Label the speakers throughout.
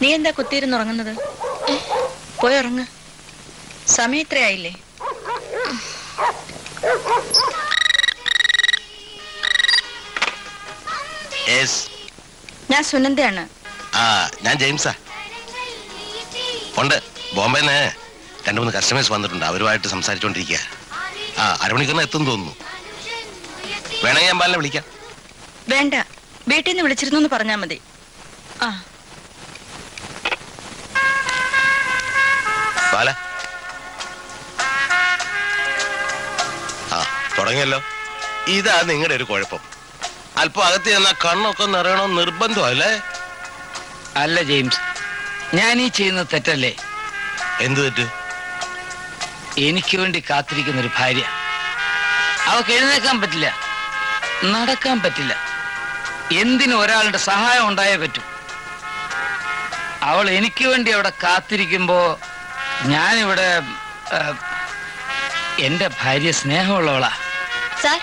Speaker 1: നീ എന്താ കുത്തിയിരുന്നുറങ്ങുന്നത് പോയി ഉറങ്ങ് സമയം ഇത്രയായില്ലേ
Speaker 2: യെസ്
Speaker 1: ഞാൻ സുനന്ദയാണ്
Speaker 2: ആ ഞാൻ ജെയിംസാ ഉണ്ട് ബോംബെന്ന് രണ്ടു മൂന്ന് കസ്റ്റമേഴ്സ് വന്നിട്ടുണ്ട് അവരുമായിട്ട് സംസാരിച്ചുകൊണ്ടിരിക്കുക ആ അരമണിക്കൂറിന് എത്തും തോന്നുന്നു വേണമെങ്കിൽ ഞാൻ ബാലിനെ വിളിക്കാം
Speaker 1: വേണ്ട വീട്ടിൽ നിന്ന് വിളിച്ചിരുന്നു എന്ന് പറഞ്ഞാൽ മതി ആ
Speaker 2: ബാല ആ തുടങ്ങിയല്ലോ ഇതാ നിങ്ങളുടെ ഒരു കുഴപ്പം അല്പം അകത്ത് ചെന്നാ കണ്ണൊക്കെ നിറയണം നിർബന്ധമല്ലേ
Speaker 3: അല്ല ജെയിംസ് ഞാൻ ഈ ചെയ്യുന്ന തെറ്റല്ലേ
Speaker 2: എന്ത് തെറ്റ്
Speaker 3: എനിക്ക് വേണ്ടി കാത്തിരിക്കുന്ന ഒരു ഭാര്യ അവൾക്ക് എഴുന്നേക്കാൻ പറ്റില്ല നടക്കാൻ പറ്റില്ല എന്തിനും ഒരാളുടെ സഹായം ഉണ്ടായേ പറ്റൂ അവൾ എനിക്ക് വേണ്ടി അവിടെ കാത്തിരിക്കുമ്പോ ഞാനിവിടെ ആ, എന്റെ ഭാര്യ സ്നേഹമുള്ളവളാ
Speaker 4: സാർ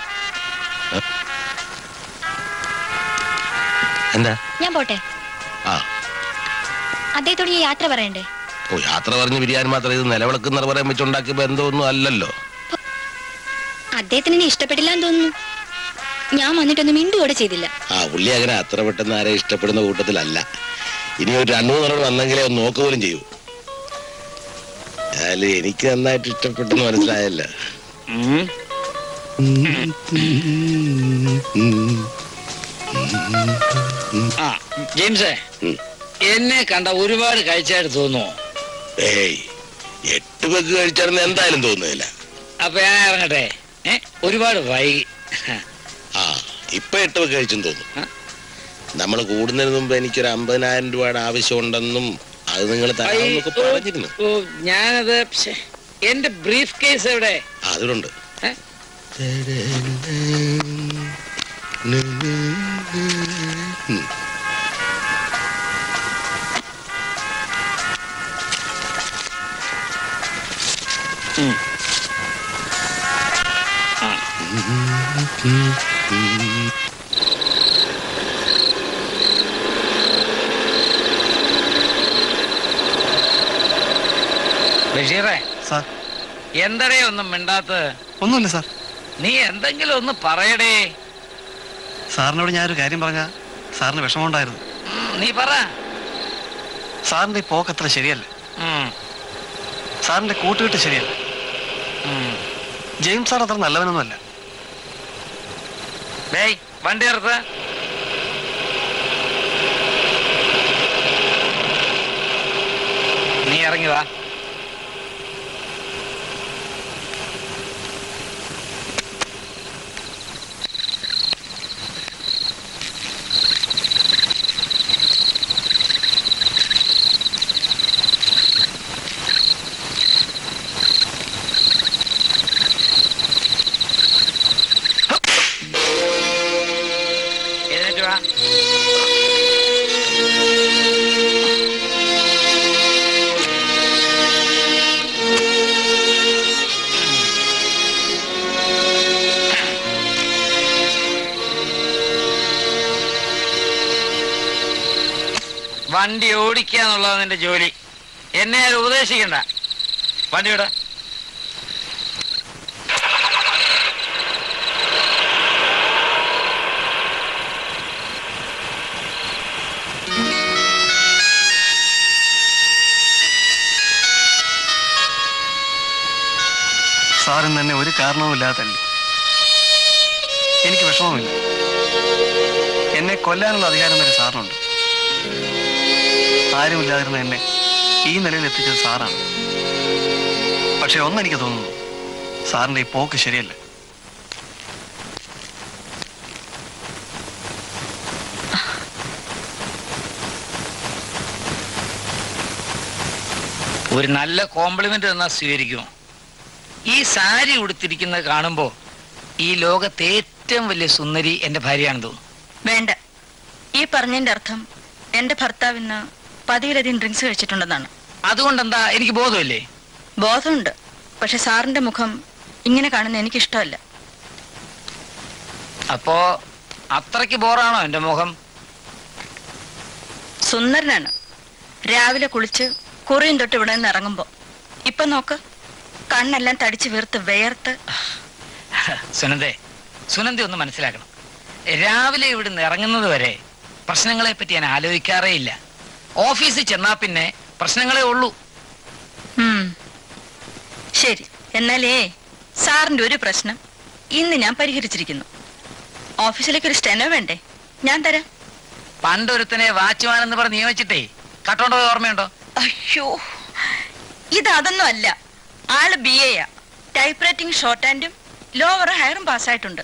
Speaker 2: എന്താ
Speaker 4: ഞാൻ പോട്ടെ
Speaker 2: ആ
Speaker 4: അദ്ദേഹത്തോട് ഈ യാത്ര പറയണ്ടേ
Speaker 2: ഓ യാത്ര പറഞ്ഞ് പിരിയാൻ മാത്രം ഇത് നിലവിളക്കുന്ന പറയാൻ വെച്ചുണ്ടാക്കിയ ബന്ധമൊന്നും അല്ലല്ലോ
Speaker 4: അദ്ദേഹത്തിന് എന്നെ ഇഷ്ടപ്പെട്ടില്ല എന്ന് തോന്നുന്നു ഞാൻ വന്നിട്ടൊന്നും മിണ്ടുകൂടെ ചെയ്തില്ല
Speaker 2: ആ പുള്ളി അങ്ങനെ അത്ര പെട്ടെന്ന് ആരെ ഇഷ്ടപ്പെടുന്ന കൂട്ടത്തിലല്ല ഇനി ഒരു രണ്ടു മൂന്നെണ്ണം വന്നെങ്കിലേ ഒന്ന് നോക്കുക പോലും ചെയ്യൂ എന്നാലും എനിക്ക് നന്നായിട്ട് ഇഷ്ടപ്പെട്ടെന്ന് മനസ്സിലായല്ലോ
Speaker 3: ഉം. ആ ജെയിംസേ
Speaker 2: ഉം.
Speaker 3: എന്നെ കണ്ട ഒരുപാട് കഴിച്ചായിട്ട് തോന്നുമോ
Speaker 2: ഏയ് എട്ട് പെഗ് കഴിച്ചാണെന്ന് എന്തായാലും തോന്നുന്നില്ല
Speaker 3: അപ്പൊ ഞാൻ ഇറങ്ങട്ടെ ഏ ഒരുപാട് വൈകി
Speaker 2: ആ ഇപ്പൊ എട്ട് പെഗ് കഴിച്ചെന്ന്
Speaker 3: ആ.
Speaker 2: തോന്നുന്നു നമ്മൾ കൂടുന്നതിന് മുമ്പ് എനിക്കൊരു അമ്പതിനായിരം രൂപയുടെ ആവശ്യമുണ്ടെന്നും അത് നിങ്ങൾ തരാമെന്നൊക്കെ പറഞ്ഞിരുന്നു
Speaker 3: ഓ ഞാനത് ശ്ശെ, എന്റെ ബ്രീഫ് കേസ് എവിടെ
Speaker 2: ആ, അതിലുണ്ട്
Speaker 3: ഏ?
Speaker 2: ഉം.
Speaker 3: ഉം. ബഷീറേ
Speaker 5: സാർ
Speaker 3: എന്തടേ ഒന്നും മിണ്ടാത്തത്
Speaker 5: ഒന്നുമില്ല സാർ
Speaker 3: നീ എന്തെങ്കിലും ഒന്ന് പറയടേ
Speaker 5: സാറിനോട് ഞാനൊരു കാര്യം പറഞ്ഞ സാറിന് വിഷമമുണ്ടായിരുന്നു
Speaker 3: ഉം, നീ പറ
Speaker 5: സാറിന്റെ ഈ പോക്ക് അത്ര ശരിയല്ല
Speaker 3: ഉം,
Speaker 5: സാറിന്റെ കൂട്ടുകെട്ട് ശരിയല്ല
Speaker 3: ഉം.
Speaker 5: ജെയിംസ് സാർ അത്ര നല്ലവനൊന്നുമല്ല
Speaker 3: ഡേയ് വണ്ടി നിർത്ത് നീ ഇറങ്ങി വാ എഴുന്നേറ്റ് വാ വണ്ടി ഓടിക്കുക എന്നുള്ളത് നിന്റെ ജോലി എന്നെ ആരും ഉപദേശിക്കണ്ട വണ്ടി വിട
Speaker 5: സാർ ഇന്ന് എന്നെ ഒരു കാരണവുമില്ലാതെ തല്ലി എനിക്ക് വിഷമമില്ല എന്നെ കൊല്ലാനുള്ള അധികാരം വരെ സാറിനുണ്ട് ആരുമില്ലാതിരുന്ന എന്നെ ഈ നിലയിൽ എത്തിച്ചത് സാറാണ് പക്ഷെ ഒന്നെനിക്ക് തോന്നുന്നു സാറിന്റെ ഈ പോക്ക് ശരിയല്ല
Speaker 3: ഒരു നല്ല കോംപ്ലിമെന്റ് തന്നാൽ സ്വീകരിക്കുമോ ഈ സാരി ഉടുത്തിരിക്കുന്നത് കാണുമ്പോ ഈ ലോകത്തെ ഏറ്റവും വലിയ സുന്ദരി എന്റെ ഭാര്യയാണെന്ന് തോന്നുന്നു
Speaker 1: വേണ്ട ഈ പറഞ്ഞതിന്റെ അർത്ഥം എന്റെ ഭർത്താവ് ഇന്ന് പതിയിലധികം ഡ്രിങ്ക്സ് കഴിച്ചിട്ടുണ്ടെന്നാണ്
Speaker 3: അതുകൊണ്ടെന്താ എനിക്ക് ബോധമില്ലേ
Speaker 1: ബോധമുണ്ട് പക്ഷെ സാറിന്റെ മുഖം ഇങ്ങനെ കാണുന്ന എനിക്കിഷ്ടമല്ല
Speaker 3: അപ്പോ അത്രയ്ക്ക് ബോറാണോ എന്റെ മുഖം
Speaker 1: സുന്ദരനാണ് രാവിലെ കുളിച്ച് കുറിയും തൊട്ട് ഇവിടെ നിന്ന് ഇറങ്ങുമ്പോ ഇപ്പൊ നോക്ക് കണ്ണെല്ലാം തടിച്ചു വീർത്ത് വേർത്ത്
Speaker 3: സുനന്ദേ സുനന്ദ ഒന്ന് മനസ്സിലാക്കണം രാവിലെ ഇവിടുന്ന് ഇറങ്ങുന്നത് വരെ പ്രശ്നങ്ങളെ പറ്റി ഞാൻ ആലോചിക്കാറേ ഇല്ല ഓഫീസിൽ ചെന്നാ പിന്നെ പ്രശ്നങ്ങളേ ഉള്ളൂ
Speaker 1: ഉം. ശരി എന്നാലേ സാറിന്റെ ഒരു പ്രശ്നം ഇന്ന് ഞാൻ പരിഹരിച്ചിരിക്കുന്നു ഓഫീസിലേക്ക് ഒരു സ്റ്റെനോ വേണ്ടേ ഞാൻ തരാം
Speaker 3: പണ്ടൊരുത്തനെ വാച്ച്മാൻ എന്ന് പറഞ്ഞ് നിയമിച്ചിട്ടേ കട്ടോണ്ടോ ഓർമ്മയുണ്ടോ
Speaker 1: അയ്യോ ഇത് അതൊന്നും അല്ല ആള് ബി എയാ ടൈപ്പ് റൈറ്റിംഗ് ഷോർട്ട് ഹാൻഡും ലോവർ ഹയറും പാസ്സായിട്ടുണ്ട്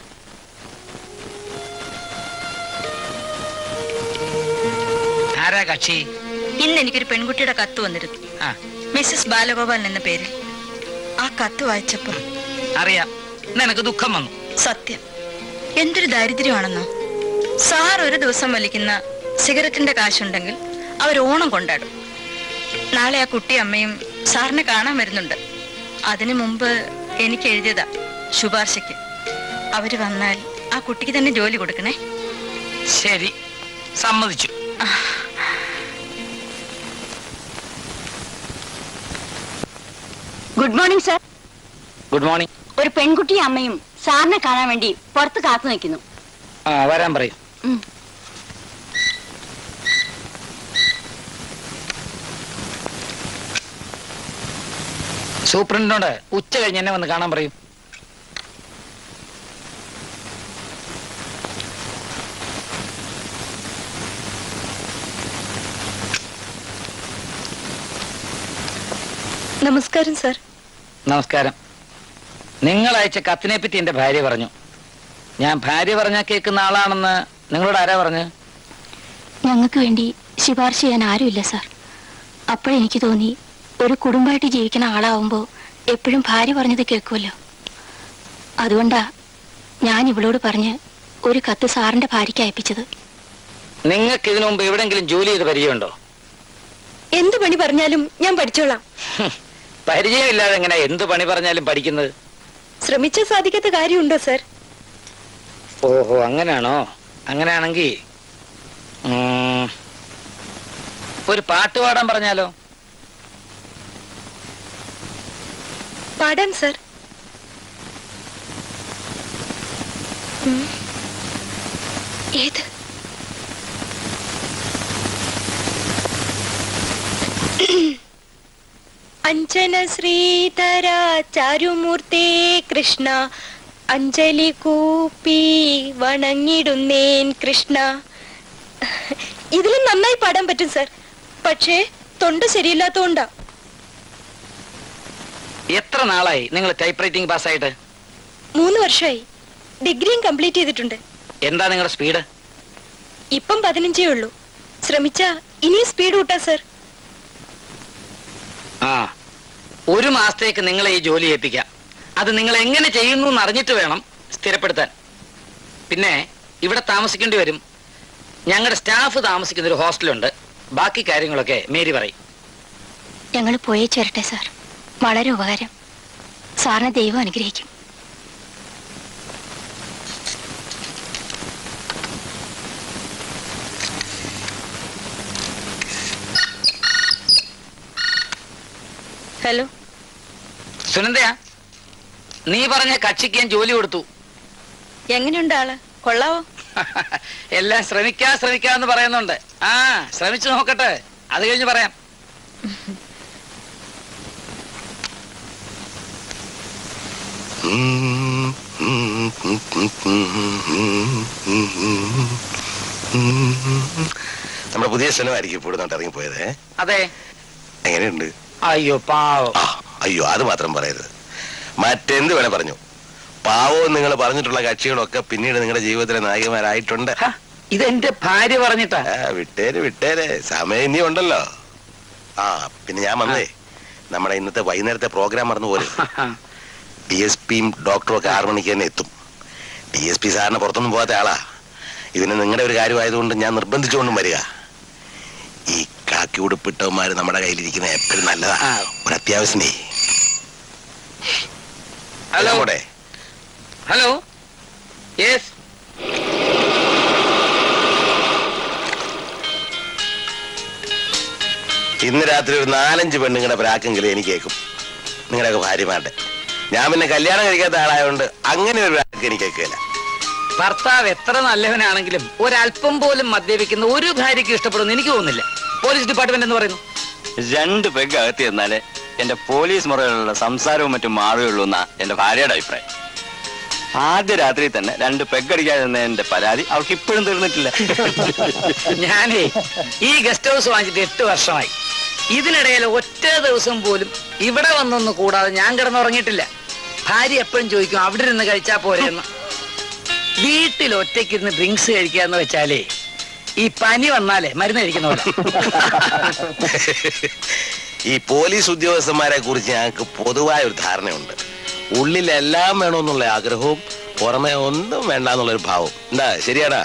Speaker 3: ആരാ കക്ഷി
Speaker 1: ഇന്ന് എനിക്കൊരു പെൺകുട്ടിയുടെ കത്ത് വന്നിരുന്നു
Speaker 3: ആ
Speaker 1: മിസ്സസ് ബാലഗോപാൽ എന്ന പേരിൽ ആ കത്ത് വായിച്ചപ്പോൾ
Speaker 3: അറിയാം നിനക്ക് ദുഃഖം വന്നു
Speaker 1: സത്യം എന്തൊരു ദാരിദ്ര്യമാണെന്നോ സാർ ഒരു ദിവസം വലിക്കുന്ന സിഗരറ്റിന്റെ കാശുണ്ടെങ്കിൽ അവർ ഓണം കൊണ്ടാടും നാളെ ആ കുട്ടി അമ്മയും സാറിനെ കാണാൻ വരുന്നുണ്ട് അതിനു മുമ്പ് എനിക്ക് എഴുതിയതാ ശുപാർശയ്ക്ക് അവര് വന്നാൽ ആ കുട്ടിക്ക് തന്നെ ജോലി കൊടുക്കണേ
Speaker 3: ശരി സമ്മതിച്ചു
Speaker 6: good morning sir
Speaker 3: good morning
Speaker 6: ഒരു പെൺകുട്ടിയും അമ്മയും സാറിനെ കാണാൻ വേണ്ടി പുറത്ത് കാത്തു നിൽക്കുന്നു
Speaker 3: ആ വരാൻ പറയും
Speaker 6: ഉം.
Speaker 3: സൂപ്രണ്ടിനോട് ഉച്ച കഴിഞ്ഞ് എന്നെ വന്ന് കാണാൻ പറയും
Speaker 1: നമസ്കാരം സാർ
Speaker 3: നമസ്കാരം നിങ്ങൾ അയച്ച കത്തിനെ പറ്റി എന്റെ ഭാര്യ പറഞ്ഞു ഞാൻ ഭാര്യ പറഞ്ഞാൽ കേൾക്കുന്ന ആളാണെന്ന് നിങ്ങളോട് ആരാ പറഞ്ഞു
Speaker 4: ഞങ്ങൾക്ക് വേണ്ടി ശുപാർശ ചെയ്യാൻ ആരുമില്ല സാർ അപ്പോഴെനിക്ക് തോന്നി ഒരു കുടുംബമായിട്ട് ജീവിക്കുന്ന ആളാവുമ്പോൾ എപ്പോഴും ഭാര്യ പറഞ്ഞത് കേൾക്കുമല്ലോ അതുകൊണ്ടാ ഞാൻ ഇവളോട് പറഞ്ഞ് ഒരു കത്ത് സാറിന്റെ ഭാര്യയ്ക്ക് അയപ്പിച്ചത്
Speaker 3: നിങ്ങൾക്ക് ഇതിനു മുമ്പ് എവിടെങ്കിലും ജോലി ചെയ്ത് പരിചയമുണ്ടോ
Speaker 4: എന്ത് പണി പറഞ്ഞാലും ഞാൻ പഠിച്ചോളാം
Speaker 3: ഹും, പരിചയമില്ലാതെ എങ്ങനെ എന്ത് പണി പറഞ്ഞാലും പഠിക്കുന്നത്
Speaker 4: ശ്രമിച്ചാൽ സാധിക്കാത്ത കാര്യമുണ്ടോ സാർ
Speaker 3: ഓഹോ അങ്ങനെയാണോ അങ്ങനെയാണെങ്കിൽ ഉം, ഒരു പാട്ട് പാടാൻ പറഞ്ഞാലോ
Speaker 4: പാടാം സാർ ഏത് അഞ്ജന ശ്രീധര ചാരുമൂർത്തേ കൃഷ്ണ അഞ്ജലി കൂപ്പി വണങ്ങിടുന്നേൻ കൃഷ്ണ ഇതിലും നന്നായി പാടാൻ പറ്റും സാർ പക്ഷേ തൊണ്ട ശരിയില്ലാത്തോണ്ടാ
Speaker 3: എത്ര നാളായി നിങ്ങൾ ടൈപ്പ് റൈറ്റിംഗ് പാസ്സായിട്ട്
Speaker 4: മൂന്ന് വർഷമായി ഡിഗ്രിയും കംപ്ലീറ്റ് ചെയ്തിട്ടുണ്ട്
Speaker 3: എന്താ നിങ്ങളുടെ സ്പീഡ്
Speaker 4: ഇപ്പം പതിനഞ്ചേ ഉള്ളൂ ശ്രമിച്ചാ ഇനിയും സ്പീഡ് കൂട്ടാ സർ
Speaker 3: ആ ഒരു മാസത്തേക്ക് നിങ്ങളെ ഈ ജോലി ഏൽപ്പിക്കാം അത് നിങ്ങൾ എങ്ങനെ ചെയ്യുന്നു എന്ന് അറിഞ്ഞിട്ട് വേണം സ്ഥിരപ്പെടുത്താൻ പിന്നെ ഇവിടെ താമസിക്കേണ്ടി വരും ഞങ്ങളുടെ സ്റ്റാഫ് താമസിക്കുന്ന ഒരു ഹോസ്റ്റലുണ്ട് ബാക്കി കാര്യങ്ങളൊക്കെ മേരി പറയും
Speaker 4: ഞങ്ങൾ പോയേ ചേരട്ടെ സാർ വളരെ ഉപകാരം സാറിനെ ദൈവം അനുഗ്രഹിക്കും
Speaker 1: ഹലോ
Speaker 3: സുനന്ദയാ നീ പറഞ്ഞ കക്ഷിക്ക് ഞാൻ ജോലി കൊടുത്തു
Speaker 1: എങ്ങനെയുണ്ട് ആള് കൊള്ളാവോ
Speaker 3: എല്ലാം ശ്രമിക്കാ ശ്രമിക്കാന്ന് പറയുന്നുണ്ട് ആ ശ്രമിച്ചു നോക്കട്ടെ അത് കഴിഞ്ഞ് പറയാം
Speaker 2: നമ്മുടെ പുതിയ സ്ഥലമായിരിക്കും ഇപ്പോൾ ഇവിടുന്ന് ഇറങ്ങിപ്പോയത് ഏ?
Speaker 3: അതെ
Speaker 2: എങ്ങനെയുണ്ട്
Speaker 3: അയ്യോ പാവം
Speaker 2: ആ അയ്യോ അത് മാത്രം പറയരുത് മറ്റെന്ത് വേണേ പറഞ്ഞു പാവവും നിങ്ങൾ പറഞ്ഞിട്ടുള്ള കക്ഷികളൊക്കെ പിന്നീട് നിങ്ങളുടെ ജീവിതത്തിലെ നായികമാരായിട്ടുണ്ട്
Speaker 3: ഹ, ഇതെന്റെ ഭാര്യ പറഞ്ഞിട്ടാ
Speaker 2: ആ, വിട്ടേര് വിട്ടേര് സമയം ഇനി ഉണ്ടല്ലോ ആ പിന്നെ ഞാൻ വന്നേ നമ്മുടെ ഇന്നത്തെ വൈകുന്നേരത്തെ പ്രോഗ്രാം മറന്നു പോലും ഡി എസ് പിയും ഡോക്ടറും ഒക്കെ ആറു മണിക്ക് തന്നെ എത്തും ഡി എസ് പി സാറിന് പുറത്തൊന്നും പോകാത്ത ആളാ ഇതിന് നിങ്ങളുടെ ഒരു കാര്യമായതുകൊണ്ട് ഞാൻ നിർബന്ധിച്ചുകൊണ്ടും വരിക ഈ കാക്കി ഉടുപ്പിട്ടവന്മാര് നമ്മുടെ കയ്യിലിരിക്കുന്ന എപ്പോഴും നല്ലതാ
Speaker 3: ആ.
Speaker 2: ഒരു അത്യാവശ്യമേ
Speaker 3: ഹലോ
Speaker 2: കൂടെ
Speaker 3: ഹലോ യെസ്
Speaker 2: ഇന്ന് രാത്രി ഒരു നാലഞ്ച് പെണ്ണുങ്ങളുടെ പ്രാക്കെങ്കിലും എനിക്ക് കേൾക്കും നിങ്ങളുടെയൊക്കെ ഭാര്യമാരുടെ ഞാൻ പിന്നെ കല്യാണം കഴിക്കാത്ത ആളായതുകൊണ്ട് അങ്ങനെ ഒരു പ്രാക്ക് എനിക്ക് കേൾക്കില്ല
Speaker 3: ഭർത്താവ് എത്ര നല്ലവനാണെങ്കിലും ഒരല്പം പോലും മദ്യപിക്കുന്ന ഒരു ഭാര്യയ്ക്ക് ഇഷ്ടപ്പെടുന്നു എനിക്ക് തോന്നുന്നില്ല പോലീസ് ഡിപ്പാർട്ട്മെന്റ് എന്ന് പറയുന്നു
Speaker 7: രണ്ട് പെഗ് അകത്തി ചെന്നാല് എന്റെ പോലീസ് മുറയിലുള്ള സംസാരവും മറ്റും മാറുകയുള്ളൂ എന്നാ എന്റെ ഭാര്യയുടെ അഭിപ്രായം ആദ്യ രാത്രി തന്നെ രണ്ട് പെഗ് അടിക്കാതെ നിന്ന എന്റെ പരാതി അവൾക്ക് ഇപ്പോഴും തീർന്നിട്ടില്ല
Speaker 3: ഞാനേ ഈ ഗസ്റ്റ് ഹൗസ് വാങ്ങിച്ചിട്ട് എട്ട് വർഷമായി ഇതിനിടയിൽ ഒറ്റ ദിവസം പോലും ഇവിടെ വന്നൊന്ന് കൂടാതെ ഞാൻ കിടന്നുറങ്ങിയിട്ടില്ല ഭാര്യ എപ്പോഴും ചോദിക്കും അവിടെ ഇരുന്ന് കഴിച്ചാ പോരെന്ന് വീട്ടിൽ ഒറ്റയ്ക്കിരുന്ന് ഡ്രിങ്ക്സ് കഴിക്കാന്ന് വെച്ചാലേ ഈ പനി വന്നാലേ മരുന്ന് കഴിക്കുന്ന പോലെ
Speaker 2: ഈ പോലീസ് ഉദ്യോഗസ്ഥന്മാരെ കുറിച്ച് ഞങ്ങൾക്ക് പൊതുവായ ഒരു ധാരണയുണ്ട് ഉള്ളിൽ എല്ലാം വേണമെന്നുള്ള ആഗ്രഹവും പുറമെ ഒന്നും വേണ്ട എന്നുള്ളൊരു ഭാവം എന്താ ശരിയാടാ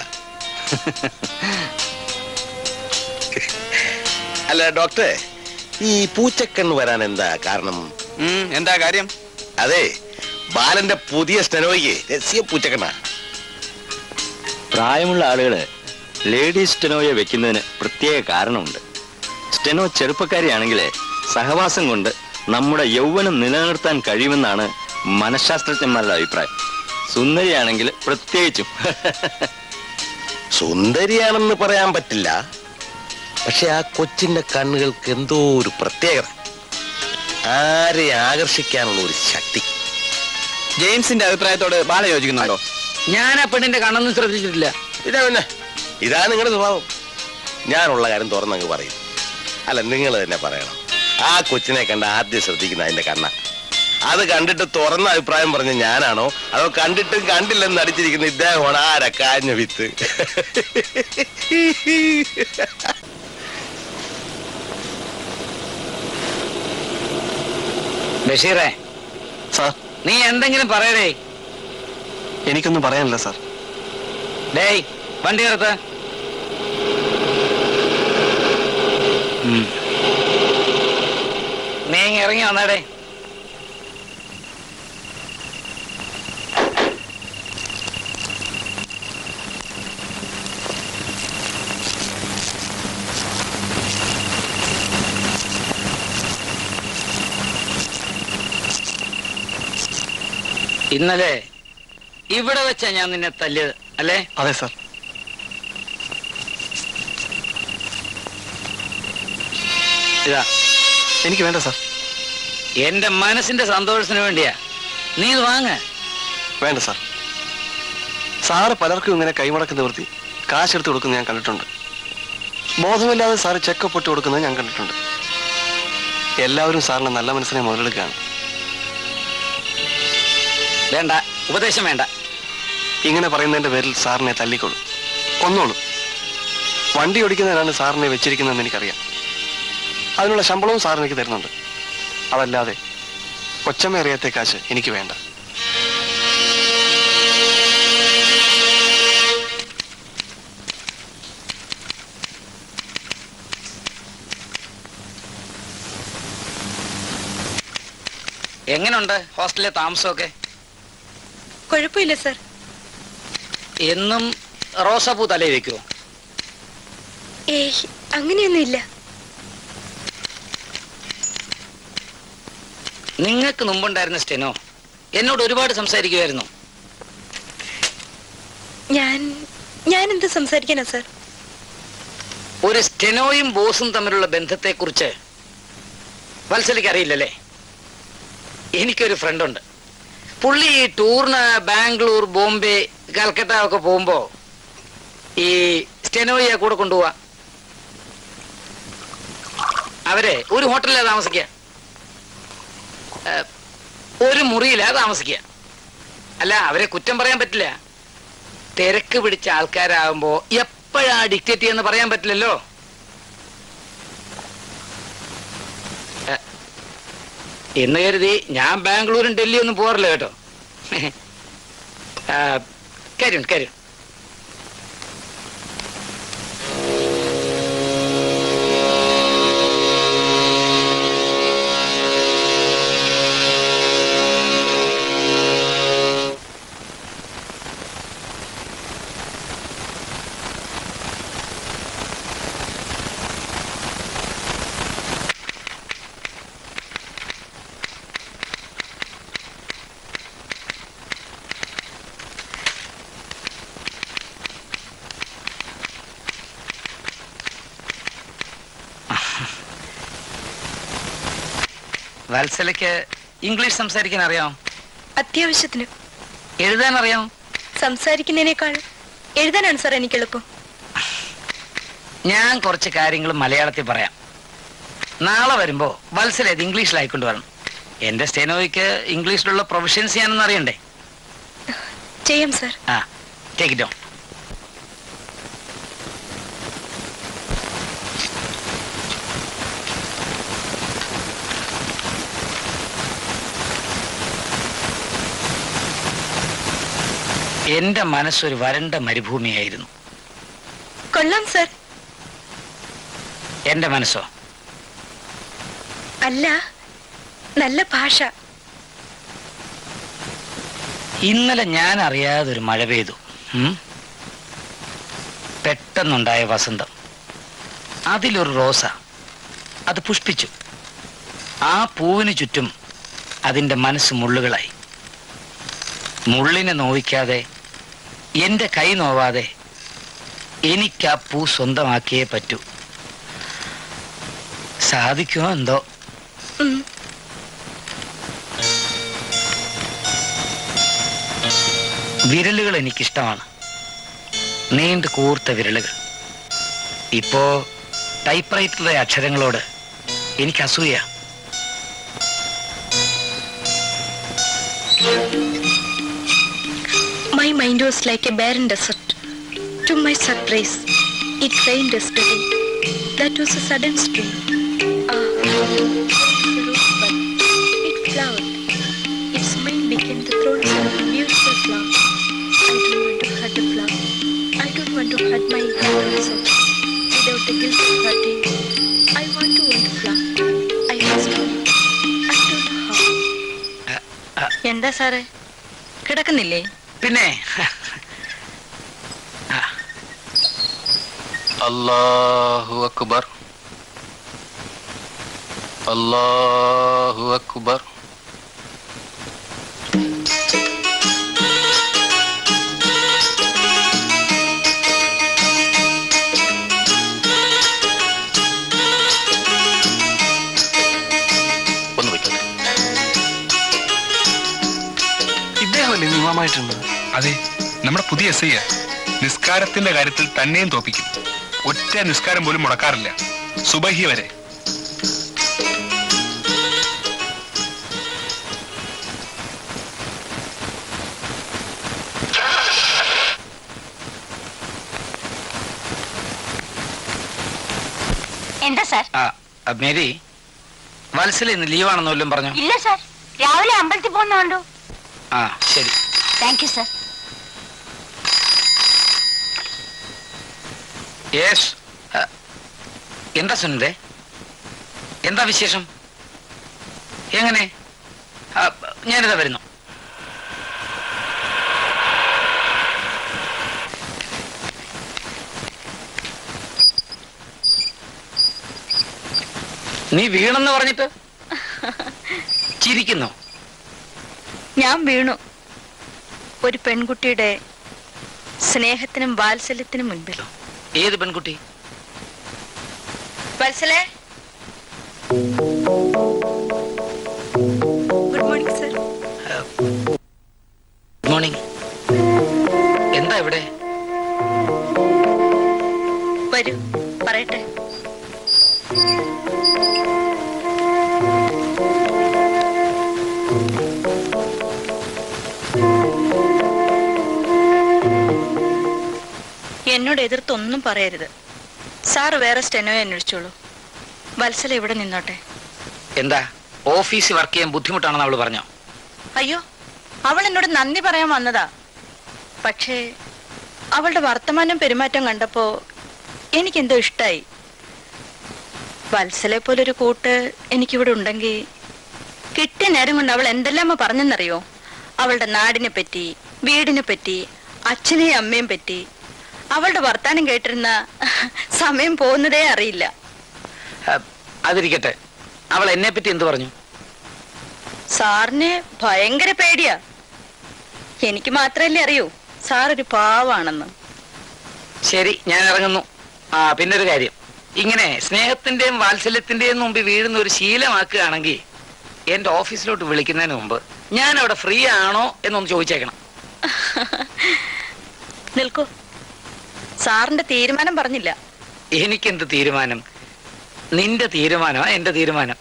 Speaker 2: അല്ല ഡോക്ടറെ ഈ പൂച്ചക്കണ്ണ് വരാൻ എന്താ കാരണം
Speaker 7: ഉം, എന്താ കാര്യം
Speaker 2: അതെ ബാലന്റെ പുതിയ സ്റ്റെനോയ്ക്ക് രസ്യ പൂച്ചക്കണ്ണ
Speaker 7: പ്രായമുള്ള ആളുകള് ലേഡീസ് സ്റ്റെനോയെ വെക്കുന്നതിന് പ്രത്യേക കാരണമുണ്ട് സ്റ്റെനോ ചെറുപ്പക്കാരിയാണെങ്കിൽ സഹവാസം കൊണ്ട് നമ്മുടെ യൗവനം നിലനിർത്താൻ കഴിയുമെന്നാണ് മനഃശാസ്ത്രജ്ഞന്മാരുടെ അഭിപ്രായം സുന്ദരിയാണെങ്കിൽ പ്രത്യേകിച്ചും
Speaker 2: സുന്ദരിയാണെന്ന് പറയാൻ പറ്റില്ല പക്ഷെ ആ കൊച്ചിന്റെ കണ്ണുകൾക്ക് എന്തോ ഒരു പ്രത്യേകത ആരെ ആകർഷിക്കാനുള്ള ഒരു ശക്തി
Speaker 7: ജെയിംസിന്റെ അഭിപ്രായത്തോട് ബാല യോജിക്കുന്നുണ്ടോ
Speaker 3: ഞാൻ ആ പെണ്ണിന്റെ കണ്ണൊന്നും ശ്രദ്ധിച്ചിട്ടില്ല
Speaker 2: ഇതാ പിന്നെ ഇതാ നിങ്ങളുടെ സ്വഭാവം ഞാനുള്ള കാര്യം തുറന്നങ്ങ് പറയും അല്ല നിങ്ങൾ തന്നെ പറയണം ആ കൊച്ചിനെ കണ്ട് ആദ്യം ശ്രദ്ധിക്കുന്ന അതിന്റെ കണ്ണ അത് കണ്ടിട്ട് തുറന്ന അഭിപ്രായം പറഞ്ഞ ഞാനാണോ അതോ കണ്ടിട്ടും കണ്ടില്ലെന്ന് നടിച്ചിരിക്കുന്ന ഇദ്ദേഹമാണ് ആര കാഞ്ഞ വിത്ത്
Speaker 3: ബഷീറേ
Speaker 5: സാർ
Speaker 3: നീ എന്തെങ്കിലും പറയടേ
Speaker 5: എനിക്കൊന്നും പറയാനില്ല സാർ
Speaker 3: ഡേയ് വണ്ടി നിർത്ത് നീ ഇങ്ങ് ഇറങ്ങി വന്നാടേ ഇന്നലെ ഇവിടെ വെച്ചാ ഞാൻ നിന്നെ തല്ലിയത് അല്ലേ
Speaker 5: അതെ സാർ
Speaker 3: ഇതാ
Speaker 5: എനിക്ക് വേണ്ട സാർ
Speaker 3: എന്റെ മനസ്സിന്റെ സന്തോഷത്തിന് വേണ്ടിയാ നീ ഇത് വാങ്ങ
Speaker 5: വേണ്ട സാർ സാറ് പലർക്കും ഇങ്ങനെ കൈമടക്ക് നിവർത്തി കാശെടുത്ത് കൊടുക്കുന്നത് ഞാൻ കണ്ടിട്ടുണ്ട് ബോധമില്ലാതെ സാറ് ചെക്കപ്പ് ഇട്ട് കൊടുക്കുന്നത് ഞാൻ കണ്ടിട്ടുണ്ട് എല്ലാവരും സാറിന്റെ നല്ല മനസ്സിനെ മുതലെടുക്കുകയാണ്
Speaker 3: വേണ്ട ഉപദേശം വേണ്ട
Speaker 5: ഇങ്ങനെ പറയുന്നതിന്റെ പേരിൽ സാറിനെ തല്ലിക്കൊള്ളു കൊന്നോളൂ വണ്ടി ഓടിക്കുന്നതിനാണ് സാറിനെ വെച്ചിരിക്കുന്നതെന്ന് എനിക്കറിയാം അതിനുള്ള ശമ്പളവും സാർ എനിക്ക് തരുന്നുണ്ട് അതല്ലാതെ കൊച്ചമ്മ അറിയാത്ത കാശ് എനിക്ക് വേണ്ട
Speaker 3: എങ്ങനുണ്ട് ഹോസ്റ്റലിലെ താമസമൊക്കെ
Speaker 1: കുഴപ്പമില്ല സർ
Speaker 3: എന്നും റോസാപ്പൂ തലയിൽ വെക്കുവോ
Speaker 1: ഏയ് അങ്ങനെയൊന്നുമില്ല
Speaker 3: നിങ്ങൾക്ക് മുമ്പുണ്ടായിരുന്ന സ്റ്റെനോ എന്നോട് ഒരുപാട് സംസാരിക്കുമായിരുന്നു
Speaker 1: ഞാൻ ഞാൻ എന്ത് സംസാരിക്കാനാ സർ
Speaker 3: ഒരു സ്റ്റെനോയും ബോസും തമ്മിലുള്ള ബന്ധത്തെക്കുറിച്ച് വത്സലിക്ക് അറിയില്ലല്ലേ എനിക്കൊരു ഫ്രണ്ടുണ്ട് പുള്ളി ഈ ടൂറിന് ബാംഗ്ലൂർ ബോംബെ കൽക്കട്ട ഒക്കെ പോകുമ്പോ ഈ സ്റ്റെനോയെ കൂടെ കൊണ്ടുപോവാ അവരെ ഒരു ഹോട്ടലിലാ താമസിക്കുക ഏഹ്, ഒരു മുറിയിലാ താമസിക്കുക അല്ല അവരെ കുറ്റം പറയാൻ പറ്റില്ല തിരക്ക് പിടിച്ച ആൾക്കാരാകുമ്പോ എപ്പോഴാ ഡിക്റ്റേറ്റ് ചെയ്യുന്ന പറയാൻ പറ്റില്ലല്ലോ ഏ, എന്ന് കരുതി ഞാൻ ബാംഗ്ലൂരും ഡൽഹിയും ഒന്നും പോറില്ല കേട്ടോ കാര്യം കാര്യം വത്സലയ്ക്ക് ഇംഗ്ലീഷ് സംസാരിക്കാൻ അറിയാമോ
Speaker 1: അത്യാവശ്യത്തിന്
Speaker 3: എഴുതാൻ അറിയാമോ
Speaker 1: സംസാരിക്കുന്നതിനേക്കാൾ എഴുതാനാണ് സാർ എനിക്ക് എളുപ്പം
Speaker 3: ഞാൻ കുറച്ച് കാര്യങ്ങൾ മലയാളത്തിൽ പറയാം നാളെ വരുമ്പോ വത്സല ഇത് ഇംഗ്ലീഷിലായിക്കൊണ്ട് വരണം എന്റെ സ്റ്റെനോയ്ക്ക് ഇംഗ്ലീഷിലുള്ള പ്രൊഫഷൻസ് ഞാനൊന്നും അറിയണ്ടേ
Speaker 1: ചെയ്യാം സാർ
Speaker 3: ആ ടേക്ക് ഇറ്റ് ഓൺ എന്റെ മനസ്സൊരു വരണ്ട മരുഭൂമിയായിരുന്നു
Speaker 1: കൊള്ളാം സാർ
Speaker 3: എന്റെ മനസ്സോ
Speaker 1: അല്ല നല്ല ഭാഷ
Speaker 3: ഇന്നലെ ഞാൻ അറിയാതെ ഒരു മഴ പെയ്തു ഉം? പെട്ടെന്നുണ്ടായ വസന്തം അതിലൊരു റോസ അത് പുഷ്പിച്ചു ആ പൂവിന് ചുറ്റും അതിൻ്റെ മനസ്സ് മുള്ളുകളായി മുള്ളിനെ നോവിക്കാതെ എൻ്റെ കൈ നോവാതെ എനിക്ക് ആ പൂ സ്വന്തമാക്കിയേ പറ്റൂ സാധിക്കുമോ എന്തോ
Speaker 1: ഉം.
Speaker 3: വിരലുകൾ എനിക്കിഷ്ടമാണ് നീണ്ടു കൂർത്ത വിരലുകൾ ഇപ്പോ ടൈപ്പ്റൈറ്ററിലെ അക്ഷരങ്ങളോട് എനിക്ക് അസൂയ
Speaker 1: My mind was like a barren desert. To my surprise, it rained yesterday. That was a sudden spring. Ah, the rosebud. It flowered. Its mind became the throats of a beautiful flower. I don't want to hurt the flower. I don't want to hurt my heart also. Without the guilt of hurting, I want to want to flower. I must do it. I don't know how. എന്താ സാറേ കിടക്കുന്നില്ലേ
Speaker 3: പിന്നെ
Speaker 5: അല്ലാഹു അക്ബർ അല്ലാഹു അക്ബർ
Speaker 2: ഒന്ന് വയ്ക്കട്ടെ
Speaker 5: ഇദ്ദേഹമല്ലേ നിയമമായിട്ടുണ്ട്
Speaker 8: അതെ നമ്മുടെ പുതിയ S I നിസ്കാരത്തിന്റെ കാര്യത്തിൽ തന്നെയും തോപ്പിക്കും ഒറ്റ നിസ്കാരം പോലും മുടക്കാറില്ല സുബഹി വരെ
Speaker 6: എന്താ സാർ
Speaker 3: ആ, ആ, മേരി വത്സല ഇന്ന് ലീവാണെന്ന് വല്ലതും പറഞ്ഞു
Speaker 6: ഇല്ല സാർ രാവിലെ അമ്പലത്തിൽ പോകുന്ന കണ്ടു
Speaker 3: ആ ശരി
Speaker 6: താങ്ക് യു സാർ
Speaker 3: യേസ് ആ, എന്താ സുനിതേ എന്താ വിശേഷം എങ്ങനെ ആ, ഞാനിതാ വരുന്നു നീ വീണെന്ന് പറഞ്ഞിട്ട് ചിരിക്കുന്നു
Speaker 1: ഞാൻ വീണു ഒരു പെൺകുട്ടിയുടെ സ്നേഹത്തിനും വാത്സല്യത്തിനും മുൻപിൽ
Speaker 3: ഏത് പെൺകുട്ടി
Speaker 1: വത്സലേ good morning sir
Speaker 3: good morning എന്താ ഇവിടെ
Speaker 1: വരൂ പറയട്ടെ എന്നോട് എതിർത്തൊന്നും പറയരുത് സാറ് വേറെ സ്റ്റെനോയെ അന്വേഷിച്ചോളൂ വത്സല ഇവിടെ നിന്നോട്ടെ
Speaker 3: എന്താ ഓഫീസിൽ വർക്ക് ചെയ്യാൻ ബുദ്ധിമുട്ടാണെന്ന് അവള് പറഞ്ഞോ
Speaker 1: അയ്യോ അവൾ എന്നോട് നന്ദി പറയാൻ വന്നതാ പക്ഷേ അവളുടെ വർത്തമാനം പെരുമാറ്റം കണ്ടപ്പോ എനിക്കെന്തോ ഇഷ്ടായി വത്സലെ പോലൊരു കൂട്ട് എനിക്കിവിടെ ഉണ്ടെങ്കിൽ കിട്ടിയ നേരം കൊണ്ട് അവൾ എന്തെല്ലാമോ പറഞ്ഞെന്നറിയോ അവളുടെ നാടിനെ പറ്റി വീടിനെ പറ്റി അച്ഛനെയും അമ്മയും പറ്റി അവളുടെ വർത്താനം കേട്ടിരുന്ന സമയം പോകുന്നതേ അറിയില്ല
Speaker 3: ആ, അതിരിക്കട്ടെ അവൾ എന്നെ പറ്റി എന്ത് പറഞ്ഞു
Speaker 1: സാറിന് ഭയങ്കര പേടിയാ എനിക്ക് മാത്രല്ലേ അറിയൂ സാർ ഒരു പാവാണെന്ന്
Speaker 3: ശരി ഞാൻ ഇറങ്ങുന്നു ആ പിന്നെ ഒരു കാര്യം ഇങ്ങനെ സ്നേഹത്തിന്റെയും വാത്സല്യത്തിന്റെയും മുമ്പിൽ വീഴുന്ന ഒരു ശീലമാക്കുകയാണെങ്കിൽ എന്റെ ഓഫീസിലോട്ട് വിളിക്കുന്നതിന് മുമ്പ് ഞാൻ അവിടെ ഫ്രീ ആണോ എന്നൊന്ന് ചോദിച്ചേക്കണം
Speaker 1: നിൽക്കൂ സാറിന്റെ തീരുമാനം പറഞ്ഞില്ല
Speaker 3: എനിക്കെന്ത് തീരുമാനം നിന്റെ തീരുമാനമാ എന്റെ തീരുമാനം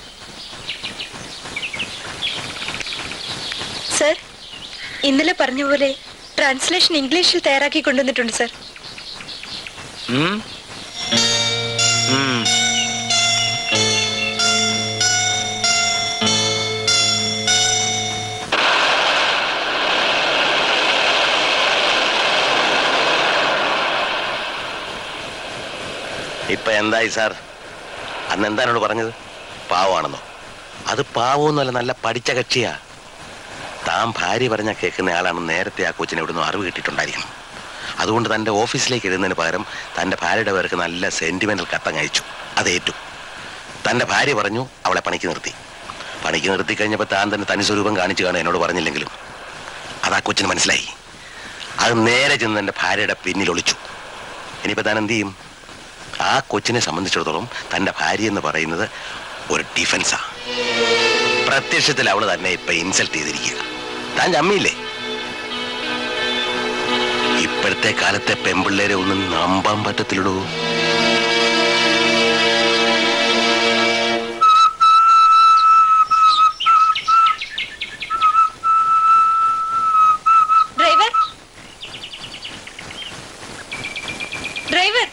Speaker 1: സർ ഇന്നലെ പറഞ്ഞ പോലെ ട്രാൻസ്ലേഷൻ ഇംഗ്ലീഷിൽ തയ്യാറാക്കി കൊണ്ടുവന്നിട്ടുണ്ട് സർ
Speaker 3: ഉം? ഉം.
Speaker 2: ഇപ്പൊ എന്തായി സാർ അന്ന് എന്താ എന്നോട് പറഞ്ഞത് പാവമാണെന്നോ അത് പാവമൊന്നുമല്ല നല്ല പഠിച്ച കക്ഷിയാ താൻ ഭാര്യ പറഞ്ഞ കേൾക്കുന്ന ആളാണെന്ന് നേരത്തെ ആ കൊച്ചിനെ ഇവിടുന്ന് അറിവ് കിട്ടിയിട്ടുണ്ടായിരിക്കണം അതുകൊണ്ട് തൻ്റെ ഓഫീസിലേക്ക് എഴുതുന്നതിന് പകരം തൻ്റെ ഭാര്യയുടെ പേർക്ക് നല്ല സെന്റിമെന്റൽ കത്തങ്ങ് അയച്ചു അത് ഏറ്റു തൻ്റെ ഭാര്യ പറഞ്ഞു അവളെ പണിക്ക് നിർത്തി പണിക്ക് നിർത്തി കഴിഞ്ഞപ്പോൾ താൻ തന്നെ തനി സ്വരൂപം കാണിച്ചു കാണും എന്നോട് പറഞ്ഞില്ലെങ്കിലും അത് ആ കൊച്ചിന് മനസ്സിലായി അത് നേരെ ചെന്ന് തൻ്റെ ഭാര്യയുടെ പിന്നിൽ ഒളിച്ചു ഇനിയിപ്പോൾ താൻ എന്ത് ചെയ്യും ആ കൊച്ചിനെ സംബന്ധിച്ചിടത്തോളം തൻ്റെ ഭാര്യ എന്ന് പറയുന്നത് ഒരു ഡിഫൻസാ പ്രത്യക്ഷത്തിൽ അവള് തന്നെ ഇപ്പൊ ഇൻസൾട്ട് ചെയ്തിരിക്കുക താൻ ചമ്മിയില്ലേ ഇപ്പോഴത്തെ കാലത്തെ പെമ്പിള്ളേരെ ഒന്നും നമ്പാൻ പറ്റത്തില്ലടൂ
Speaker 1: ഡ്രൈവർ ഡ്രൈവർ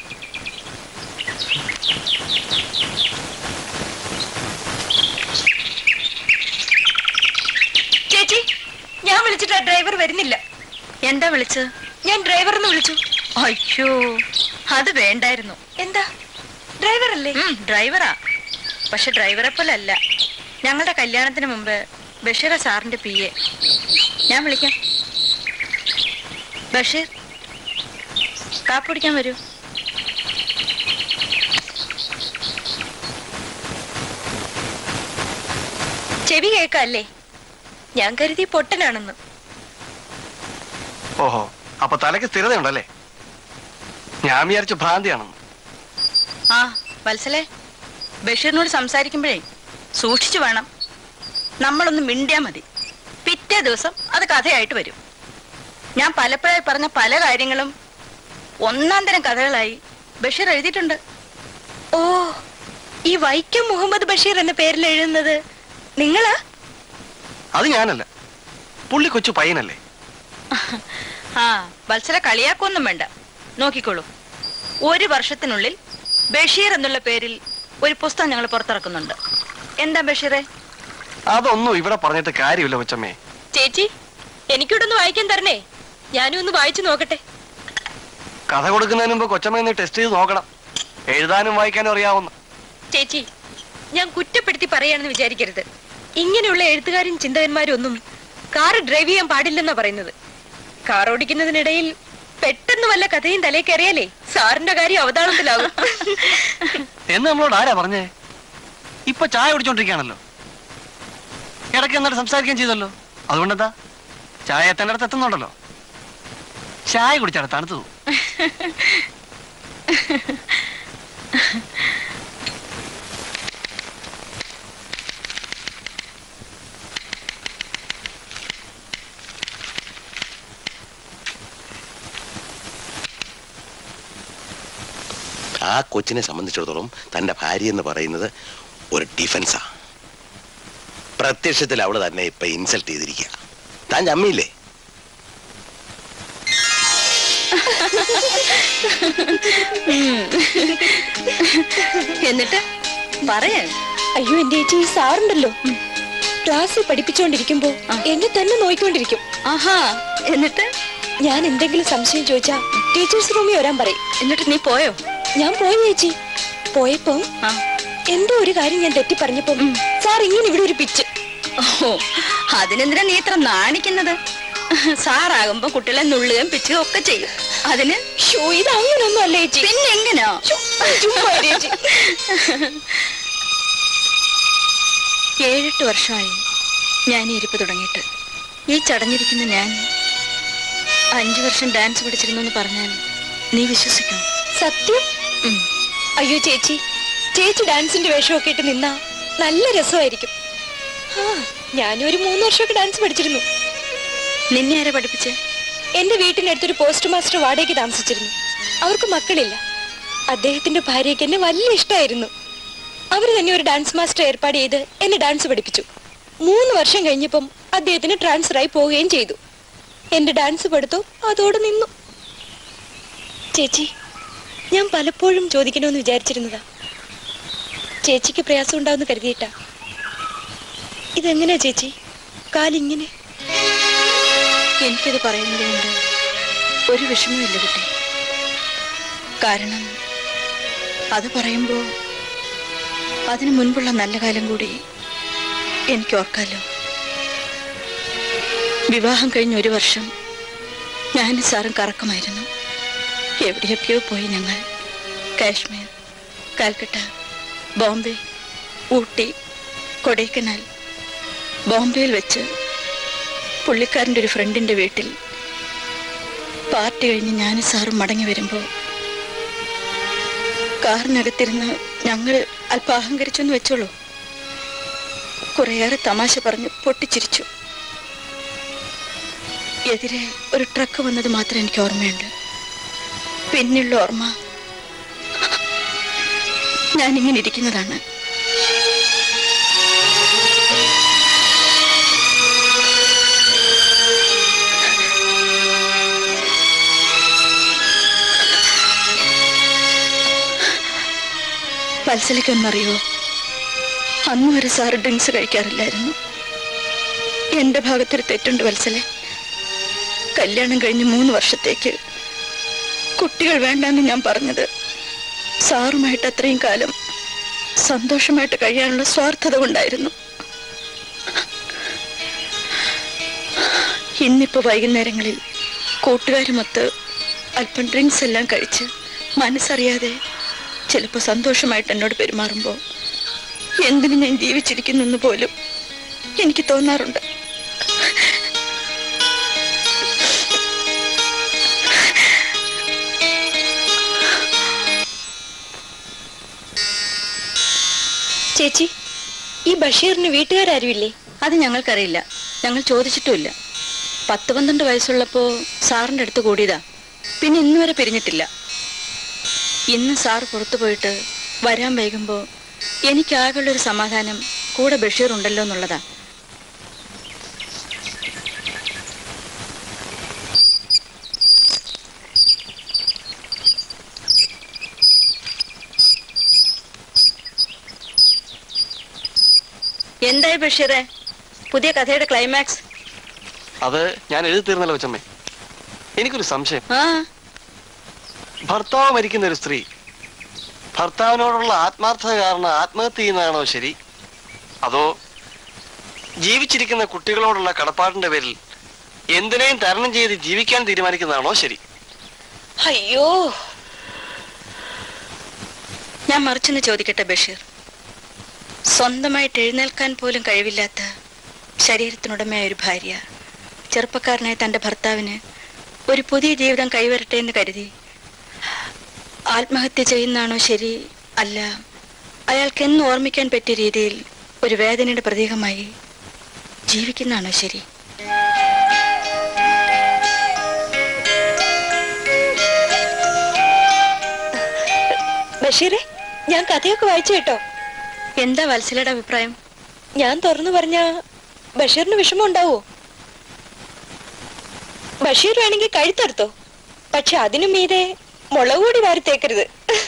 Speaker 1: ചേച്ചി ഞാൻ വിളിച്ചിട്ട് ആ ഡ്രൈവർ വരുന്നില്ല എന്താ വിളിച്ചത് ഞാൻ ഡ്രൈവർ എന്ന് വിളിച്ചു അയ്യോ അത് വേണ്ടായിരുന്നു എന്താ ഡ്രൈവർ അല്ലേ ഡ്രൈവറാ പക്ഷെ ഡ്രൈവറെ പോലെ അല്ല ഞങ്ങളുടെ കല്യാണത്തിന് മുമ്പ് ബഷീറ സാറിന്റെ പി എ ഞാൻ വിളിക്കാം ബഷീർ കാപ്പ് കുടിക്കാൻ വരൂ ചെവി കേക്കല്ലേ ഞാൻ കരുതി പൊട്ടനാണെന്ന്
Speaker 5: ഓഹോ അപ്പൊ തലയ്ക്ക് സ്ഥിരതയുണ്ടല്ലേ ഞാൻ വിചാരിച്ചു ഭ്രാന്തിയാണെന്ന്
Speaker 1: ആ വത്സലേ ബഷീറിനോട് സംസാരിക്കുമ്പോഴേ സൂക്ഷിച്ചു വേണം നമ്മളൊന്ന് മിണ്ടിയാ മതി പിറ്റേ ദിവസം അത് കഥയായിട്ട് വരും ഞാൻ പലപ്പോഴായി പറഞ്ഞ പല കാര്യങ്ങളും ഒന്നാം തരം കഥകളായി ബഷീർ എഴുതിയിട്ടുണ്ട് ഓ ഈ വൈക്കം മുഹമ്മദ് ബഷീർ എന്ന പേരിൽ എഴുതുന്നത് നിങ്ങളാ
Speaker 5: അത് ഞാനല്ല പുള്ളി കൊച്ചു പയ്യനല്ലേ
Speaker 1: ആ വത്സല കളിയാക്കൊന്നും വേണ്ട നോക്കിക്കോളൂ ഒരു വർഷത്തിനുള്ളിൽ ബഷീർ എന്നുള്ള പേരിൽ ഒരു പുസ്തകം ഞങ്ങൾ പുറത്തിറക്കുന്നുണ്ട് എന്താ ബഷീറെ
Speaker 5: അതൊന്നും ഇവിടെ പറഞ്ഞിട്ട് കാര്യമില്ല കൊച്ചമ്മേ
Speaker 1: ചേച്ചി എനിക്കിവിടൊന്ന് വായിക്കാൻ തരണേ ഞാനും ഒന്ന് വായിച്ചു നോക്കട്ടെ
Speaker 5: കഥ കൊടുക്കുന്നതിന് മുമ്പ് കൊച്ചമ്മ ടെസ്റ്റ് ചെയ്ത് നോക്കണം എഴുതാനും വായിക്കാനും അറിയാവുന്ന
Speaker 1: ചേച്ചി ഞാൻ കുറ്റപ്പെടുത്തി പറയാണെന്ന് വിചാരിക്കരുത് ഇങ്ങനെയുള്ള എഴുത്തുകാരും ചിന്തകന്മാരും ഒന്നും കാർ ഡ്രൈവ് ചെയ്യാൻ പാടില്ലെന്നാ പറയുന്നത് കാർ ഓടിക്കുന്നതിനിടയിൽ പെട്ടെന്ന് വല്ല കഥയും തലേ കയറിയാലേ സാറിന്റെ കാര്യം അവതാളത്തിലാവും
Speaker 5: എന്ന് നമ്മളോട് ആരാ പറഞ്ഞേ ഇപ്പൊ ചായ കുടിച്ചോണ്ടിരിക്കുകയാണല്ലോ ഇടയ്ക്ക് എന്നിട്ട് സംസാരിക്കുകയും ചെയ്തല്ലോ അതുകൊണ്ടെന്താ ചായ എത്തേണ്ട അടുത്ത് എത്തുന്നുണ്ടല്ലോ ചായ കുടിച്ചാണ് തണുത്തു പോകും.
Speaker 2: ആ കൊച്ചിനെ സംബന്ധിച്ചിടത്തോളം തൻ്റെ ഭാര്യ എന്ന് പറയുന്നത് ഒരു ഡിഫൻസാ പ്രത്യക്ഷത്തിൽ അവള് തന്നെ ഇപ്പൊ ഇൻസൾട്ട് ചെയ്തിരിക്കുക താൻ ചമ്മിയില്ലേ
Speaker 1: എന്നിട്ട് പറയാ
Speaker 9: അയ്യോ എന്റെ ചേച്ചി ഈ സാറുണ്ടല്ലോ ക്ലാസ്സിൽ പഠിപ്പിച്ചുകൊണ്ടിരിക്കുമ്പോ എന്നെ തന്നെ നോയിക്കൊണ്ടിരിക്കും
Speaker 1: ആഹാ എന്നിട്ട്
Speaker 9: ഞാൻ എന്തെങ്കിലും സംശയം ചോദിച്ചാ ടീച്ചേഴ്സ് റൂമിൽ വരാൻ പറയും
Speaker 1: എന്നിട്ട് നീ പോയോ
Speaker 9: ഞാൻ പോയി ചേച്ചി പോയപ്പോ
Speaker 1: ആ
Speaker 9: എന്തോ ഒരു കാര്യം ഞാൻ തെറ്റി പറഞ്ഞപ്പോ സാർ ഇങ്ങനെ ഇവിടെ ഒരു പിച്ച്
Speaker 1: ഓ അതിനെന്തിനാ നീ ഇത്ര നാണിക്കുന്നത് സാറാകുമ്പോ കുട്ടികളെ നുള്ളുകയും പിച്ചുകയും ഒക്കെ ചെയ്യും അതിന്
Speaker 9: ഷോ ഇത് അങ്ങനൊന്നും അല്ല ചേച്ചി
Speaker 1: പിന്നെ എങ്ങനെയാ
Speaker 9: ചുമ്മാ ഇരി ചേച്ചി
Speaker 1: ഏഴെട്ട് വർഷമായി ഞാൻ ഈ ഇരിപ്പ് തുടങ്ങിയിട്ട് ഈ ചടഞ്ഞിരിക്കുന്ന ഞാൻ അഞ്ചു വർഷം ഡാൻസ് പഠിച്ചിരുന്നു എന്ന് പറഞ്ഞാൽ നീ വിശ്വസിക്കും
Speaker 9: സത്യം അയ്യോ ചേച്ചി ചേച്ചി ഡാൻസിന്റെ വേഷമൊക്കെ ഇട്ട് നിന്നാ നല്ല രസമായിരിക്കും ആ ഞാനും ഒരു മൂന്ന് വർഷമൊക്കെ ഡാൻസ് പഠിച്ചിരുന്നു
Speaker 1: നിന്നെ ആരെ പഠിപ്പിച്ചേ
Speaker 9: എന്റെ വീട്ടിനടുത്തൊരു പോസ്റ്റ് മാസ്റ്റർ വാടകയ്ക്ക് താമസിച്ചിരുന്നു അവർക്ക് മക്കളില്ല അദ്ദേഹത്തിന്റെ ഭാര്യയ്ക്ക് എന്നെ വലിയ ഇഷ്ടമായിരുന്നു അവർ തന്നെ ഒരു ഡാൻസ് മാസ്റ്റർ ഏർപ്പാട് ചെയ്ത് എന്നെ ഡാൻസ് പഠിപ്പിച്ചു മൂന്ന് വർഷം കഴിഞ്ഞപ്പം അദ്ദേഹത്തിന് ട്രാൻസ്ഫർ ആയി പോവുകയും ചെയ്തു എന്റെ ഡാൻസ് പഠിത്തം അതോടെ നിന്നു ചേച്ചി ഞാൻ പലപ്പോഴും ചോദിക്കണമെന്ന് വിചാരിച്ചിരുന്നതാ ചേച്ചിക്ക് പ്രയാസം ഉണ്ടാവുമെന്ന് കരുതിയിട്ടാ ഇതെങ്ങനെയാ ചേച്ചി കാലിങ്ങനെ
Speaker 1: എനിക്കത് പറയുന്നത് കൊണ്ട് ഒരു വിഷമമില്ല കുട്ടി കാരണം അത് പറയുമ്പോൾ അതിനു മുൻപുള്ള നല്ല കാലം കൂടി എനിക്ക് ഓർക്കാലോ വിവാഹം കഴിഞ്ഞ ഒരു വർഷം ഞാനും സാറും കറക്കമായിരുന്നു എവിടെയൊക്കെയോ പോയി ഞങ്ങൾ കാശ്മീർ കാൽക്കട്ട ബോംബെ ഊട്ടി കൊടൈക്കനാൽ ബോംബെയിൽ വെച്ച് പുള്ളിക്കാരൻ്റെ ഒരു ഫ്രണ്ടിൻ്റെ വീട്ടിൽ പാർട്ടി കഴിഞ്ഞ് ഞാനും സാറും മടങ്ങി വരുമ്പോൾ കാറിനകത്തിരുന്ന് ഞങ്ങൾ അല്പം അഹങ്കരിച്ചെന്ന് വെച്ചോളൂ കുറേയേറെ തമാശ പറഞ്ഞ് പൊട്ടിച്ചിരിച്ചു എതിരെ ഒരു ട്രക്ക് വന്നത് മാത്രം എനിക്ക് ഓർമ്മയുണ്ട് പിന്നെയുള്ള ഓർമ്മ ഞാനിങ്ങനെ ഇരിക്കുന്നതാണ് വത്സലയ്ക്കൊന്നറിയോ അന്ന് വരെ സാറ് ഡ്രിങ്ക്സ് കഴിക്കാറില്ലായിരുന്നു എന്റെ ഭാഗത്തൊരു തെറ്റുണ്ട് വത്സലെ കല്യാണം കഴിഞ്ഞ് മൂന്ന് വർഷത്തേക്ക് കുട്ടികൾ വേണ്ടെന്ന് ഞാൻ പറഞ്ഞത് സാറുമായിട്ട് അത്രയും കാലം സന്തോഷമായിട്ട് കഴിയാനുള്ള സ്വാർത്ഥത കൊണ്ടായിരുന്നു ഇന്നിപ്പോ വൈകുന്നേരങ്ങളിൽ കൂട്ടുകാരുമൊത്ത് അല്പം ഡ്രിങ്ക്സ് എല്ലാം കഴിച്ച് മനസ്സറിയാതെ ചിലപ്പോൾ സന്തോഷമായിട്ട് എന്നോട് പെരുമാറുമ്പോൾ എന്തിനു ഞാൻ ജീവിച്ചിരിക്കുന്നു പോലും എനിക്ക് തോന്നാറുണ്ട്
Speaker 9: ചേച്ചി ഈ ബഷീറിന് വീട്ടുകാരുമില്ലേ
Speaker 1: അത് ഞങ്ങൾക്കറിയില്ല ഞങ്ങൾ ചോദിച്ചിട്ടുമില്ല പത്ത് പന്ത്രണ്ട് വയസ്സുള്ളപ്പോൾ സാറിൻ്റെ അടുത്ത് കൂടിയതാ പിന്നെ ഇന്ന് വരെ പിരിഞ്ഞിട്ടില്ല ഇന്ന് സാർ പുറത്തു പോയിട്ട് വരാൻ വൈകുമ്പോൾ എനിക്കാകെയുള്ളൊരു സമാധാനം കൂടെ ബഷീർ ഉണ്ടല്ലോ എന്നുള്ളതാ എന്തായി ബഷീറെ പുതിയ കഥയുടെ ക്ലൈമാക്സ്
Speaker 5: അത് ഞാൻ എഴുതി തീർന്നല്ലോ കൊച്ചമ്മേ എനിക്കൊരു സംശയം
Speaker 1: ആ
Speaker 5: ഭർത്താവ് മരിക്കുന്ന ഒരു സ്ത്രീ ഭർത്താവിനോടുള്ള ആത്മാർത്ഥത കാരണം ആത്മഹത്യ ചെയ്യുന്നതാണോ ശരി അതോ ജീവിച്ചിരിക്കുന്ന കുട്ടികളോടുള്ള കടപ്പാടിന്റെ പേരിൽ എന്തിനേയും തരണം ചെയ്ത് ജീവിക്കാൻ തീരുമാനിക്കുന്നതാണോ ശരി
Speaker 9: അയ്യോ
Speaker 1: ഞാൻ മറിച്ചൊന്ന് ചോദിക്കട്ടെ ബഷീർ സ്വന്തമായിട്ട് എഴുന്നേൽക്കാൻ പോലും കഴിവില്ലാത്ത ശരീരത്തിനുടമയായ ഒരു ഭാര്യ ചെറുപ്പക്കാരനായ തൻ്റെ ഭർത്താവിന് ഒരു പുതിയ ജീവിതം കൈവരട്ടെ എന്ന് കരുതി ആത്മഹത്യ ചെയ്യുന്നതാണോ ശരി അല്ല അയാൾക്ക് എന്ന് ഓർമ്മിക്കാൻ പറ്റിയ രീതിയിൽ ഒരു വേദനയുടെ പ്രതീകമായി ജീവിക്കുന്നതാണോ ശരി
Speaker 9: ബഷീറെ ഞാൻ കഥയൊക്കെ വായിച്ചു കേട്ടോ
Speaker 1: എന്താ വത്സലയുടെ അഭിപ്രായം
Speaker 9: ഞാൻ തുറന്നു പറഞ്ഞ ബഷീറിന് വിഷമം ഉണ്ടാവോ ബഷീർ വേണമെങ്കിൽ കഴുത്തറുത്തോ പക്ഷെ അതിനു മീതെ മുളക് കൂടി വാരി തേക്കരുത്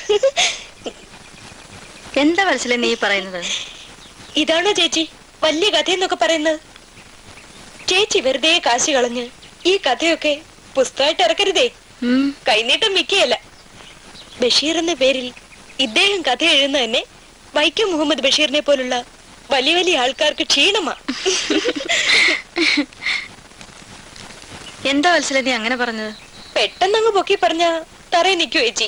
Speaker 1: എന്താ വത്സല നീ പറയുന്നത്
Speaker 9: ഇതാണോ ചേച്ചി വലിയ കഥയെന്നൊക്കെ പറയുന്നത് ചേച്ചി വെറുതെ കാശ് കളഞ്ഞ് ഈ കഥയൊക്കെ പുസ്തകമായിട്ട് ഇറക്കരുതേ
Speaker 1: ഉം,
Speaker 9: കൈനീട്ടം മിക്കയല്ല ബഷീർ എന്ന പേരിൽ ഇദ്ദേഹം കഥ എഴുതുന്ന തന്നെ വൈക്കം മുഹമ്മദ് ബഷീറിനെ പോലുള്ള വലിയ വലിയ ആൾക്കാർക്ക് ക്ഷീണമാ
Speaker 1: എന്താ വത്സല നീ അങ്ങനെ പറഞ്ഞത്
Speaker 9: പെട്ടെന്നങ്ങ് പൊക്കി പറഞ്ഞ തറയിൽ നിൽക്കൂ ചേച്ചി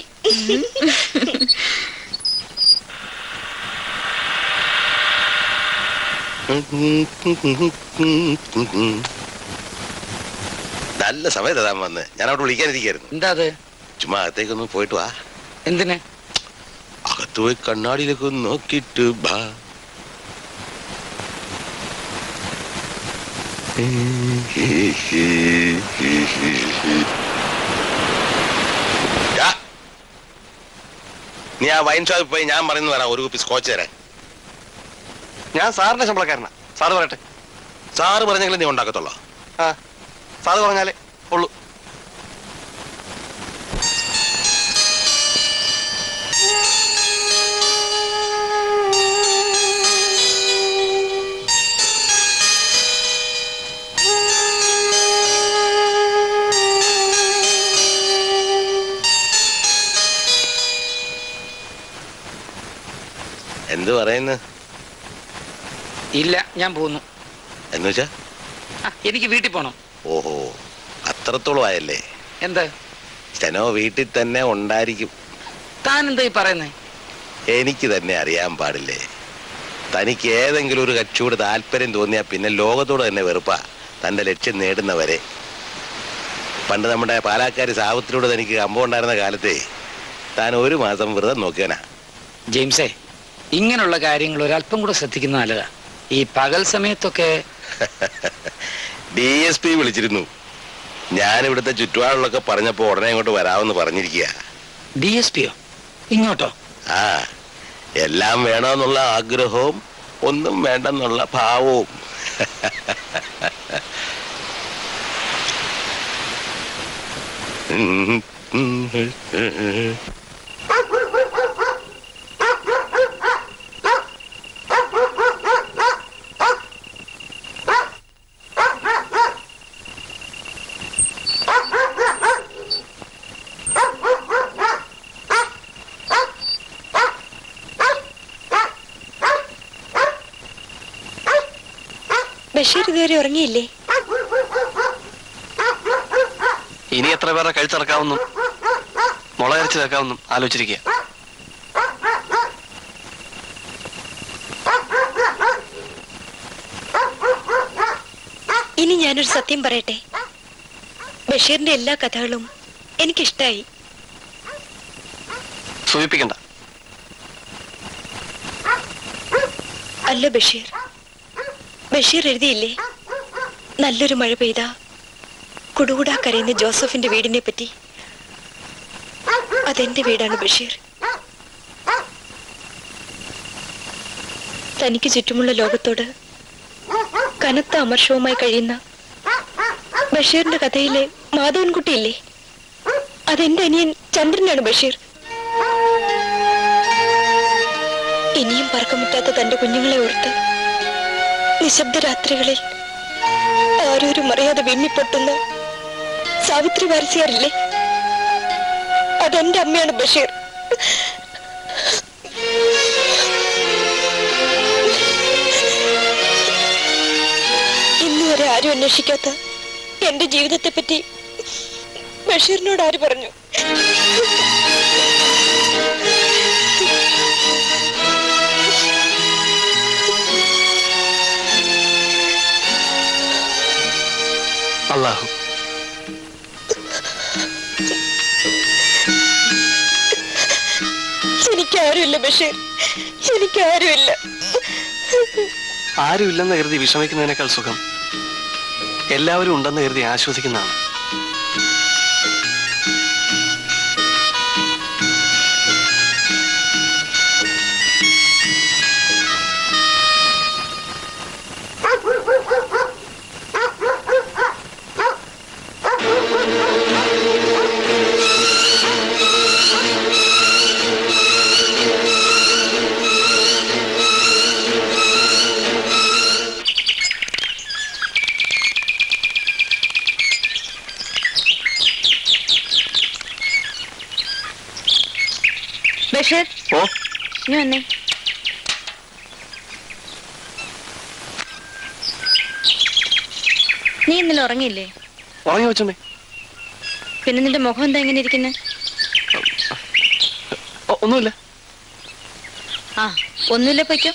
Speaker 2: നല്ല സമയത്ത് താൻ വന്ന് ഞാൻ അവിടെ വിളിക്കാനിരിക്കായിരുന്നു
Speaker 3: എന്താ അത്
Speaker 2: ചുമ്മാ അകത്തേക്കൊന്ന് പോയിട്ട് വാ
Speaker 3: എന്തിന്
Speaker 2: അകത്ത് പോയി കണ്ണാടിയിലേക്ക് ഒന്ന് നോക്കിയിട്ട് ബാ യാ. നീ ആ വൈൻ ഷോപ്പിൽ പോയി ഞാൻ പറയുന്നു വരാം ഒരു കുപ്പി സ്കോച്ച് തരാൻ
Speaker 5: ഞാൻ സാറിന്റെ ശമ്പളക്കാരനാ സാറ് പറയട്ടെ
Speaker 2: സാറ് പറഞ്ഞെങ്കിലും നീ ഉണ്ടാക്കത്തുള്ളോ
Speaker 5: ആ സാറ് പറഞ്ഞാലേ ഉള്ളൂ
Speaker 2: എന്ത് പറയുന്നു
Speaker 3: ഇല്ല ഞാൻ പോകുന്നു
Speaker 2: എന്ന് വെച്ചാ
Speaker 3: ആ, എനിക്ക് വീട്ടിൽ പോണം
Speaker 2: ഓഹോ അത്രത്തോളം ആയല്ലേ
Speaker 3: എന്ത്
Speaker 2: സ്റ്റെനോ വീട്ടിൽ തന്നെ ഉണ്ടായിരിക്കും
Speaker 3: താൻ എന്താ ഈ പറയുന്നേ
Speaker 2: എനിക്ക് തന്നെ അറിയാൻ പാടില്ലേ തനിക്ക് ഏതെങ്കിലും ഒരു കച്ചോട് താല്പര്യം തോന്നിയാൽ പിന്നെ ലോകത്തോട് തന്നെ വെറുപ്പാ തന്റെ ലക്ഷ്യം നേടുന്നവരെ പണ്ട് നമ്മുടെ പാലാക്കാരി സാവത്തിലൂടെ തനിക്ക് കമ്പം ഉണ്ടായിരുന്ന കാലത്തെ താൻ ഒരു മാസം വ്രതം നോക്കിയവനാ
Speaker 3: ജെയിംസേ ഇങ്ങനെയുള്ള കാര്യങ്ങൾ ഒരല്പം കൂടെ ശ്രദ്ധിക്കുന്ന നല്ലതാ ഈ പകൽ സമയത്തൊക്കെ
Speaker 2: ഡി എസ് പി വിളിച്ചിരുന്നു ഞാൻ ഇവിടുത്തെ ചുറ്റുപാടുകളൊക്കെ പറഞ്ഞപ്പോ ഉടനെ ഇങ്ങോട്ട് വരാമെന്ന് പറഞ്ഞിരിക്കുക
Speaker 3: ഡി എസ് പിയോ ഇങ്ങോട്ടോ
Speaker 2: ആ എല്ലാം വേണമെന്നുള്ള ആഗ്രഹവും ഒന്നും വേണ്ടെന്നുള്ള ഭാവവും
Speaker 9: ബഷീർ ഇതുവരെ ഉറങ്ങിയില്ലേ
Speaker 5: ഇനി എത്ര പേരുടെ കഴുത്തിറക്കാവുന്നു മുളകരച്ച് വെക്കാവുന്നു ആലോചിച്ചിരിക്കുക
Speaker 9: ഇനി ഞാനൊരു സത്യം പറയട്ടെ ബഷീറിന്റെ എല്ലാ കഥകളും എനിക്കിഷ്ടായി
Speaker 5: സൂചിപ്പിക്കണ്ട
Speaker 9: അല്ല ബഷീർ ബഷീർ എഴുതിയില്ലേ നല്ലൊരു മഴ പെയ്ത കുടുകുടാ കരയുന്ന ജോസഫിന്റെ വീടിനെ പറ്റി അതെന്റെ വീടാണ് ബഷീർ തനിക്ക് ചുറ്റുമുള്ള ലോകത്തോട് കനത്ത അമർഷവുമായി കഴിയുന്ന ബഷീറിന്റെ കഥയിലെ മാധവൻകുട്ടിയില്ലേ അതെന്റെ അനിയൻ ചന്ദ്രനാണ് ബഷീർ ഇനിയും പറക്കമുറ്റാത്ത തന്റെ കുഞ്ഞുങ്ങളെ ഓർത്ത് നിശബ്ദ രാത്രികളിൽ ആരോരും അറിയാതെ വിമ്മിപ്പൊട്ടുന്ന സാവിത്രി വാരസിയാറില്ലേ അതെന്റെ അമ്മയാണ് ബഷീർ ഇന്നുവരെ ആരും അന്വേഷിക്കാത്ത എന്റെ ജീവിതത്തെ പറ്റി ബഷീറിനോട് ആര് പറഞ്ഞു
Speaker 5: അള്ളാഹു
Speaker 9: എനിക്കാരുമില്ല ബഷീർ എനിക്കാരുമില്ല
Speaker 5: ആരുമില്ലെന്ന് കരുതി വിഷമിക്കുന്നതിനേക്കാൾ സുഖം എല്ലാവരും ഉണ്ടെന്ന് കരുതി ആശ്വസിക്കുന്നതാണ്
Speaker 1: ബഷീർ
Speaker 5: ഓ
Speaker 1: നീ വന്നേ നീ ഇന്നലെ ഉറങ്ങിയില്ലേ
Speaker 5: ഉറങ്ങി വെച്ചമ്മേ
Speaker 1: പിന്നെ നിന്റെ മുഖം എന്താ എങ്ങനെ ഇരിക്കുന്നെ
Speaker 5: ഓ, ഒന്നുമില്ല
Speaker 1: ആ ഒന്നുമില്ല പൊയ്ക്കോ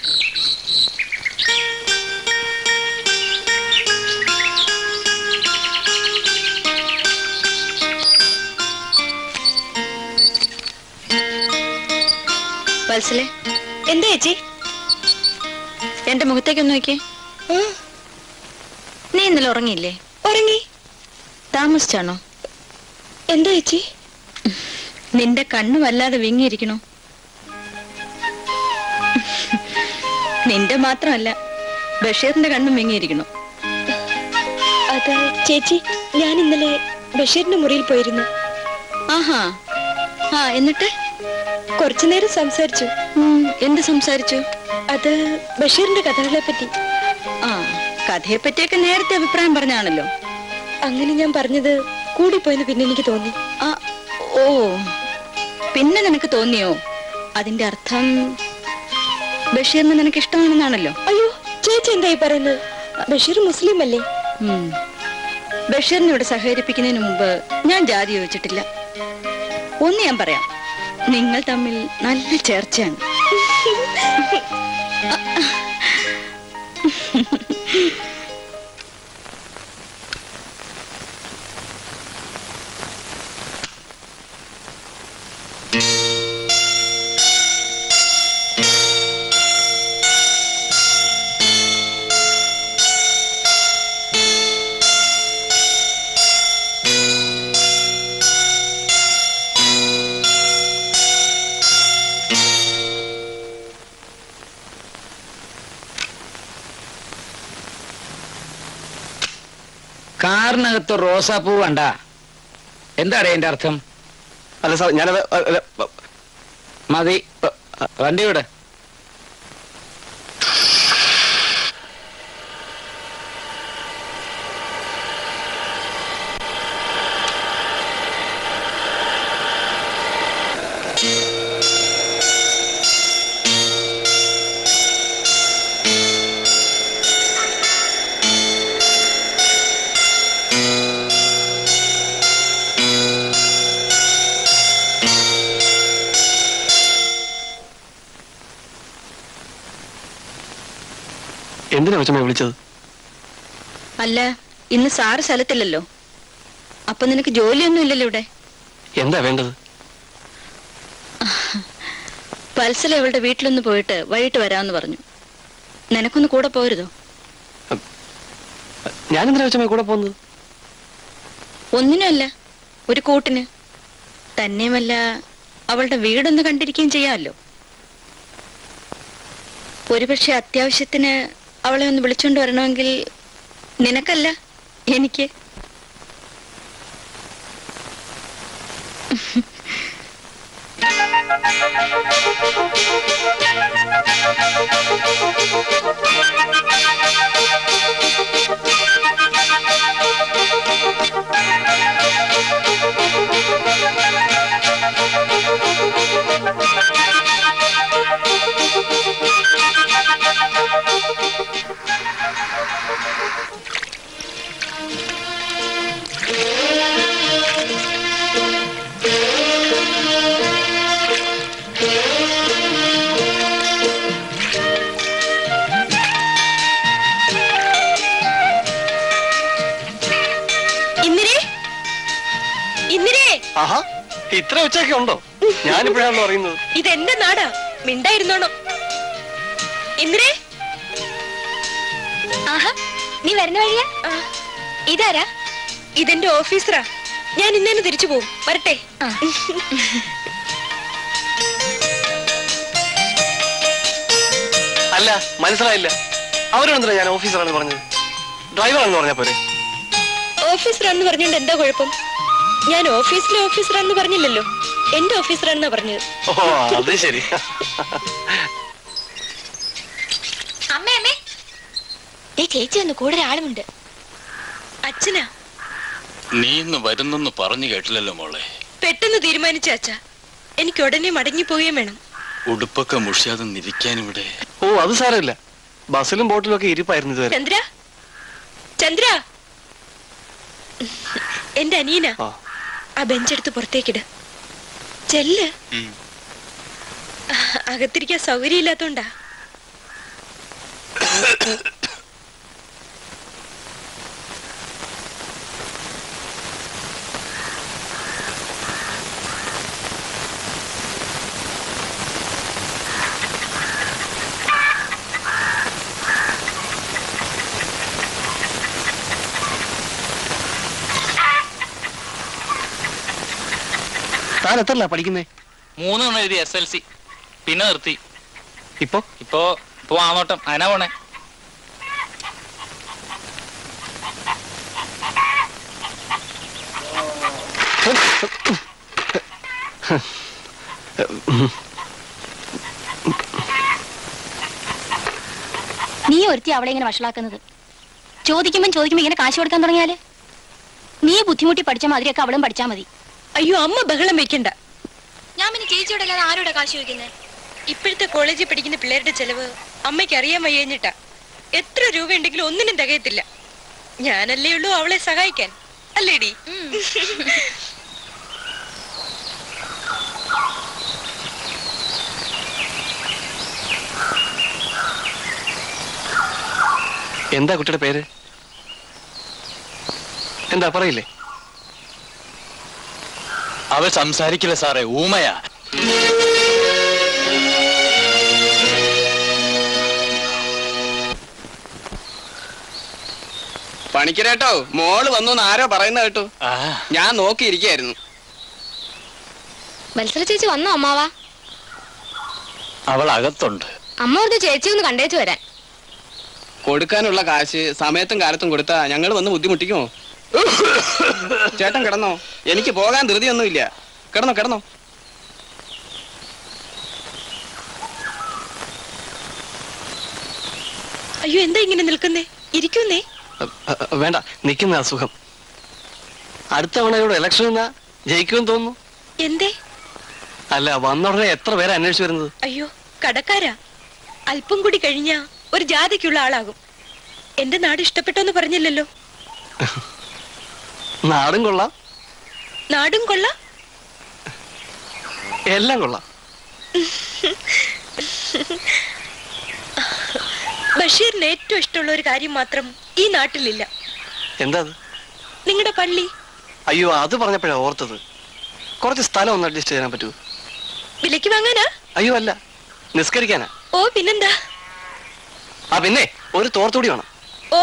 Speaker 1: വത്സലെ
Speaker 9: എന്താ ചേച്ചി
Speaker 1: എന്റെ മുഖത്തേക്ക് ഒന്ന് നോക്കിയേ നീ ഇന്നലെ ഉറങ്ങിയില്ലേ
Speaker 9: ഉറങ്ങി
Speaker 1: താമസിച്ചാണോ
Speaker 9: എന്താ ചേച്ചി
Speaker 1: നിന്റെ കണ്ണ് വല്ലാതെ വിങ്ങിയിരിക്കണോ നിന്റെ മാത്രമല്ല ബഷീറിന്റെ കണ്ണും വിങ്ങിയിരിക്കണു
Speaker 9: അത് ചേച്ചി ഞാൻ ഇന്നലെ ബഷീറിന്റെ മുറിയിൽ പോയിരുന്നു
Speaker 1: ആഹാ ആ എന്നിട്ട്
Speaker 9: കുറച്ചു നേരം സംസാരിച്ചു
Speaker 1: ഉം, എന്ത് സംസാരിച്ചു
Speaker 9: അത് ബഷീറിന്റെ കഥകളെ പറ്റി
Speaker 1: ആ കഥയെ പറ്റിയൊക്കെ നേരത്തെ അഭിപ്രായം പറഞ്ഞാണല്ലോ
Speaker 9: അങ്ങനെ ഞാൻ പറഞ്ഞത് കൂടിപ്പോയെന്ന് പിന്നെ എനിക്ക് തോന്നി
Speaker 1: ആ ഓ പിന്നെ നിനക്ക് തോന്നിയോ അതിന്റെ അർത്ഥം ബഷീറിന് നിനക്ക് ഇഷ്ടമാണെന്നാണല്ലോ
Speaker 9: അയ്യോ ചേച്ചി എന്തായി പറയുന്നത് ബഷീർ മുസ്ലിം അല്ലേ
Speaker 1: ഉം. ബഷീറിനെ ഇവിടെ സഹകരിപ്പിക്കുന്നതിന് മുമ്പ് ഞാൻ ജാതി ചോദിച്ചിട്ടില്ല ഒന്ന് ഞാൻ പറയാം നിങ്ങൾ തമ്മിൽ നല്ല ചേർച്ചയാണ്
Speaker 3: കാറിനകത്ത് റോസാപ്പൂ കണ്ട എന്താണ് എന്റെ അർത്ഥം
Speaker 5: അല്ല സാർ ഞാനത് അല്ല,
Speaker 3: മതി വണ്ടി വിടെ
Speaker 5: എന്തിനാ കൊച്ചമ്മ വിളിച്ചത്
Speaker 1: അല്ല ഇന്ന് സാറ് സ്ഥലത്തില്ലല്ലോ അപ്പൊ നിനക്ക് ജോലിയൊന്നും ഇല്ലല്ലോ ഇവിടെ
Speaker 5: എന്താ വേണ്ടത്
Speaker 1: വത്സല ഇവളുടെ വീട്ടിലൊന്ന് പോയിട്ട് വൈകിട്ട് വരാമെന്ന് പറഞ്ഞു നിനക്കൊന്ന് കൂടെ പോരുതോ
Speaker 5: ഞാൻ എന്തിനാ കൊച്ചമ്മ കൂടെ പോകുന്നത്
Speaker 1: ഒന്നിനുമല്ല ഒരു കൂട്ടിന് തന്നെയുമല്ല അവളുടെ വീടൊന്ന് കണ്ടിരിക്കുകയും ചെയ്യാമല്ലോ ഒരുപക്ഷെ അത്യാവശ്യത്തിന് അവളെ ഒന്ന് വിളിച്ചോണ്ട് വരണമെങ്കിൽ നിനക്കല്ല എനിക്ക്
Speaker 9: ഇന്ദിരേ ഇന്ദിരേ
Speaker 5: ആഹാ ഇത്ര ഉച്ചയൊക്കെ ഉണ്ടോ ഞാനിപ്പോഴാണല്ലോ അറിയുന്നത്
Speaker 9: ഇതെന്റെ നാടാ മിണ്ടായിരുന്നോണം ഇന്ദിരേ
Speaker 4: ആഹാ നീ വരുന്ന വഴിയാ ഇതാരാ
Speaker 9: ഇതെന്റെ ഓഫീസറാ ഞാൻ ഇന്നേനെ തിരിച്ചു പോകും വരട്ടെ
Speaker 5: അല്ല മനസ്സിലായില്ല അവരെന്തിനാ ഞാൻ ഓഫീസറാണെന്ന് പറഞ്ഞത് ഡ്രൈവറാണെന്ന് പറഞ്ഞാ പോരെ
Speaker 9: ഓഫീസറാന്ന് പറഞ്ഞോണ്ട് എന്താ കുഴപ്പം ഞാൻ ഓഫീസിലെ ഓഫീസറാന്ന് പറഞ്ഞില്ലല്ലോ എന്റെ ഓഫീസറാണെന്നാ പറഞ്ഞത്
Speaker 5: ഓ അത് ശരി
Speaker 4: അമ്മേ അമ്മേ ദേ ചേച്ചി ഒന്ന് കൂടെ ഒരാളുമുണ്ട്
Speaker 9: അച്ഛനാ
Speaker 10: നീ ഇന്ന് വരുന്നെന്ന് പറഞ്ഞു കേട്ടില്ലല്ലോ മോളെ
Speaker 9: പെട്ടെന്ന് തീരുമാനിച്ച അച്ഛ എനിക്ക് ഉടനെ മടങ്ങി പോവുകയും വേണം
Speaker 10: ഉടുപ്പൊക്കെ മുഷിയാതെ നിരിക്കാൻ ഇവിടെ
Speaker 5: ഓ അത് സാരമില്ല ബസ്സിലും ബോട്ടിലും ഒക്കെ ഇരിപ്പായിരുന്നു ഇതുവരെ
Speaker 9: ചന്ദ്ര ചന്ദ്ര എന്റെ അനിയനാ
Speaker 5: ആ.
Speaker 9: ആ ബെഞ്ചെടുത്ത് പുറത്തേക്കിട് ചെല്ല് അകത്തിരിക്കാൻ സൗകര്യമില്ലാത്തോണ്ടാ
Speaker 5: താൻ എത്രല്ല പഠിക്കുന്നേ
Speaker 10: മൂന്നെണ്ണം എഴുതി എസ് എൽ സി പിന്നെ നിർത്തി
Speaker 5: ഇപ്പൊ
Speaker 10: ഇപ്പോ ഇപ്പോ ആണോട്ടം അതിനാ പോണേ
Speaker 4: നീ ഒരുത്തി അവളെ ഇങ്ങനെ വഷളാക്കുന്നത് ചോദിക്കുമ്പോൾ ചോദിക്കുമ്പോൾ ഇങ്ങനെ കാശ് കൊടുക്കാൻ തുടങ്ങിയാല് നീ ബുദ്ധിമുട്ടി പഠിച്ച മാതിരിയൊക്കെ അവളും പഠിച്ചാ മതി
Speaker 9: അയ്യോ അമ്മ ബഹളം വെക്കണ്ട
Speaker 4: ഞാൻ പിന്നെ ചേച്ചിയോട് അല്ലാതെ ആരോടെ കാശ് ചോദിക്കുന്നത്
Speaker 9: ഇപ്പോഴത്തെ കോളേജിൽ പഠിക്കുന്ന പിള്ളേരുടെ ചെലവ് അമ്മയ്ക്ക് അറിയാൻ വയ്യഞ്ഞിട്ടാ എത്ര രൂപ ഉണ്ടെങ്കിലും ഒന്നിനും തികയത്തില്ല ഞാനല്ലേ ഉള്ളൂ അവളെ സഹായിക്കാൻ അല്ലേടി
Speaker 5: എന്താ കുട്ടിയുടെ പേര് എന്താ പറയില്ലേ
Speaker 10: അവ സംസാരിക്കില്ല സാറേ ഊമയാ
Speaker 11: പണിക്കരേട്ടോ മോള് വന്നു എന്ന് ആരോ പറയുന്ന കേട്ടു
Speaker 10: ആ
Speaker 11: ഞാൻ നോക്കിയിരിക്കായിരുന്നു
Speaker 12: മത്സര ചേച്ചി വന്നോ അമ്മാവാ
Speaker 10: അവൾ അകത്തുണ്ട്
Speaker 12: അമ്മ പറഞ്ഞ ചേച്ചി ഒന്ന് കണ്ടേച്ചു വരാൻ
Speaker 11: കൊടുക്കാനുള്ള കാശ് സമയത്തും കാലത്തും കൊടുത്താ ഞങ്ങൾ വന്ന് ബുദ്ധിമുട്ടിക്കുമോ ചേട്ടൻ കിടന്നോ എനിക്ക് പോകാൻ ധൃതിയൊന്നുമില്ല കിടന്നോ കിടന്നോ
Speaker 9: അയ്യോ എന്താ ഇങ്ങനെ നിൽക്കുന്നേ ഇരിക്കുന്നേ
Speaker 5: അ, അ, വേണ്ട നിൽക്കുന്ന അസുഖം അടുത്ത തവണ ഇവിടെ ഇലക്ഷൻ എന്നാ ജയിക്കുമെന്ന് തോന്നുന്നു
Speaker 9: എന്തേ
Speaker 5: അല്ല വന്ന ഉടനെ എത്ര പേരെ അന്വേഷിച്ചു വരുന്നത്
Speaker 9: അയ്യോ കടക്കാരാ അല്പം കൂടി കഴിഞ്ഞാ ഒരു ജാതിക്കുള്ള ആളാകും എന്റെ നാട് ഇഷ്ടപ്പെട്ടോന്ന് പറഞ്ഞില്ലല്ലോ
Speaker 5: നാടും കൊള്ളാം
Speaker 9: നാടും കൊള്ള
Speaker 5: എല്ലാം കൊള്ളാം
Speaker 9: ബഷീറിന് ഏറ്റവും ഇഷ്ടമുള്ള ഒരു കാര്യം മാത്രം ഈ നാട്ടിലില്ല
Speaker 5: എന്താ അത്
Speaker 9: നിങ്ങളുടെ പള്ളി
Speaker 5: അയ്യോ അത് പറഞ്ഞപ്പോഴാ ഓർത്തത് കുറച്ച് സ്ഥലം ഒന്ന് അഡ്ജസ്റ്റ് ചെയ്യാൻ പറ്റൂ
Speaker 9: വിലക്ക് വാങ്ങാനാ
Speaker 5: അയ്യോ അല്ല നിസ്കരിക്കാനാ
Speaker 9: ഓ പിന്നെന്താ
Speaker 5: ആ പിന്നെ ഒരു തോർത്തുകൂടി വേണം
Speaker 9: ഓ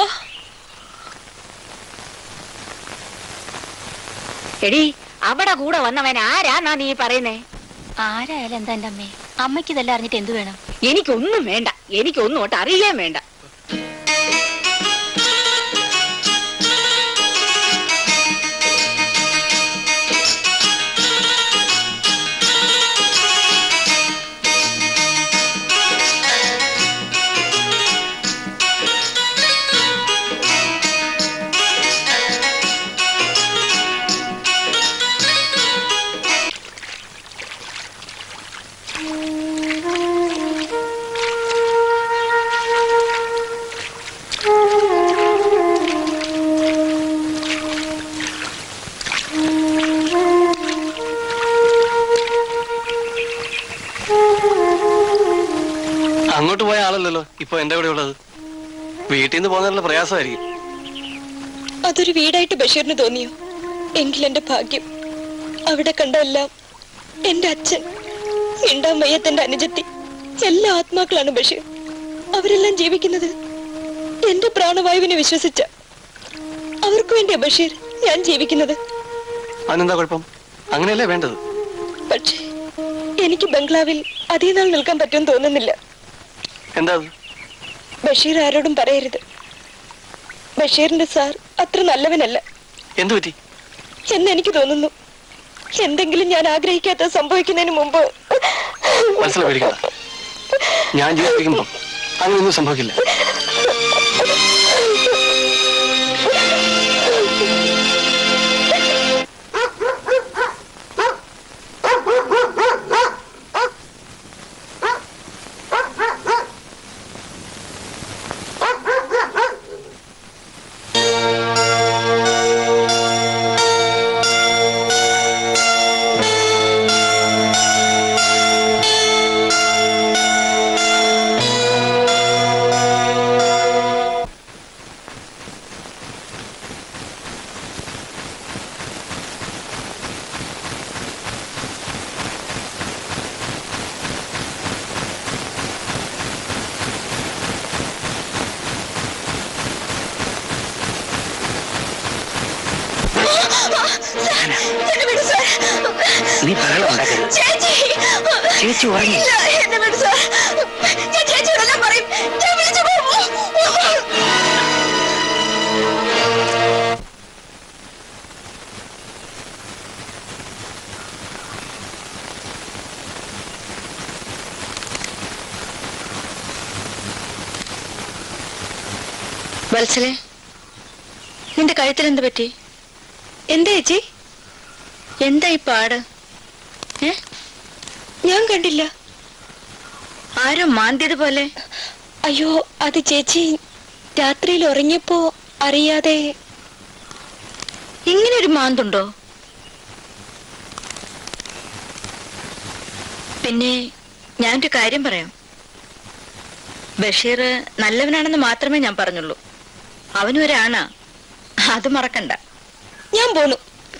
Speaker 6: എടി അവിടെ കൂടെ വന്നവൻ ആരാന്നാ നീ പറയുന്നേ
Speaker 4: ആരായാലും എന്താ എന്റെ അമ്മേ അമ്മയ്ക്ക് ഇതെല്ലാം അറിഞ്ഞിട്ട് എന്ത് വേണം
Speaker 6: എനിക്കൊന്നും വേണ്ട എനിക്കൊന്നും ഒട്ട് അറിയാൻ വേണ്ട
Speaker 5: അങ്ങോട്ട് പോയ ആളല്ലല്ലോ ഇപ്പൊ എന്റെ കൂടെ ഉള്ളത് വീട്ടിൽ നിന്ന് പോകുന്നതിനുള്ള പ്രയാസമായിരിക്കും
Speaker 9: അതൊരു വീടായിട്ട് ബഷീറിന് തോന്നിയോ എങ്കിൽ എന്റെ ഭാഗ്യം അവിടെ കണ്ട എല്ലാം എന്റെ അച്ഛൻ മിണ്ടാൻ വയ്യത്തെന്റെ അനുജത്തി എല്ലാ ആത്മാക്കളാണ് ബഷീർ അവരെല്ലാം ജീവിക്കുന്നത് എന്റെ പ്രാണവായുവിനെ വിശ്വസിച്ച അവർക്ക് വേണ്ടിയാ ബഷീർ ഞാൻ ജീവിക്കുന്നത്
Speaker 5: അതിനെന്താ കുഴപ്പം അങ്ങനെയല്ലേ വേണ്ടത്
Speaker 9: പക്ഷേ എനിക്ക് ബംഗ്ലാവിൽ അധികം നാൾ നിൽക്കാൻ പറ്റുമെന്ന് തോന്നുന്നില്ല
Speaker 5: എന്താ അത്
Speaker 9: ബഷീർ ആരോടും പറയരുത് ബഷീറിന്റെ സാർ അത്ര നല്ലവനല്ല
Speaker 5: എന്തു പറ്റി
Speaker 9: എന്ന് എനിക്ക് തോന്നുന്നു എന്തെങ്കിലും ഞാൻ ആഗ്രഹിക്കാത്ത സംഭവിക്കുന്നതിന് മുമ്പ്
Speaker 5: മനസ്സിലായി പേടിക്കണ്ട ഞാൻ ജീവിപ്പിക്കുമ്പോ അങ്ങനെയൊന്നും സംഭവിക്കില്ല
Speaker 9: എന്നെ വിട് സാർ.
Speaker 3: നീ ബഹളം ഉണ്ടാക്കരുത്
Speaker 13: ചേച്ചി
Speaker 3: ചേച്ചി ഉറങ്ങി
Speaker 13: ഇല്ല, എന്നെ വിട് സാർ ഞാൻ ചേച്ചിയോടെല്ലാം പറയും ഞാൻ വിളിച്ചു പോകും
Speaker 1: വത്സലെ നിന്റെ കഴുത്തിൽ എന്ത് പറ്റി
Speaker 9: എന്താ ചേച്ചി
Speaker 1: എന്താ ഈ പാട് ഏ
Speaker 9: ഞാൻ കണ്ടില്ല
Speaker 1: ആരോ മാന്തിയതുപോലെ
Speaker 9: അയ്യോ അത് ചേച്ചി രാത്രിയിൽ ഉറങ്ങിയപ്പോ അറിയാതെ
Speaker 1: ഇങ്ങനെ ഒരു മാന്തുണ്ടോ പിന്നെ ഞാനൊരു കാര്യം പറയാം ബഷീർ നല്ലവനാണെന്ന് മാത്രമേ ഞാൻ പറഞ്ഞുള്ളൂ അവനും ഒരാണാ അത് മറക്കണ്ട
Speaker 9: ഞാൻ പോന്നു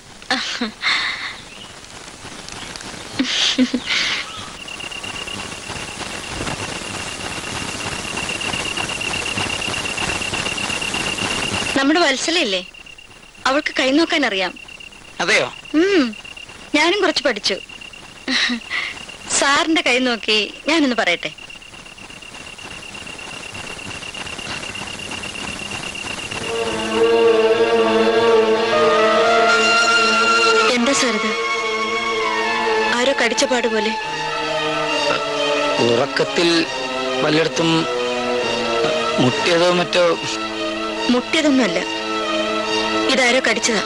Speaker 1: നമ്മുടെ വത്സലയില്ലേ അവൾക്ക് കൈ നോക്കാൻ അറിയാം
Speaker 3: അതെയോ
Speaker 1: ഉം, ഞാനും കുറച്ച് പഠിച്ചു സാറിന്റെ കൈ നോക്കി ഞാനൊന്ന് പറയട്ടെ എന്താ സാർ ഇത് ആരോ കടിച്ച പാടുപോലെ
Speaker 3: ഉറക്കത്തിൽ വല്ലയിടത്തും മുട്ടിയതോ മറ്റോ
Speaker 1: മുട്ടിയതൊന്നുമല്ല ഇതാരോ കടിച്ചതാ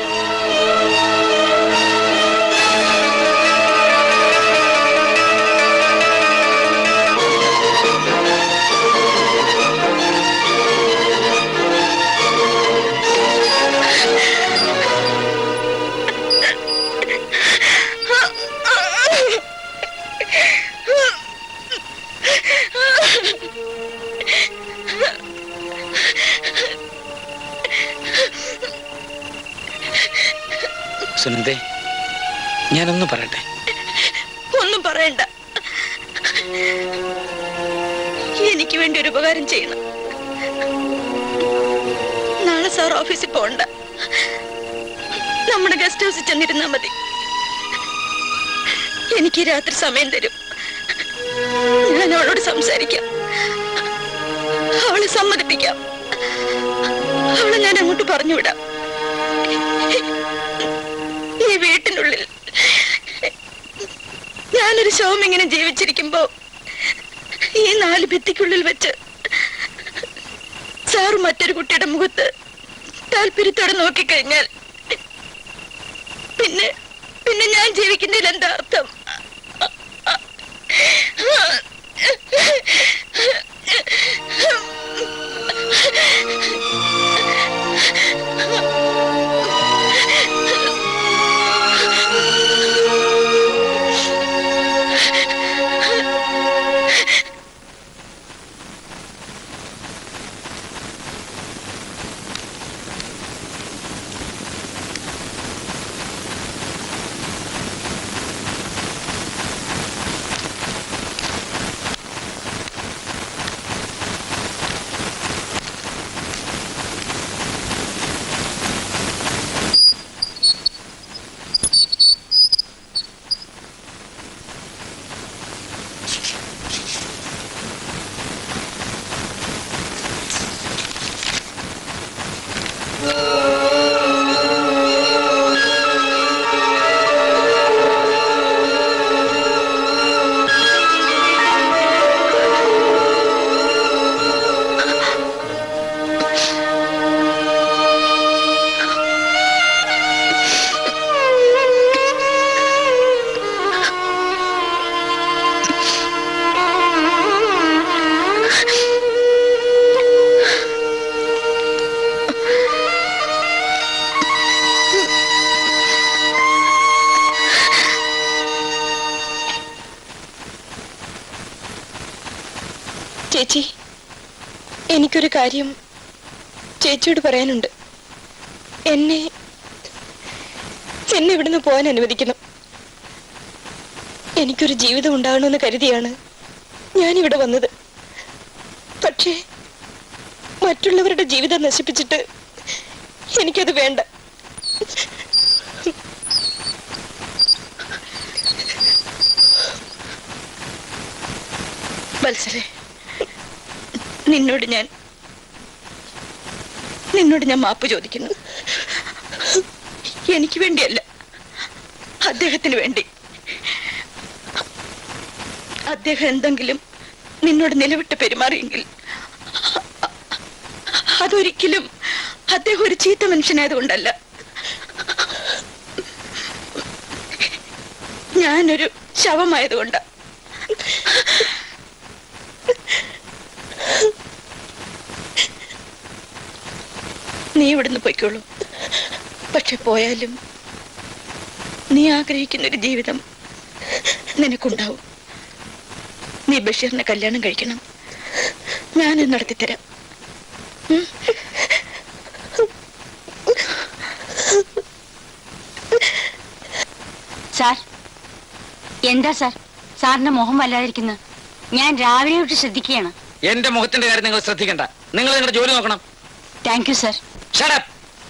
Speaker 3: സുനന്ദേ ഞാനൊന്ന് പറയട്ടെ
Speaker 1: ഒന്നും പറയണ്ട എനിക്ക് വേണ്ടി ഒരു ഉപകാരം ചെയ്യണം നാളെ സാർ ഓഫീസിൽ പോണ്ട നമ്മുടെ ഗസ്റ്റ് ഹൗസിൽ ചെന്നിരുന്നാ മതി എനിക്ക് ഈ രാത്രി സമയം തരും ഞാൻ അവളോട് സംസാരിക്കാം അവളെ സമ്മതിപ്പിക്കാം അവളെ ഞാൻ അങ്ങോട്ട് പറഞ്ഞുവിടാം ഈ വീട്ടിനുള്ളിൽ ഞാനൊരു ശവം ഇങ്ങനെ ജീവിച്ചിരിക്കുമ്പോ ഈ നാല് ഭിത്തിക്കുള്ളിൽ വെച്ച് സാറ് മറ്റൊരു കുട്ടിയുടെ മുഖത്ത് താല്പര്യത്തോടെ നോക്കിക്കഴിഞ്ഞാൽ പിന്നെ പിന്നെ ഞാൻ ജീവിക്കുന്നതിൽ എന്താ അർത്ഥം
Speaker 9: ചേച്ചി എനിക്കൊരു കാര്യം ചേച്ചിയോട് പറയാനുണ്ട് എന്നെ എന്നെ ഇവിടുന്ന് പോകാൻ അനുവദിക്കണം എനിക്കൊരു ജീവിതം ഉണ്ടാകണമെന്ന് കരുതിയാണ് ഞാനിവിടെ വന്നത് പക്ഷേ മറ്റുള്ളവരുടെ ജീവിതം നശിപ്പിച്ചിട്ട് എനിക്കത് വേണ്ട
Speaker 1: വത്സരെ നിന്നോട് ഞാൻ നിന്നോട് ഞാൻ മാപ്പ് ചോദിക്കുന്നു എനിക്ക് വേണ്ടിയല്ല അദ്ദേഹത്തിന് വേണ്ടി അദ്ദേഹം എന്തെങ്കിലും നിന്നോട് നിലവിട്ട് പെരുമാറിയെങ്കിൽ അതൊരിക്കലും അദ്ദേഹം ഒരു ചീത്ത മനുഷ്യനായതുകൊണ്ടല്ല ഞാനൊരു ശവമായതുകൊണ്ടാ നീ ഇവിടുന്ന് പൊയ്ക്കോളൂ പക്ഷെ പോയാലും നീ ആഗ്രഹിക്കുന്ന ഒരു ജീവിതം നിനക്കുണ്ടാവും നീ ബഷീറിനെ കല്യാണം കഴിക്കണം ഞാനത് നടത്തിത്തരാം ഉം?
Speaker 6: സാർ എന്താ സാർ സാറിന്റെ മുഖം വല്ലാതിരിക്കുന്നത് ഞാൻ രാവിലെ തൊട്ട് ശ്രദ്ധിക്കുകയാണ്
Speaker 3: എന്റെ മുഖത്തിന്റെ കാര്യം നിങ്ങൾ ശ്രദ്ധിക്കണ്ട നിങ്ങൾ നിങ്ങളുടെ ജോലി നോക്കണം
Speaker 6: താങ്ക് യു സാർ
Speaker 3: ഷടപ്പ്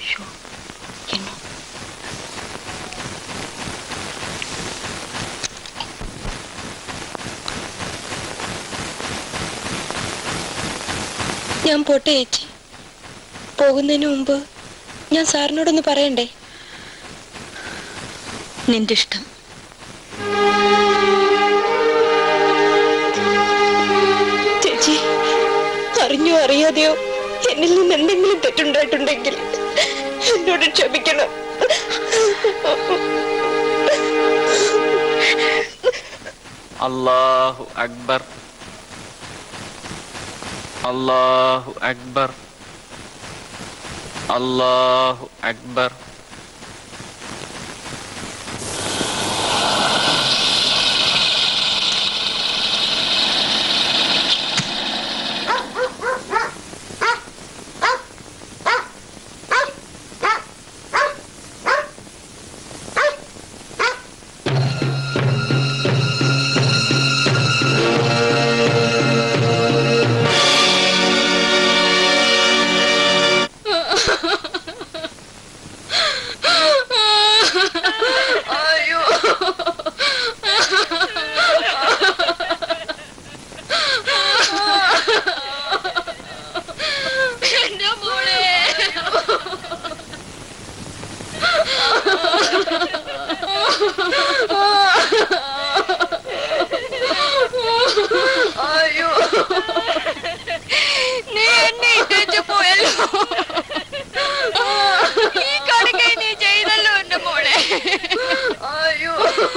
Speaker 9: ഞാൻ പോട്ടെ ചേച്ചി പോകുന്നതിന് മുമ്പ് ഞാൻ സാറിനോടൊന്ന് പറയണ്ടേ
Speaker 1: നിന്റെ ഇഷ്ടം
Speaker 9: ചേച്ചി അറിഞ്ഞോ അറിയാതെയോ എന്നിൽ നിന്ന് എന്തെങ്കിലും തെറ്റുണ്ടായിട്ടുണ്ടെങ്കിൽ എന്നോട് ക്ഷമിക്കണം
Speaker 11: അല്ലാഹു അക്ബർ അല്ലാഹു അക്ബർ അല്ലാഹു അക്ബർ
Speaker 13: അയ്യോ എന്റെ മോളെ അയ്യോ നീ എന്നെ ഇട്ടേച്ച് പോയല്ലോ ഈ കണക്കൈ നീ ചെയ്തല്ലോ എന്റെ മോളെ അയ്യോ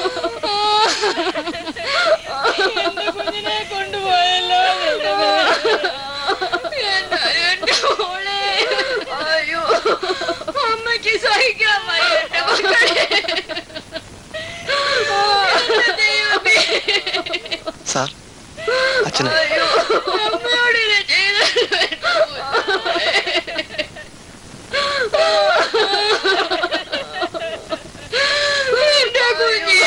Speaker 13: എന്റെ കുഞ്ഞിനെ കൊണ്ടുപോയല്ലോ എന്നാലും എന്റെ മോളെ അയ്യോ അമ്മയ്ക്ക് സഹിക്കാൻ വയ്യ എന്റെ മക്കളെ എന്റെ ദൈവമേ
Speaker 5: സാർ അച്ഛനെ
Speaker 13: അയ്യോ അമ്മയോട് ഇത് ചെയ്തല്ലോ എന്റെ മോളെ. എന്റെ കുഞ്ഞേ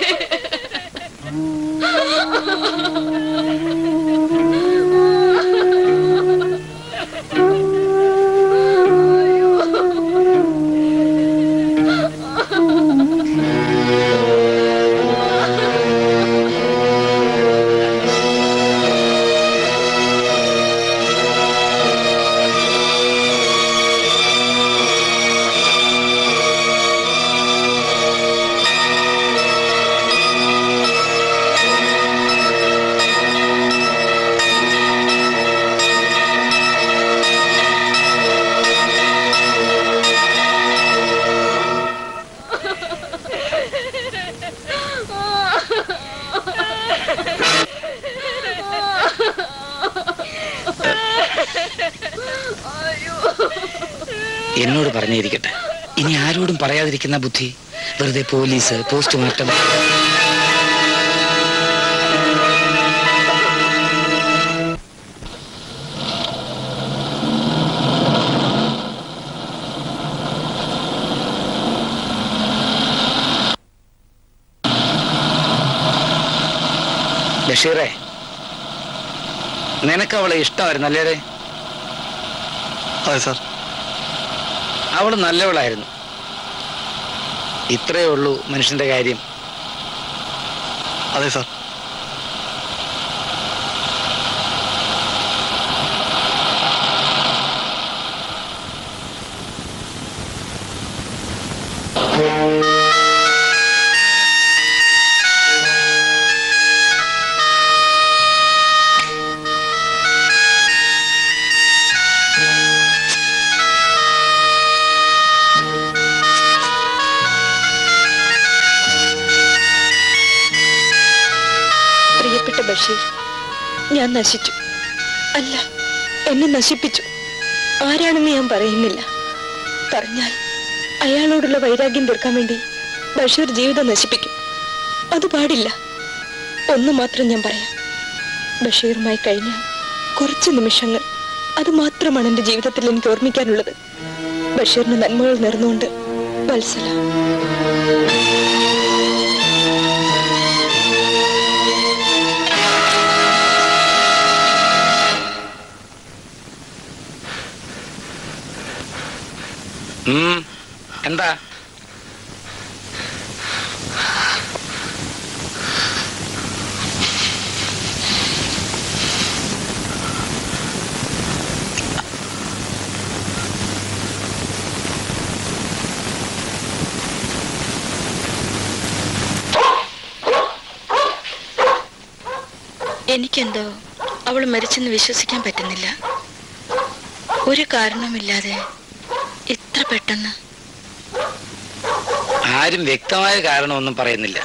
Speaker 3: എന്നോട് പറഞ്ഞിരിക്കട്ടെ ഇനി ആരോടും പറയാതിരിക്കുന്ന ബുദ്ധി വെറുതെ പോലീസ് പോസ്റ്റ്മോർട്ടം ബഷീറേ നിനക്ക് അവളെ ഇഷ്ടമായിരുന്നു അല്ലേടെ
Speaker 5: അതെ സാർ
Speaker 3: അവൾ നല്ലവളായിരുന്നു ഇത്രയേ ഉള്ളൂ മനുഷ്യന്റെ കാര്യം
Speaker 5: അതെ സാർ
Speaker 9: പ്രിയപ്പെട്ട ബഷീർ ഞാൻ നശിച്ചു അല്ല എന്നെ നശിപ്പിച്ചു ആരാണെന്ന് ഞാൻ പറയുന്നില്ല പറഞ്ഞാൽ അയാളോടുള്ള വൈരാഗ്യം തീർക്കാൻ വേണ്ടി ബഷീർ ജീവിതം നശിപ്പിക്കും അത് പാടില്ല ഒന്ന് മാത്രം ഞാൻ പറയാം ബഷീറുമായി കഴിഞ്ഞ കുറച്ച് നിമിഷങ്ങൾ അത് മാത്രമാണ് എൻ്റെ ജീവിതത്തിൽ എനിക്ക് ഓർമ്മിക്കാനുള്ളത് ബഷീറിന് നന്മകൾ നേർന്നുകൊണ്ട് വത്സല
Speaker 3: ഉം, എന്താ
Speaker 1: എനിക്കെന്തോ അവൾ മരിച്ചെന്ന് വിശ്വസിക്കാൻ പറ്റുന്നില്ല ഒരു കാരണവുമില്ലാതെ ഇത്ര പെട്ടെന്ന്
Speaker 3: ആരും വ്യക്തമായ കാരണമൊന്നും പറയുന്നില്ല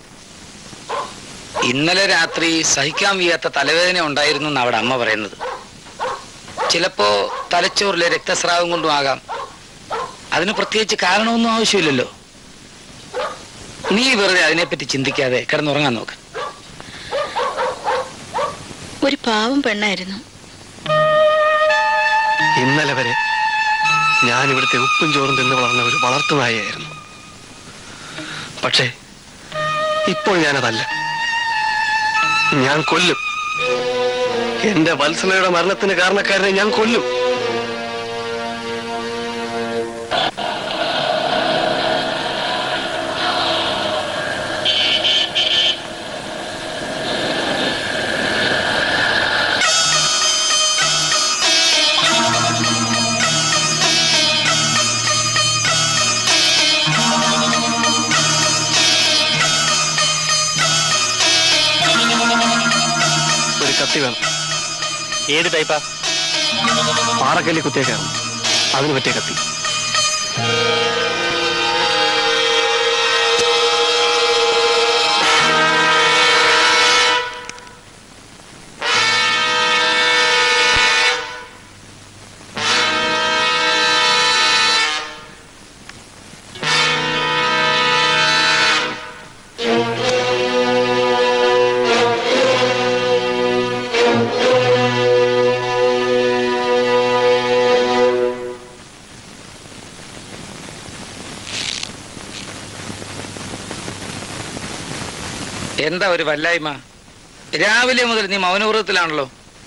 Speaker 3: ഇന്നലെ രാത്രി സഹിക്കാൻ വയ്യാത്ത തലവേദന ഉണ്ടായിരുന്നു എന്ന് അവിടെ അമ്മ പറയുന്നത് ചിലപ്പോ തലച്ചോറിലെ രക്തസ്രാവം കൊണ്ടും ആകാം അതിന് പ്രത്യേകിച്ച് കാരണമൊന്നും ആവശ്യമില്ലല്ലോ നീ വെറുതെ അതിനെപ്പറ്റി ചിന്തിക്കാതെ കിടന്നുറങ്ങാൻ നോക്ക്
Speaker 1: ഒരു പാവം പെണ്ണായിരുന്നു
Speaker 5: ഇന്നലെ വരെ ഞാൻ ഇവിടുത്തെ ഉപ്പും ചോറും തിന്ന് വളർന്ന ഒരു വളർത്തുനായായിരുന്നു പക്ഷേ ഇപ്പോൾ ഞാനതല്ല ഞാൻ കൊല്ലും എന്റെ വത്സലയുടെ മരണത്തിന് കാരണക്കാരനെ ഞാൻ കൊല്ലും ഒരു കത്തി വേണം ഏത് ടൈപ്പാ പാറക്കല്ലി കുത്തിയേക്കാണ് അതിന് പറ്റിയ കത്തി
Speaker 3: എന്താ ഒരു വല്ലായ്മ രാവിലെ മുതൽ നീ മൗനവ്രതത്തിലാണല്ലോ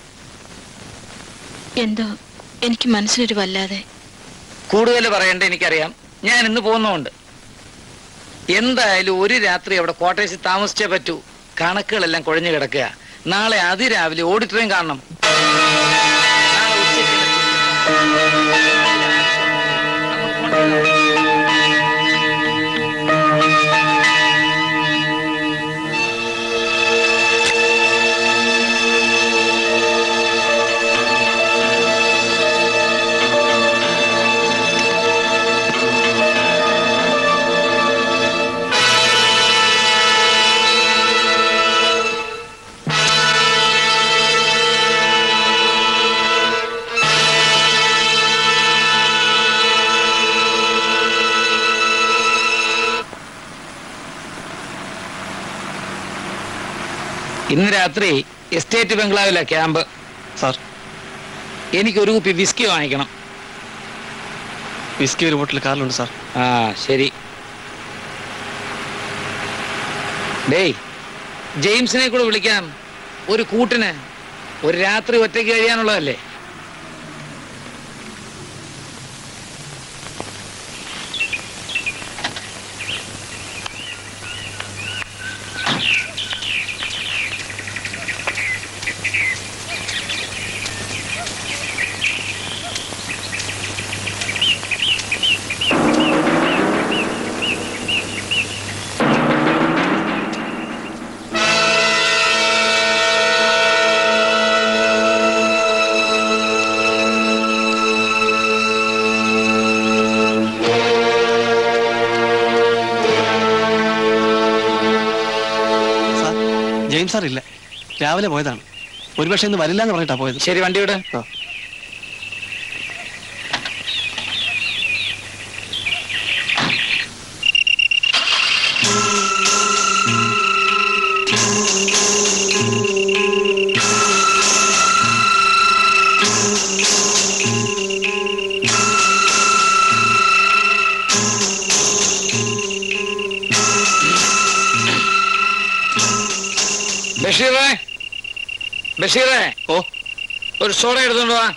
Speaker 1: എന്തോ എനിക്ക് മനസ്സിനൊരു വല്ലാതെ
Speaker 3: കൂടുതൽ പറയേണ്ട എനിക്കറിയാം ഞാൻ ഇന്ന് പോകുന്നതുകൊണ്ട് എന്തായാലും ഒരു രാത്രി അവിടെ ക്വാർട്ടേഴ്സിൽ താമസിച്ചേ പറ്റൂ കണക്കുകളെല്ലാം കുഴഞ്ഞു കിടക്കുക നാളെ അതിരാവിലെ ഓഡിറ്റോറിയം കാണണം നാളെ ഉച്ചയ്ക്ക് ഇന്ന് രാത്രി എസ്റ്റേറ്റ് ബംഗ്ലാവിലെ ക്യാമ്പ്
Speaker 5: സാർ
Speaker 3: എനിക്ക് ഒരു കുപ്പി വിസ്കി വാങ്ങിക്കണം
Speaker 5: വിസ്കി ഒരു ബോട്ടിൽ കാറിലുണ്ട് സാർ
Speaker 3: ആ ശരി ഡേയ് ജെയിംസിനെ കൂടെ വിളിക്കാം ഒരു കൂട്ടിന് ഒരു രാത്രി ഒറ്റയ്ക്ക് കഴിയാനുള്ളതല്ലേ
Speaker 5: സാർ ജെയിംസ് സാർ ഇല്ല രാവിലെ പോയതാണ് ഒരുപക്ഷെ ഇന്ന് വരില്ല എന്ന് പറഞ്ഞിട്ടാ പോയത്
Speaker 3: ശരി വണ്ടി വിട്
Speaker 5: ആ.
Speaker 3: ബഷീറേ ബഷീറേ
Speaker 5: ഓ
Speaker 3: ഒരു സോഡ എടുത്തോണ്ട് വാ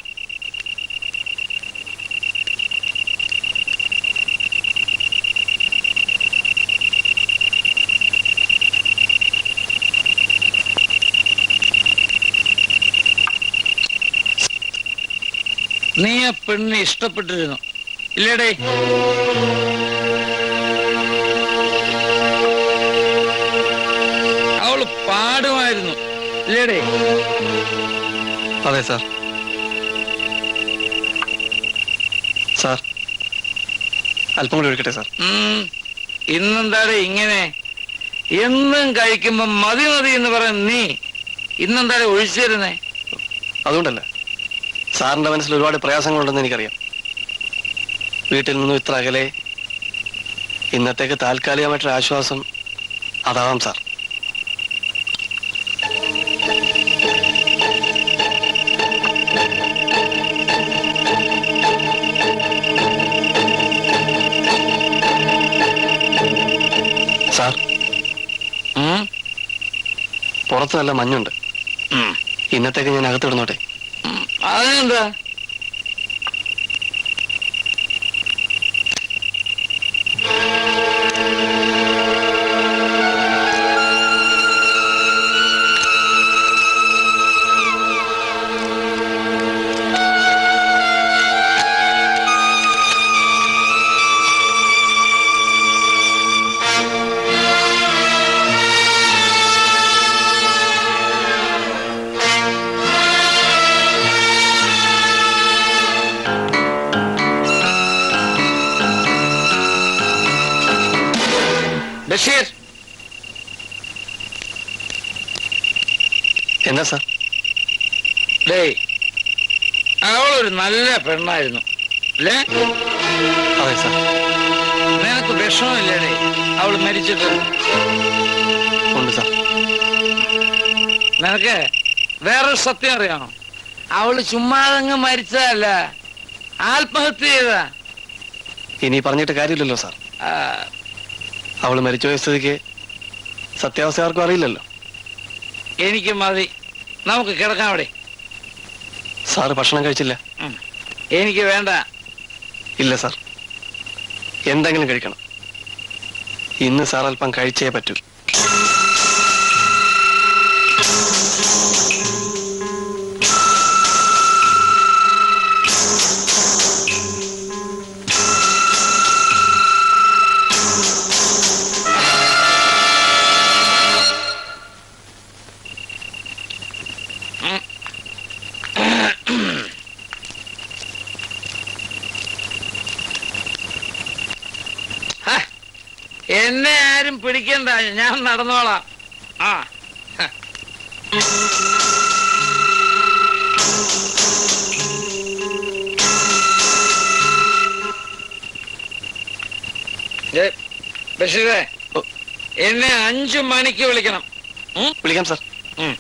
Speaker 3: നീ ആ പെണ്ണിനെ ഇഷ്ടപ്പെട്ടിരുന്നു ഇല്ലേടേ അവള് പാടുമായിരുന്നു ഇല്ലേടേ
Speaker 5: അതെ സാർ സാർ അല്പം കൂടി ഒഴിക്കട്ടെ സാർ
Speaker 3: ഉം. ഇന്നെന്താടെ ഇങ്ങനെ എന്നും കഴിക്കുമ്പോ മതി മതി എന്ന് പറയുന്ന നീ ഇന്നെന്താടെ ഒഴിച്ചു തരുന്നേ
Speaker 5: അതുകൊണ്ടല്ല സാറിന്റെ മനസ്സിൽ ഒരുപാട് പ്രയാസങ്ങളുണ്ടെന്ന് എനിക്കറിയാം വീട്ടിൽ നിന്നും ഇത്ര അകലെ ഇന്നത്തേക്ക് താൽക്കാലികമായിട്ടൊരു ആശ്വാസം അതാവാം സാർ സാർ
Speaker 3: ഉം?
Speaker 5: പുറത്ത് നല്ല മഞ്ഞുണ്ട്
Speaker 3: ഉം.
Speaker 5: ഇന്നത്തേക്ക് ഞാൻ അകത്തിടുന്നോട്ടെ
Speaker 3: ഉം. അതിനെന്താ ബഷീർ
Speaker 5: എന്നാ സാർ
Speaker 3: ഡേയ് അവളൊരു നല്ല പെണ്ണായിരുന്നു അല്ലേ
Speaker 5: അതെ സാർ
Speaker 3: നിനക്ക് വിഷമമില്ലേടേ അവൾ മരിച്ചിട്ട്
Speaker 5: ഉണ്ട് സാർ
Speaker 3: നിനക്ക് വേറൊരു സത്യം അറിയാമോ അവള് ചുമ്മാതങ്ങ് മരിച്ചതല്ല ആത്മഹത്യ ചെയ്താ
Speaker 5: ഇനി പറഞ്ഞിട്ട് കാര്യമില്ലല്ലോ സാർ
Speaker 3: ആ,
Speaker 5: അവള് മരിച്ചുപോയ സ്ഥിതിക്ക് സത്യാവസ്ഥ ആർക്കും അറിയില്ലല്ലോ
Speaker 3: എനിക്ക് മതി നമുക്ക് കിടക്കാം അവിടെ
Speaker 5: സാറ് ഭക്ഷണം കഴിച്ചില്ല
Speaker 3: ഉം. എനിക്ക് വേണ്ട
Speaker 5: ഇല്ല സാർ എന്തെങ്കിലും കഴിക്കണം ഇന്ന് സാർ അല്പം കഴിച്ചേ പറ്റൂ
Speaker 3: ഹ, എന്നെ ആരും പിടിക്കണ്ട ഞാൻ നടന്നോളാം ആ ഹ. ഏ, ബഷീറേ
Speaker 5: ഓ.
Speaker 3: എന്നെ അഞ്ചു മണിക്ക് വിളിക്കണം ഉം?
Speaker 5: വിളിക്കാം സാർ
Speaker 3: ഉം.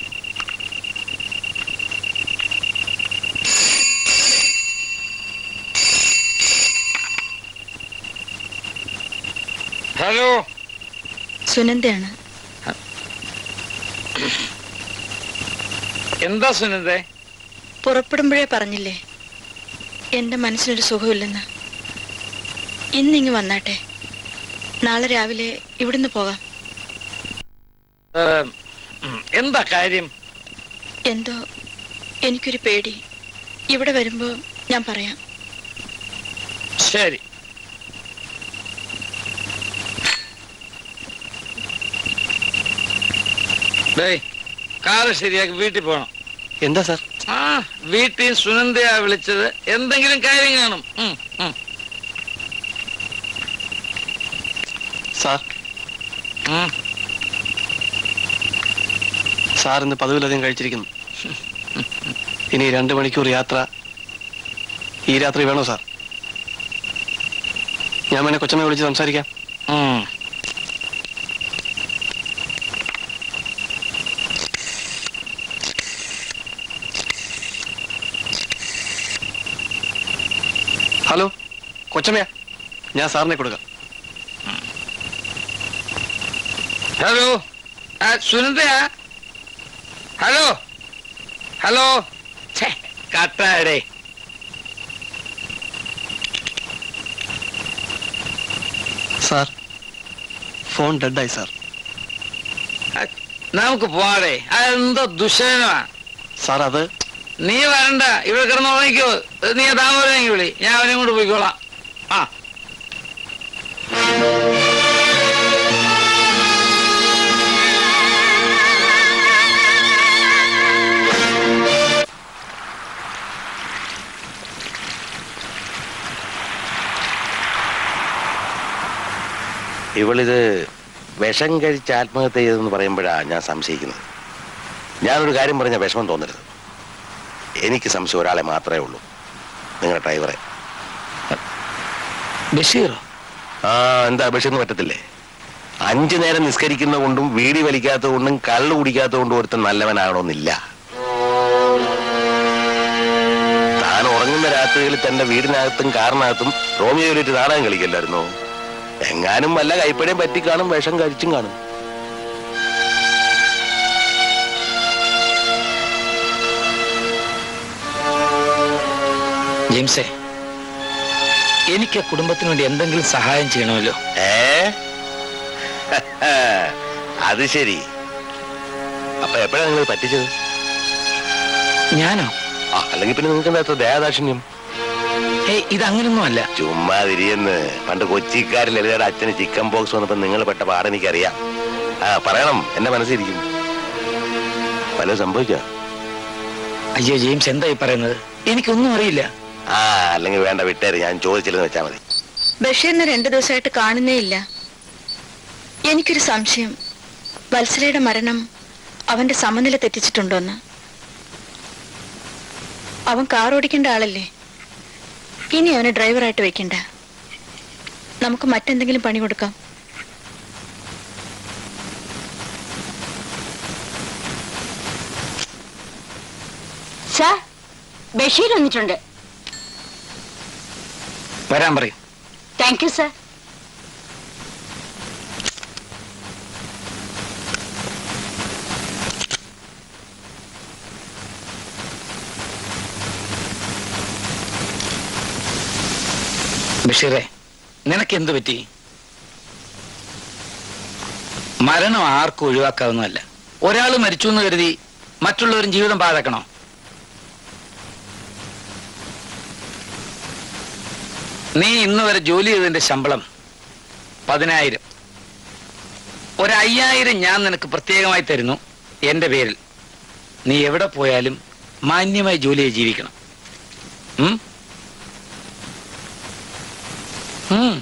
Speaker 3: ഹലോ
Speaker 1: സുനന്ദയാണ്
Speaker 3: എന്താ സുനന്ദേ
Speaker 1: പുറപ്പെടുമ്പോഴേ പറഞ്ഞില്ലേ എന്റെ മനസ്സിനൊരു സുഖമില്ലെന്ന് ഇന്നിങ്ങ് വന്നാട്ടെ നാളെ രാവിലെ ഇവിടുന്ന് പോകാം
Speaker 3: ഏ, ഉം, എന്താ കാര്യം
Speaker 1: എന്തോ എനിക്കൊരു പേടി ഇവിടെ വരുമ്പോ ഞാൻ പറയാം
Speaker 3: ശരി ഡേയ് കാറ് ശരിയാക്കി വീട്ടിൽ പോണം
Speaker 5: എന്താ സാർ
Speaker 3: ആ വീട്ടിൽ സുനന്ദയാ വിളിച്ചത് എന്തെങ്കിലും കാര്യം കാണും ഉം, ഉം,
Speaker 5: സാർ
Speaker 3: ഉം.
Speaker 5: സാർ ഇന്ന് പതിവിലധികം കഴിച്ചിരിക്കുന്നു ഇനി രണ്ട് മണിക്കൂർ യാത്ര ഈ രാത്രി വേണോ സാർ ഞാൻ വേണേ കൊച്ചമ്മയെ വിളിച്ച് സംസാരിക്കാം ഹലോ കൊച്ചമ്മയാ ഞാൻ സാറിനെ കൊടുക്കാം
Speaker 3: ഹലോ ആ സുനന്ദയാ ഹലോ ഹലോ ഛേ, കട്ടാടേ
Speaker 5: സാർ ഫോൺ ഡെഡായി സാർ
Speaker 3: നമുക്ക് പോവാടേ അതെന്തോ ദുശകനമാ
Speaker 5: സാർ അത്
Speaker 3: നീ വരണ്ട ഇവിടെ കിടന്ന് ഉറങ്ങിക്കോ നീ താമരമെങ്കിൽ വിളി ഞാൻ അവനെ കൊണ്ട് പോയിക്കോളാം ആ
Speaker 2: ഇവളിത് വിഷം കഴിച്ച് ആത്മഹത്യ ചെയ്തെന്ന് പറയുമ്പോഴാണ് ഞാൻ സംശയിക്കുന്നത് ഞാനൊരു കാര്യം പറഞ്ഞ വിഷമം തോന്നരുത് എനിക്ക് സംശയം ഒരാളെ മാത്രമേ ഉള്ളൂ നിങ്ങളുടെ ഡ്രൈവറെ
Speaker 3: ബഷീറോ
Speaker 2: ആ എന്താ ബഷീറിന് പറ്റത്തില്ലേ അഞ്ചു നേരം നിസ്കരിക്കുന്ന കൊണ്ടും വീടി വലിക്കാത്തത് കൊണ്ടും കള്ളു കുടിക്കാത്തത് കൊണ്ടും ഒരുത്തൻ നല്ലവനാകണമെന്നില്ല താൻ ഉറങ്ങുന്ന രാത്രികളിൽ തന്റെ വീടിനകത്തും കാറിനകത്തും റോമിയോ ജൂലിയറ്റ് നാടകം കളിക്കല്ലായിരുന്നോ എങ്ങാനും വല്ല കൈപ്പടയും പറ്റിക്കാണും വിഷം കഴിച്ചും കാണും
Speaker 3: ജെയിംസേ എനിക്ക് ആ കുടുംബത്തിന് വേണ്ടി എന്തെങ്കിലും സഹായം ചെയ്യണമല്ലോ
Speaker 2: ഏ അത് ശരി അപ്പൊ എപ്പോഴാണ് നിങ്ങൾ പറ്റിച്ചത്
Speaker 3: ഞാനോ
Speaker 2: ആ അല്ലെങ്കിൽ പിന്നെ നിങ്ങൾക്ക് എന്താ ദയാദാക്ഷിണ്യം
Speaker 3: ഏയ് ഇതങ്ങനൊന്നും അല്ല
Speaker 2: ചുമ്മാ തിരിയെന്ന് പണ്ട് കൊച്ചിക്കാരിൽ ലളിതയുടെ അച്ഛന് ചിക്കൻ ബോക്സ് വന്നപ്പോ നിങ്ങൾ പെട്ട പാടെനിക്കറിയാം ആ പറയണം എന്റെ മനസ്സിരിക്കും പല സംഭവിച്ച
Speaker 3: അയ്യോ ജെയിംസ് എന്താ ഈ പറയുന്നത് എനിക്കൊന്നും അറിയില്ല
Speaker 2: ആ അല്ലെങ്കിൽ വേണ്ട വിട്ടേര് ഞാൻ ചോദിച്ചില്ലെന്ന് വെച്ചാ മതി
Speaker 1: ബഷീറിനെ രണ്ടു ദിവസമായിട്ട് കാണുന്നേ ഇല്ല എനിക്കൊരു സംശയം വത്സലയുടെ മരണം അവന്റെ സമനില തെറ്റിച്ചിട്ടുണ്ടോന്ന് അവൻ കാർ ഓടിക്കേണ്ട ആളല്ലേ ഇനി അവനെ ഡ്രൈവറായിട്ട് വെക്കണ്ട നമുക്ക് മറ്റെന്തെങ്കിലും പണി കൊടുക്കാം
Speaker 6: സാർ ബഷീർ വന്നിട്ടുണ്ട്
Speaker 3: വരാൻ പറയും
Speaker 6: താങ്ക് യു സാർ
Speaker 3: ബഷീറെ നിനക്ക് എന്ത് പറ്റി മരണം ആർക്കും ഒഴിവാക്കാവുന്നതല്ല ഒരാൾ മരിച്ചു എന്ന് കരുതി മറ്റുള്ളവരും ജീവിതം പാഴാക്കണോ നീ ഇന്ന് വരെ ജോലി ചെയ്തതിന്റെ ശമ്പളം പതിനായിരം ഒരു അയ്യായിരം ഞാൻ നിനക്ക് പ്രത്യേകമായി തരുന്നു എന്റെ പേരിൽ നീ എവിടെ പോയാലും മാന്യമായി ജോലി ചെയ്ത് ജീവിക്കണം ഉം? ഉം.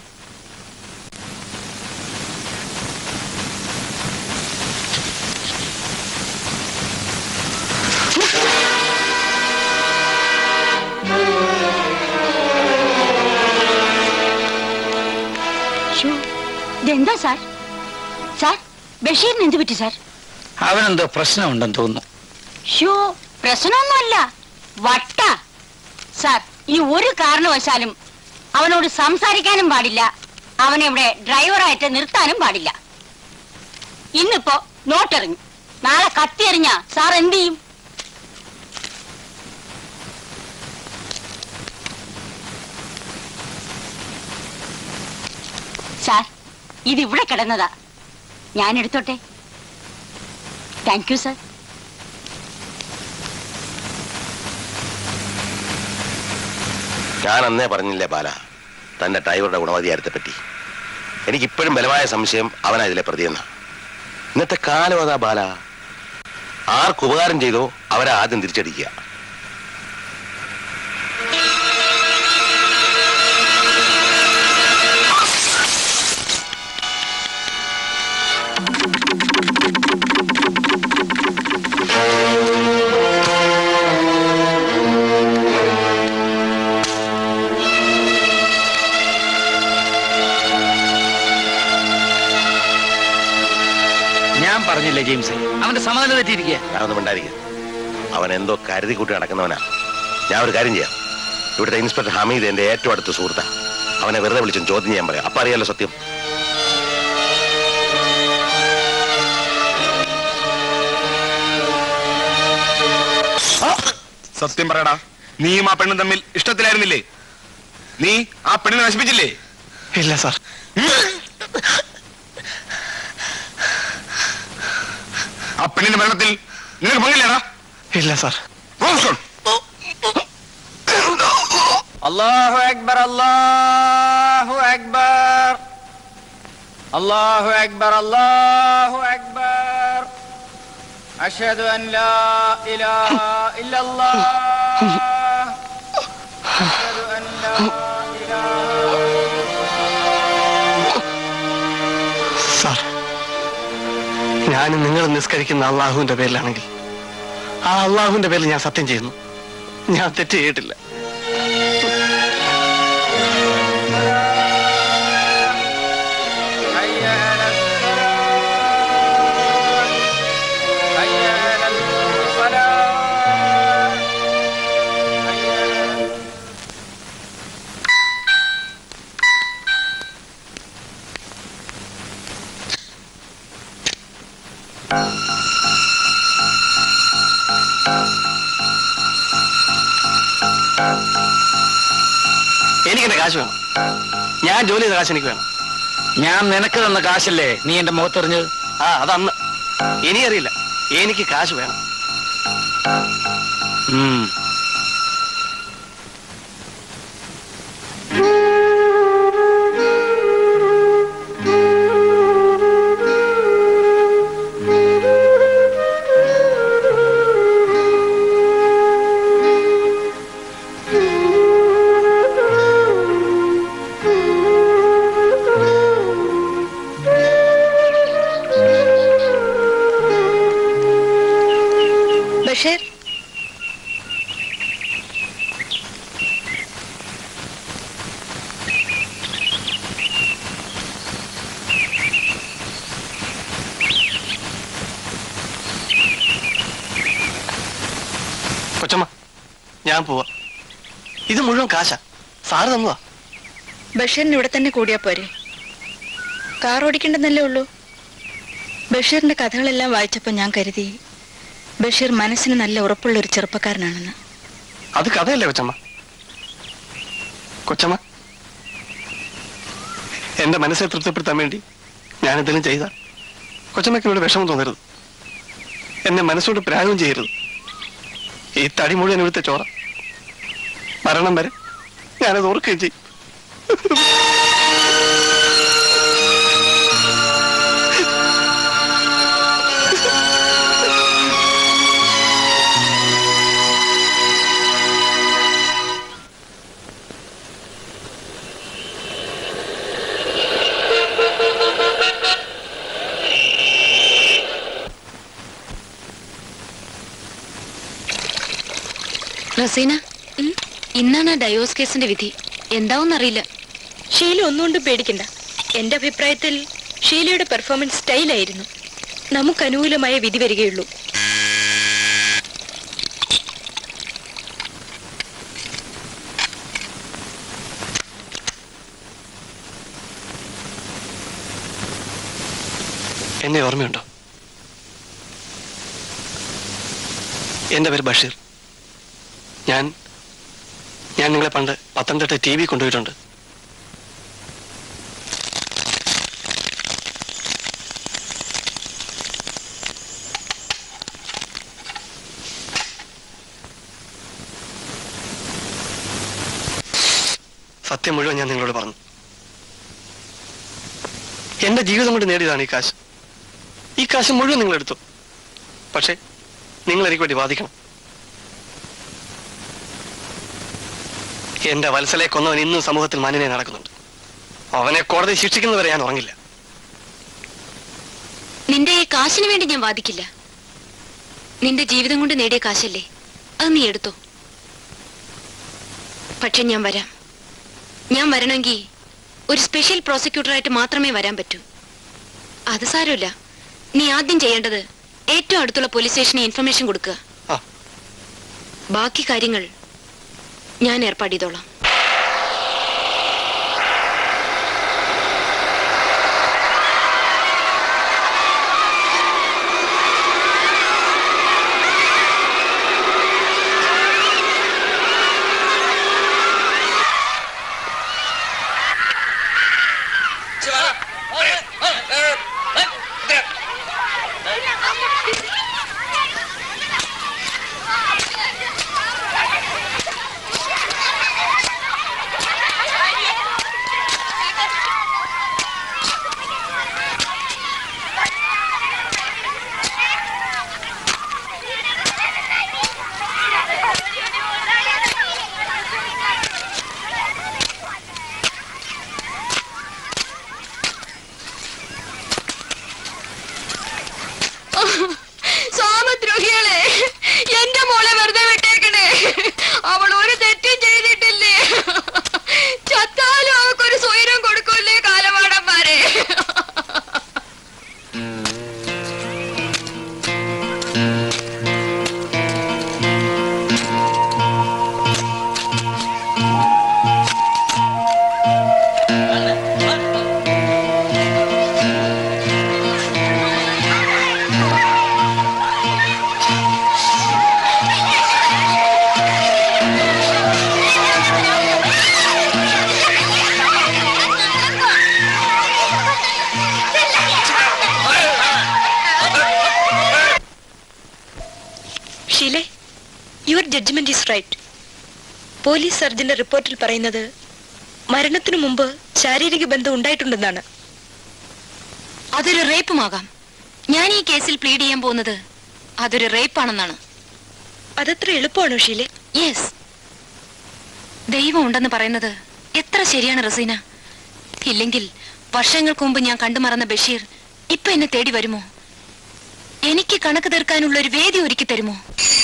Speaker 6: ഷോ ഇതെന്താ സാർ സാർ ബഷീറിന് എന്ത് പറ്റി സാർ
Speaker 3: അവനെന്തോ പ്രശ്നമുണ്ടെന്ന് തോന്നുന്നു
Speaker 6: ഷോ പ്രശ്നമൊന്നുമല്ല വട്ട സാർ ഇനി ഒരു കാരണവശാലും അവനോട് സംസാരിക്കാനും പാടില്ല അവനെ ഇവിടെ ഡ്രൈവറായിട്ട് നിർത്താനും പാടില്ല ഇന്നിപ്പോ നോട്ടെറിഞ്ഞു നാളെ കത്തിയെറിഞ്ഞ സാർ എന്ത് ചെയ്യും സാർ ഇത് ഇവിടെ കിടന്നതാ ഞാൻ എടുത്തോട്ടെ താങ്ക് യു സാർ
Speaker 2: ഞാൻ അന്നേ പറഞ്ഞില്ലേ ബാല തന്റെ ഡ്രൈവറുടെ ഗുണവധികാരത്തെ പറ്റി എനിക്കിപ്പോഴും ബലമായ സംശയം അവനാ ഇതിലെ പ്രതിയെന്ന ഇന്നത്തെ കാലം അതാ ബാല ആർക്ക് ഉപകാരം ചെയ്തോ അവരെ ആദ്യം തിരിച്ചടിക്കുക
Speaker 3: ഞാൻ പറഞ്ഞില്ലേ ജെയിംസ് അവന്റെ സമാധാനം തെറ്റിയിരിക്കുക
Speaker 2: ഞാനൊന്നും മിണ്ടായിരിക്കും അവൻ എന്തോ കരുതി കൂട്ടി നടക്കുന്നവനാ ഞാൻ ഒരു കാര്യം ചെയ്യാം ഇവിടുത്തെ ഇൻസ്പെക്ടർ ഹമീദ് എന്റെ ഏറ്റവും അടുത്ത സുഹൃത്താ അവനെ വെറുതെ വിളിച്ചും ചോദ്യം ചെയ്യാൻ പറയാം അപ്പൊ അറിയാലോ സത്യം
Speaker 8: സത്യം പറയടാ നീയും ആ പെണ്ണും തമ്മിൽ ഇഷ്ടത്തിലായിരുന്നില്ലേ നീ ആ പെണ്ണിനെ നശിപ്പിച്ചില്ലേ
Speaker 5: ഇല്ല സാർ
Speaker 8: ആ പെണ്ണിന്റെ മരണത്തിൽ നിനക്ക് പങ്കില്ലേടാ
Speaker 5: ഇല്ല സാർ
Speaker 11: അല്ലാഹു അക്ബർ അല്ലാഹു അക്ബർ അല്ലാഹു അക്ബർ അല്ലാഹു അക്ബർ അഷ്ഹദു അൻ ലാ ഇലാഹ ഇല്ലല്ലാഹ് അഷ്ഹദു അൻ ലാ
Speaker 5: സാർ ഞാൻ നിങ്ങൾ നിസ്കരിക്കുന്ന അള്ളാഹുവിന്റെ പേരിലാണെങ്കിൽ ആ അള്ളാഹുവിന്റെ പേരിൽ ഞാൻ സത്യം ചെയ്യുന്നു ഞാൻ തെറ്റ് ചെയ്തിട്ടില്ല
Speaker 11: حي على الصلاة حي على الصلاة حي على
Speaker 5: എനിക്ക് എന്റെ കാശ് വേണം ഞാൻ ജോലി ചെയ്ത കാശ് എനിക്ക് വേണം
Speaker 3: ഞാൻ നിനക്ക് തന്ന കാശല്ലേ നീ എന്റെ മുഖത്തെറിഞ്ഞത്
Speaker 5: ആ അതന്ന് ഇനി അറിയില്ല എനിക്ക് കാശ് വേണം
Speaker 3: ഉം.
Speaker 1: ബഷീർ
Speaker 5: കൊച്ചമ്മ ഞാൻ പോവാ ഇത് മുഴുവൻ കാശാ സാറ് തന്നതാ
Speaker 1: ബഷീറിന് ഇവിടെ തന്നെ കൂടിയാ പോരെ കാർ ഓടിക്കേണ്ടെന്നല്ലേ ഉള്ളൂ ബഷീറിന്റെ കഥകളെല്ലാം വായിച്ചപ്പോൾ ഞാൻ കരുതി ബഷീർ മനസ്സിന് നല്ല ഉറപ്പുള്ള ഒരു ചെറുപ്പക്കാരനാണെന്ന്
Speaker 5: അത് കഥയല്ലേ കൊച്ചമ്മ കൊച്ചമ്മ എന്റെ മനസ്സെ തൃപ്തിപ്പെടുത്താൻ വേണ്ടി ഞാൻ എന്തെങ്കിലും ചെയ്ത കൊച്ചമ്മയ്ക്ക് എന്നോട് വിഷമം തോന്നരുത് എന്നെ മനസ്സോട് പ്രാഗം ചെയ്യരുത് ഈ തടി മുഴുവൻ ഇവിടുത്തെ ചോറ മരണം വരെ ഞാനത് ഓർക്കുകയും ചെയ്യും
Speaker 6: റസീന ഇന്നാണ് ആ ഡയോസ് കേസിന്റെ വിധി എന്താവെന്നറിയില്ല
Speaker 9: ഷീല ഒന്നുകൊണ്ടും പേടിക്കണ്ട എന്റെ അഭിപ്രായത്തിൽ ഷീലയുടെ പെർഫോമൻസ് സ്റ്റൈലായിരുന്നു നമുക്ക് അനുകൂലമായ വിധി വരികയുള്ളൂ
Speaker 5: എന്നെ ഓർമ്മയുണ്ടോ എന്റെ പേര് ബഷീർ ഞാൻ ഞാൻ നിങ്ങളെ പണ്ട് പത്തനംതിട്ട ടി വി കൊണ്ടുപോയിട്ടുണ്ട് സത്യം മുഴുവൻ ഞാൻ നിങ്ങളോട് പറഞ്ഞു എന്റെ ജീവിതം കൊണ്ട് നേടിയതാണ് ഈ കാശ് ഈ കാശ് മുഴുവൻ നിങ്ങൾ എടുത്തു പക്ഷേ നിങ്ങൾ എനിക്ക് വേണ്ടി വാദിക്കണം എന്റെ വത്സലെ കൊന്നവൻ ഇന്നും സമൂഹത്തിൽ മാന്യനെ നടക്കുന്നുണ്ട് അവനെ കോടതി ശിക്ഷിക്കുന്നവരെ ഞാൻ ഉറങ്ങില്ല
Speaker 6: നിന്റെ ഈ കാശിന് വേണ്ടി ഞാൻ വാദിക്കില്ല നിന്റെ ജീവിതം കൊണ്ട് നേടിയ കാശല്ലേ അത് നീ എടുത്തോ പക്ഷെ ഞാൻ വരാം ഞാൻ വരണമെങ്കിൽ ഒരു സ്പെഷ്യൽ പ്രോസിക്യൂട്ടറായിട്ട് മാത്രമേ വരാൻ പറ്റൂ അത് സാരമില്ല നീ ആദ്യം ചെയ്യേണ്ടത് ഏറ്റവും അടുത്തുള്ള പോലീസ് സ്റ്റേഷന് ഇൻഫർമേഷൻ കൊടുക്കുക
Speaker 5: ആ.
Speaker 6: ബാക്കി കാര്യങ്ങൾ ഞാൻ ഏർപ്പാട് ചെയ്തോളാം
Speaker 13: സാമദ്രോഹികളെ എന്റെ മോളെ വെറുതെ വിട്ടേക്കണേ അവൾ ഒരു തെറ്റും ചെയ്തിട്ടില്ലേ ചത്താലും അവക്കൊരു സ്വൈരം കൊടുക്കൂല്ലേ കാലമാടന്മാരെ
Speaker 9: ഷീലെ your judgement is right police സർജന്റെ റിപ്പോർട്ടിൽ പറയുന്നത് മരണത്തിനു മുമ്പ് ശാരീരിക ബന്ധം ഉണ്ടായിട്ടുണ്ടെന്നാണ്
Speaker 6: അതൊരു റേപ്പുമാകാം ഞാൻ ഈ കേസിൽ പ്ലീഡ് ചെയ്യാൻ പോകുന്നത് അതൊരു റേപ്പാണെന്നാണ്
Speaker 9: അതത്ര എളുപ്പമാണോ ഷീലെ
Speaker 6: യെസ് ദൈവം ഉണ്ടെന്ന് പറയുന്നത് എത്ര ശരിയാണ് റസീന ഇല്ലെങ്കിൽ വർഷങ്ങൾക്ക് മുമ്പ് ഞാൻ കണ്ടുമറന്ന ബഷീർ ഇപ്പൊ എന്നെ തേടി വരുമോ എനിക്ക് കണക്ക് തീർക്കാനുള്ള ഒരു വേദി ഒരുക്കി തരുമോ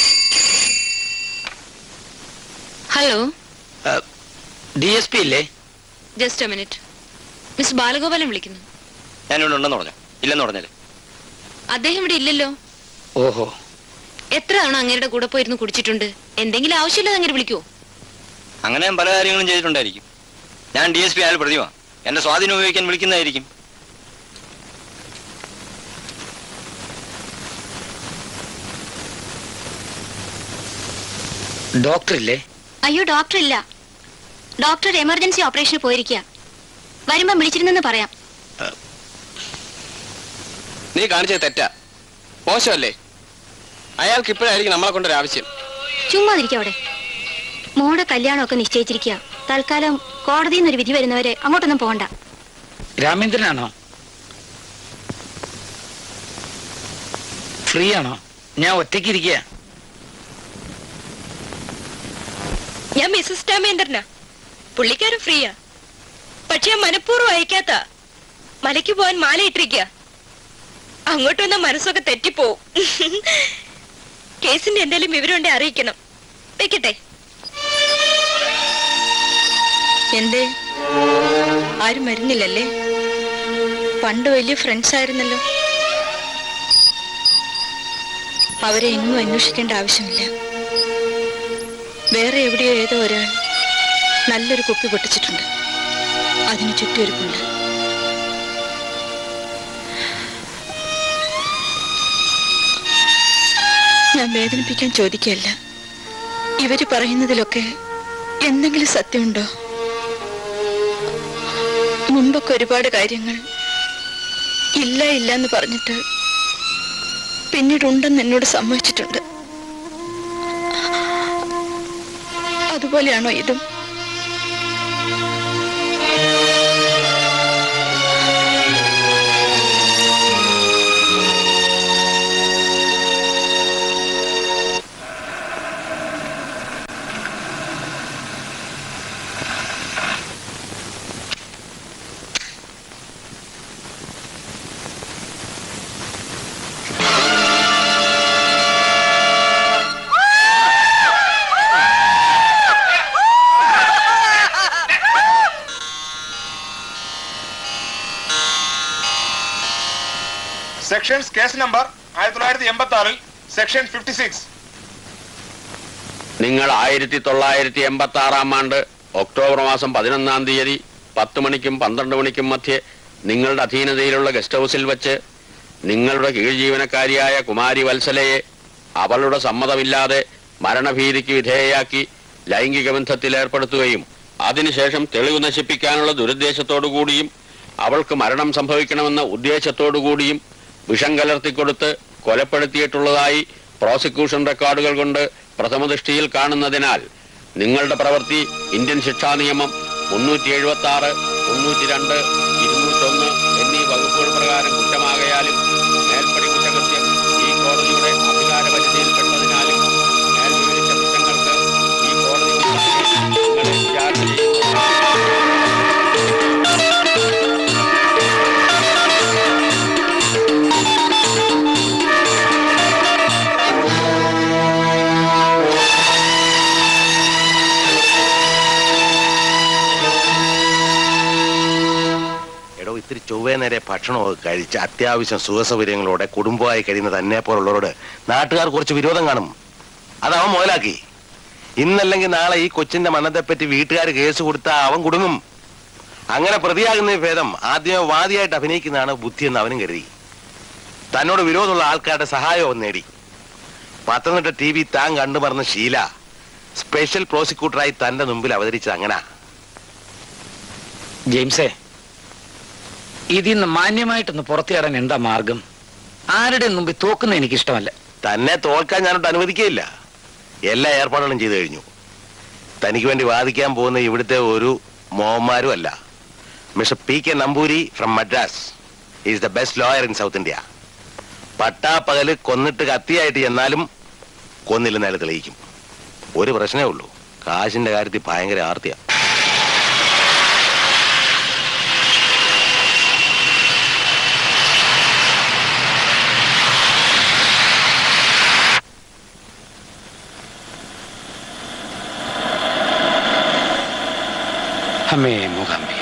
Speaker 6: ഹലോ
Speaker 3: ഡി എസ് പി ഇല്ലേ
Speaker 6: just a minute miss Balagopalan വിളിക്കുന്നു
Speaker 7: ഞാനിവിടെ ഉണ്ടെന്ന് പറഞ്ഞു ഇല്ലെന്ന് പറഞ്ഞാല്
Speaker 6: അദ്ദേഹം ഇവിടെ ഇല്ലല്ലോ
Speaker 3: ഓഹോ
Speaker 6: എത്ര തവണ അങ്ങേരുടെ കൂടെ പോയിരുന്നു കുടിച്ചിട്ടുണ്ട് എന്തെങ്കിലും ആവശ്യമില്ലാതെ അങ്ങനെ വിളിക്കുവോ
Speaker 7: അങ്ങനെ ഞാൻ പല കാര്യങ്ങളും ചെയ്തിട്ടുണ്ടായിരിക്കും ഞാൻ ഡി എസ് പി ആയാലും പ്രതിമ എന്റെ സ്വാധീനം ഉപയോഗിക്കാൻ വിളിക്കുന്നതായിരിക്കും
Speaker 3: ഡോക്ടർ ഇല്ലേ
Speaker 4: അയ്യോ ഡോക്ടർ ഇല്ല ഡോക്ടർ എമർജൻസി ഓപ്പറേഷന് പോയിരിക്കുക വരുമ്പം വിളിച്ചിരുന്നെന്ന് പറയാം
Speaker 11: നീ കാണിച്ചത് തെറ്റാ മോശമല്ലേ അയാൾക്ക് ഇപ്പോഴായിരിക്കും നമ്മളെ കൊണ്ടൊരു ആവശ്യം
Speaker 4: ചുമ്മാതിരിക്കുക അവിടെ മോടെ കല്യാണമൊക്കെ നിശ്ചയിച്ചിരിക്കുക തൽക്കാലം കോടതിയിൽ നിന്നൊരു വിധി വരുന്നവരെ അങ്ങോട്ടൊന്നും പോകണ്ട
Speaker 3: രാമേന്ദ്രനാണോ ഫ്രീ ആണോ ഞാൻ ഒറ്റയ്ക്ക് ഇരിക്കുക
Speaker 9: ഞാൻ മിസ്സസ് രാമേന്ദ്രനാ പുള്ളിക്കാരൻ ഫ്രീയാ പക്ഷെ ഞാൻ മനഃപൂർവ്വം അയക്കാത്ത മലയ്ക്ക് പോവാൻ മാലയിട്ടിരിക്കുക അങ്ങോട്ട് വന്ന മനസ്സൊക്കെ തെറ്റിപ്പോവും കേസിന്റെ എന്തെങ്കിലും വിവരം അറിയിക്കണം വെക്കട്ടെ എന്തേ ആരും വരുന്നില്ലല്ലേ പണ്ട് വലിയ ഫ്രണ്ട്സ് ആയിരുന്നല്ലോ അവരെ എങ്ങും അന്വേഷിക്കേണ്ട ആവശ്യമില്ല വേറെ എവിടെയോ ഏതോ ഒരാൾ നല്ലൊരു കുപ്പി പൊട്ടിച്ചിട്ടുണ്ട് അതിന് ചുറ്റും ഒരു പുല്ല് ഞാൻ വേദനിപ്പിക്കാൻ ചോദിക്കുകയല്ല ഇവര് പറയുന്നതിലൊക്കെ എന്തെങ്കിലും സത്യമുണ്ടോ മുമ്പൊക്കെ ഒരുപാട് കാര്യങ്ങൾ ഇല്ല ഇല്ല എന്ന് പറഞ്ഞിട്ട് പിന്നീട് ഉണ്ടെന്ന് എന്നോട് സമ്മതിച്ചിട്ടുണ്ട് അതുപോലെയാണോ ഇതും
Speaker 13: ആ
Speaker 14: സെക്ഷൻസ് കേസ് നമ്പർ ആയിരത്തി തൊള്ളായിരത്തി എൺപത്തി ആറിൽ സെക്ഷൻ ഫിഫ്റ്റി സിക്സ്
Speaker 15: നിങ്ങൾ ആയിരത്തി തൊള്ളായിരത്തി എൺപത്തി ആറാം ആണ്ട് ഒക്ടോബർ മാസം പതിനൊന്നാം തീയതി പത്ത് മണിക്കും പന്ത്രണ്ട് മണിക്കും മധ്യേ നിങ്ങളുടെ അധീനതയിലുള്ള ഗസ്റ്റ് ഹൗസിൽ വെച്ച് നിങ്ങളുടെ കീഴ് ജീവനക്കാരിയായ കുമാരി വത്സലയെ അവളുടെ സമ്മതമില്ലാതെ മരണഭീതിക്ക് വിധേയയാക്കി ലൈംഗിക ബന്ധത്തിൽ ഏർപ്പെടുത്തുകയും അതിനുശേഷം തെളിവ് നശിപ്പിക്കാനുള്ള ദുരുദ്ദേശത്തോടു കൂടിയും അവൾക്ക് മരണം സംഭവിക്കണമെന്ന ഉദ്ദേശത്തോടു കൂടിയും വിഷം കലർത്തിക്കൊടുത്ത് കൊലപ്പെടുത്തിയിട്ടുള്ളതായി പ്രോസിക്യൂഷൻ റെക്കോർഡുകൾ കൊണ്ട് പ്രഥമദൃഷ്ടിയിൽ കാണുന്നതിനാൽ നിങ്ങളുടെ പ്രവൃത്തി ഇന്ത്യൻ ശിക്ഷാ നിയമം മുന്നൂറ്റി എഴുപത്തി ആറ് മുന്നൂറ്റി രണ്ട് ഇരുന്നൂറ്റൊന്ന് എന്നീ വകുപ്പുകൾ പ്രകാരം കുറ്റമാകയാലും മേൽപ്പടി കുറ്റകൃത്യം ഈ കോടതിയുടെ അധികാര പരിധിയിൽപ്പെടുന്നതിനാലും മേൽ വിവരിച്ച കുറ്റങ്ങൾക്ക് ഈ കോടതി മുമ്പാകെ നിങ്ങളെ വിചാരണ ചെയ്യുന്നു
Speaker 2: എടോ ഇത്തിരി ചൊവ്വേ നേരെ ഭക്ഷണമൊക്കെ കഴിച്ച് അത്യാവശ്യം സുഖസൗകര്യങ്ങളോടെ കുടുംബമായി കഴിയുന്ന തന്നെ പോലുള്ളവരോട് നാട്ടുകാർ കുറച്ച് വിരോധം കാണും അതവൻ മുതലാക്കി ഇന്നല്ലെങ്കിൽ നാളെ ഈ കൊച്ചിന്റെ മരണത്തെപ്പറ്റി വീട്ടുകാർ കേസ് കൊടുത്താൽ അവൻ കുടുങ്ങും അങ്ങനെ പ്രതിയാകുന്ന ഭേദം ആദ്യമേ വാദിയായിട്ട് അഭിനയിക്കുന്നതാണ് ബുദ്ധിയെന്ന് അവനും കരുതി തന്നോട് വിരോധമുള്ള ആൾക്കാരുടെ സഹായം അവൻ നേടി പത്തനംതിട്ട ടി വി താൻ കണ്ടു പറഞ്ഞ ശീല സ്പെഷ്യൽ പ്രോസിക്യൂട്ടറായി തന്റെ മുമ്പിൽ അവതരിച്ചത് അങ്ങനാ
Speaker 3: ജെയിംസേ ഇതിന്ന് മാന്യമായിട്ടൊന്ന് പുറത്തിയാടാൻ എന്താ മാർഗം ആരുടെ മുമ്പിൽ തോക്കുന്ന എനിക്ക് ഇഷ്ടമല്ല
Speaker 2: തന്നെ തോൽക്കാൻ ഞാനോട്ട് അനുവദിക്കുകയില്ല എല്ലാ ഏർപ്പാടുകളും ചെയ്തു കഴിഞ്ഞു തനിക്ക് വേണ്ടി വാദിക്കാൻ പോകുന്ന ഇവിടുത്തെ ഒരു മോഹന്മാരും അല്ല mister P K Namboori from Madras is the best lawyer in south India പട്ടാപ്പകല് കൊന്നിട്ട് കത്തിയായിട്ട് ചെന്നാലും കൊന്നില്ലെന്ന് അയാൾ തെളിയിക്കും ഒരു പ്രശ്നമേ ഉള്ളൂ കാശിന്റെ കാര്യത്തിൽ ഭയങ്കര ആർത്തിയാ
Speaker 3: അമ്മേ മൂകാംബി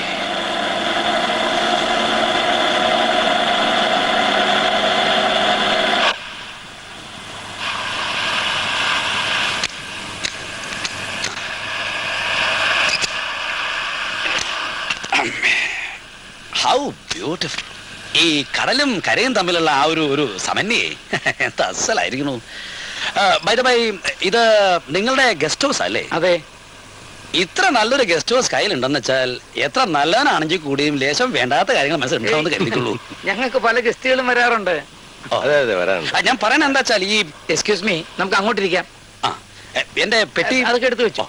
Speaker 16: ഹൗ ബ്യൂട്ടിഫുൾ ഈ കടലും കരയും തമ്മിലുള്ള ആ ഒരു ഒരു സമന്വയേ എന്താ അസലായിരിക്കണു ബൈ ബൈ ഇത് നിങ്ങളുടെ ഗസ്റ്റ് ഹൗസ് അല്ലേ
Speaker 3: അതെ
Speaker 16: ഇത്ര നല്ലൊരു ഗസ്റ്റ് ഹൗസ് കയ്യിലുണ്ടെന്ന് വെച്ചാൽ എത്ര നല്ലവനാണെങ്കിൽ കൂടിയും ലേശം വേണ്ടാത്ത കാര്യങ്ങൾ മനസ്സിലുണ്ടാവുമെന്ന് കരുതിയിട്ടുള്ളൂ
Speaker 3: ഞങ്ങൾക്ക് പല ഗസ്റ്റുകളും വരാറുണ്ട്
Speaker 2: അതെ അതെ വരാനുണ്ട്
Speaker 16: ആ, ഞാൻ പറയാൻ എന്താ വെച്ചാൽ ഈ
Speaker 3: എക്സ്ക്യൂസ് മീ നമുക്ക് അങ്ങോട്ടിരിക്കാം
Speaker 16: ആ എ, എന്റെ പെട്ടി
Speaker 3: അതൊക്കെ എടുത്തു വെച്ചോ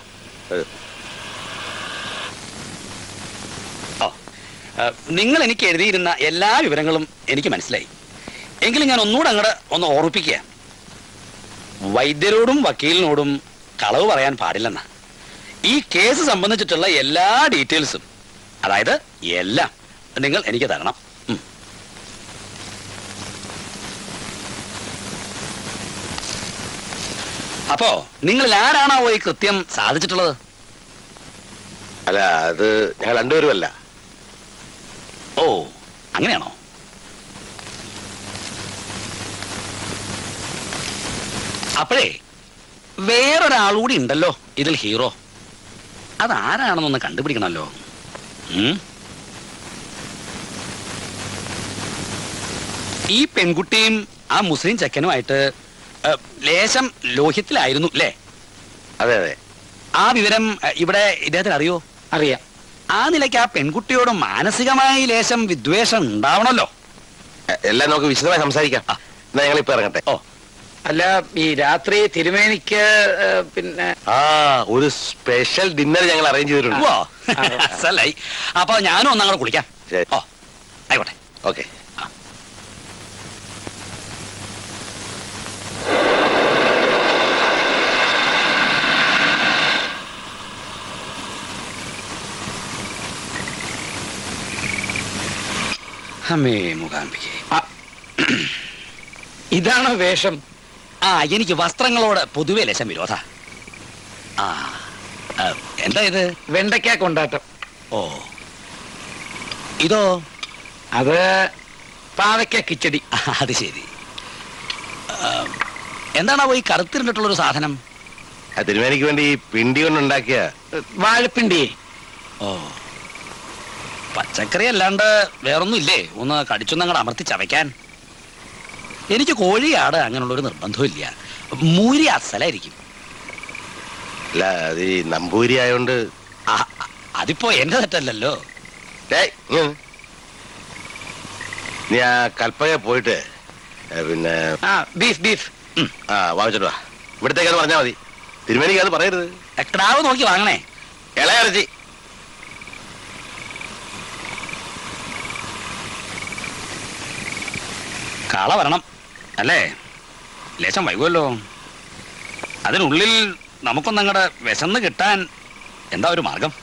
Speaker 16: ഓ, ആ, നിങ്ങൾ എനിക്ക് എഴുതിയിരുന്ന എല്ലാ വിവരങ്ങളും എനിക്ക് മനസ്സിലായി എങ്കിലും ഞാൻ ഒന്നുകൂടെ അങ്ങോട്ട് ഒന്ന് ഓർമ്മിപ്പിക്കുക വൈദ്യരോടും വക്കീലിനോടും കളവ് പറയാൻ പാടില്ലെന്ന ഈ കേസ് സംബന്ധിച്ചിട്ടുള്ള എല്ലാ ഡീറ്റെയിൽസും അതായത് എല്ലാം നിങ്ങൾ എനിക്ക് തരണം ഉം. അപ്പോ നിങ്ങളിൽ ആരാണാവോ ഈ കൃത്യം സാധിച്ചിട്ടുള്ളത്
Speaker 2: അല്ല അത് ഞങ്ങൾ രണ്ടുപേരും അല്ല
Speaker 16: ഓ അങ്ങനെയാണോ അപ്പോഴേ വേറൊരാൾ കൂടി ഉണ്ടല്ലോ ഇതിൽ ഹീറോ അതാരാണെന്നൊന്ന് കണ്ടുപിടിക്കണമല്ലോ ഉം? ഈ പെൺകുട്ടിയും ആ മുസ്ലിം ചെക്കനുമായിട്ട് ഏ, ലേശം ലോഹ്യത്തിലായിരുന്നു അല്ലേ
Speaker 2: അതെ അതെ
Speaker 16: ആ വിവരം ഏ, ഇവിടെ ഇദ്ദേഹത്തിന് അറിയോ
Speaker 3: അറിയാം
Speaker 16: ആ നിലയ്ക്ക് ആ പെൺകുട്ടിയോട് മാനസികമായി ലേശം വിദ്വേഷം ഉണ്ടാവണമല്ലോ
Speaker 2: എ- എല്ലാം നമുക്ക് വിശദമായി സംസാരിക്കാം എന്നാ ഞങ്ങൾ ഇപ്പൊ ഇറങ്ങട്ടെ
Speaker 16: ഓ
Speaker 3: അല്ല ഈ രാത്രി തിരുമേനിക്ക് ഏ, പിന്നെ
Speaker 2: ആ ഒരു സ്പെഷ്യൽ ഡിന്നർ ഞങ്ങൾ അറേഞ്ച് ചെയ്തിട്ടുണ്ട്
Speaker 16: ഉവ്വോ. അസലായി അപ്പൊ ഞാനും ഒന്നങ്ങോട്ട് കുളിക്കാം
Speaker 2: ശരി.
Speaker 16: ഓ ആയിക്കോട്ടെ
Speaker 2: ഓക്കെ
Speaker 16: അമ്മേ മൂകാംബികെ
Speaker 3: ഇതാണോ വേഷം
Speaker 16: ആ എനിക്ക് വസ്ത്രങ്ങളോട് പൊതുവെ ലേശം വിരോധ ആ ആ, എന്താ ഇത്
Speaker 3: വെണ്ടയ്ക്ക കൊണ്ടാട്ടം
Speaker 16: ഓ ഇതോ
Speaker 3: അത് പാവയ്ക്ക കിച്ചടി
Speaker 16: അത് ശരി ആ, എന്താണാവോ ഈ കറുത്തിരുന്നിട്ടുള്ളൊരു സാധനം
Speaker 2: ആ തിരുമേനിക്ക് വേണ്ടി ഈ പിണ്ടി കൊണ്ടുണ്ടാക്കിയ
Speaker 3: വാഴപ്പിണ്ടി
Speaker 16: ഓ പച്ചക്കറി അല്ലാണ്ട് വേറൊന്നും ഇല്ലേ ഒന്ന് കടിച്ചൊന്നും അങ്ങോട്ട് അമർത്തി ചവയ്ക്കാൻ എനിക്ക് കോഴിയാട് അങ്ങനെയുള്ളൊരു നിർബന്ധവും ഇല്ല മൂരി അസലായിരിക്കും
Speaker 2: അല്ല അത് ഈ നമ്പൂരി ആയോണ്ട്
Speaker 16: ആ, അതിപ്പോ എന്റെ തെറ്റല്ലല്ലോ
Speaker 2: ഡേയ്, ഇങ്ങ് വന്ന്. നീ ആ കൽപ്പക പോയിട്ട് ഏ, പിന്നെ
Speaker 3: ആ ബീഫ് ബീഫ്
Speaker 2: ആ വാങ്ങിച്ചോട്ട് വാ ഇവിടത്തേക്ക് അത് പറഞ്ഞാൽ മതി തിരുമേനിക്ക് അത് പറയരുത്
Speaker 16: ക്രാവ് നോക്കി വാങ്ങണേ
Speaker 2: ഇളയിറച്ചി
Speaker 16: കാള വരണം അല്ലേ ലേശം വൈകുമല്ലോ അതിനുള്ളിൽ നമുക്കൊന്നങ്ങടെ വിശന്ന് കിട്ടാൻ എന്താ ഒരു മാർഗം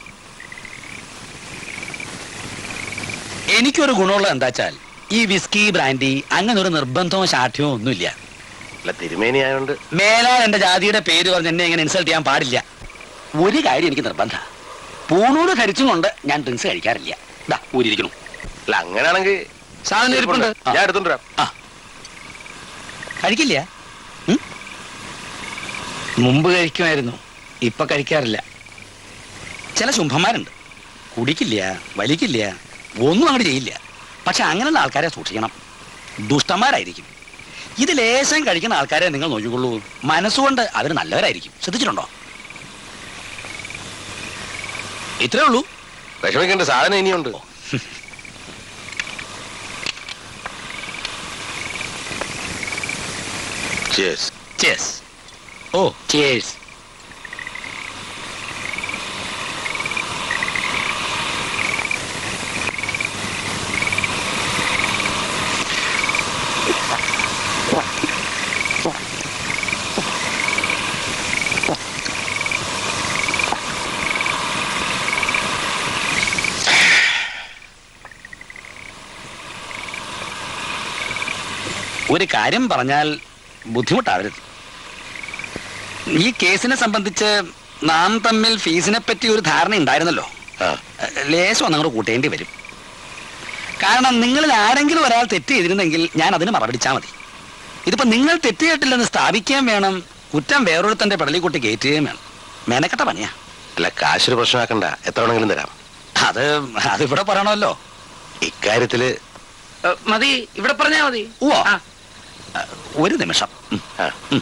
Speaker 16: എനിക്കൊരു ഗുണമുള്ള എന്താ വെച്ചാൽ ഈ വിസ്കി ബ്രാൻഡി അങ്ങനെ ഒരു നിർബന്ധവും ശാഠ്യവും ഒന്നുമില്ല
Speaker 2: അല്ല തിരുമേനി ആയോണ്ട്
Speaker 16: മേലാൽ എന്റെ ജാതിയുടെ പേര് പറഞ്ഞ് എന്നെ ഇങ്ങനെ ഇൻസൾട്ട് ചെയ്യാൻ പാടില്ല ഒരു കാര്യം എനിക്ക് നിർബന്ധ പൂണൂര് ധരിച്ചും കൊണ്ട് ഞാൻ ഡ്രിങ്ക്സ് കഴിക്കാറില്ല ദാ ഊരിയിരിക്കണു
Speaker 2: അല്ല അങ്ങനെയാണെങ്കിൽ
Speaker 3: സാധനം ഇരിപ്പുണ്ട്
Speaker 2: ഞാൻ എടുത്തോണ്ട് വരാം
Speaker 16: ആ കഴിക്കില്ല
Speaker 3: മുമ്പ് കഴിക്കുമായിരുന്നു ഇപ്പൊ കഴിക്കാറില്ല
Speaker 16: ചില ശുംഭന്മാരുണ്ട് കുടിക്കില്ല വലിക്കില്ല ഒന്നും അങ്ങോട്ട് ചെയ്യില്ല പക്ഷെ അങ്ങനെയുള്ള ആൾക്കാരെ സൂക്ഷിക്കണം ദുഷ്ടന്മാരായിരിക്കും ഇത് ലേശം കഴിക്കുന്ന ആൾക്കാരെ നിങ്ങൾ നോക്കിക്കൊള്ളൂ മനസ്സുകൊണ്ട് അവർ നല്ലവരായിരിക്കും ശ്രദ്ധിച്ചിട്ടുണ്ടോ ഇത്രേ ഉള്ളൂ
Speaker 2: വിഷമിക്കേണ്ട സാധനം ഇനിയുണ്ട് Cheers.
Speaker 16: ചേസ് ഓ
Speaker 3: ചേഴ്സ്
Speaker 16: ഒരു കാര്യം പറഞ്ഞാൽ ബുദ്ധിമുട്ടാവരുത് ഈ കേസിനെ സംബന്ധിച്ച് നാം തമ്മിൽ ഫീസിനെ പറ്റി ഒരു ധാരണ ഉണ്ടായിരുന്നല്ലോ ലേശം ഒന്നങ്ങോട്ട് കൂട്ടേണ്ടി വരും കാരണം നിങ്ങളിൽ ആരെങ്കിലും ഒരാൾ തെറ്റ് ചെയ്തിരുന്നെങ്കിൽ ഞാൻ അതിന് മറപിടിച്ചാൽ മതി ഇതിപ്പോ നിങ്ങൾ തെറ്റ് ചെയ്തിട്ടില്ലെന്ന് സ്ഥാപിക്കുകയും വേണം കുറ്റം വേറൊരുത്തന്റെ പെടലി കൂട്ടി കയറ്റുകയും വേണം മെനക്കെട്ട പണിയാ
Speaker 2: അല്ല കാശൊരു പ്രശ്നമാക്കണ്ട എത്ര വേണമെങ്കിലും തരാം
Speaker 16: അത് അതിവിടെ പറയണമല്ലോ
Speaker 2: ഇക്കാര്യത്തില്
Speaker 3: മതി ഇവിടെ പറഞ്ഞാ മതി
Speaker 16: ഓ ഒരു നിമിഷം ഉം. ഉം.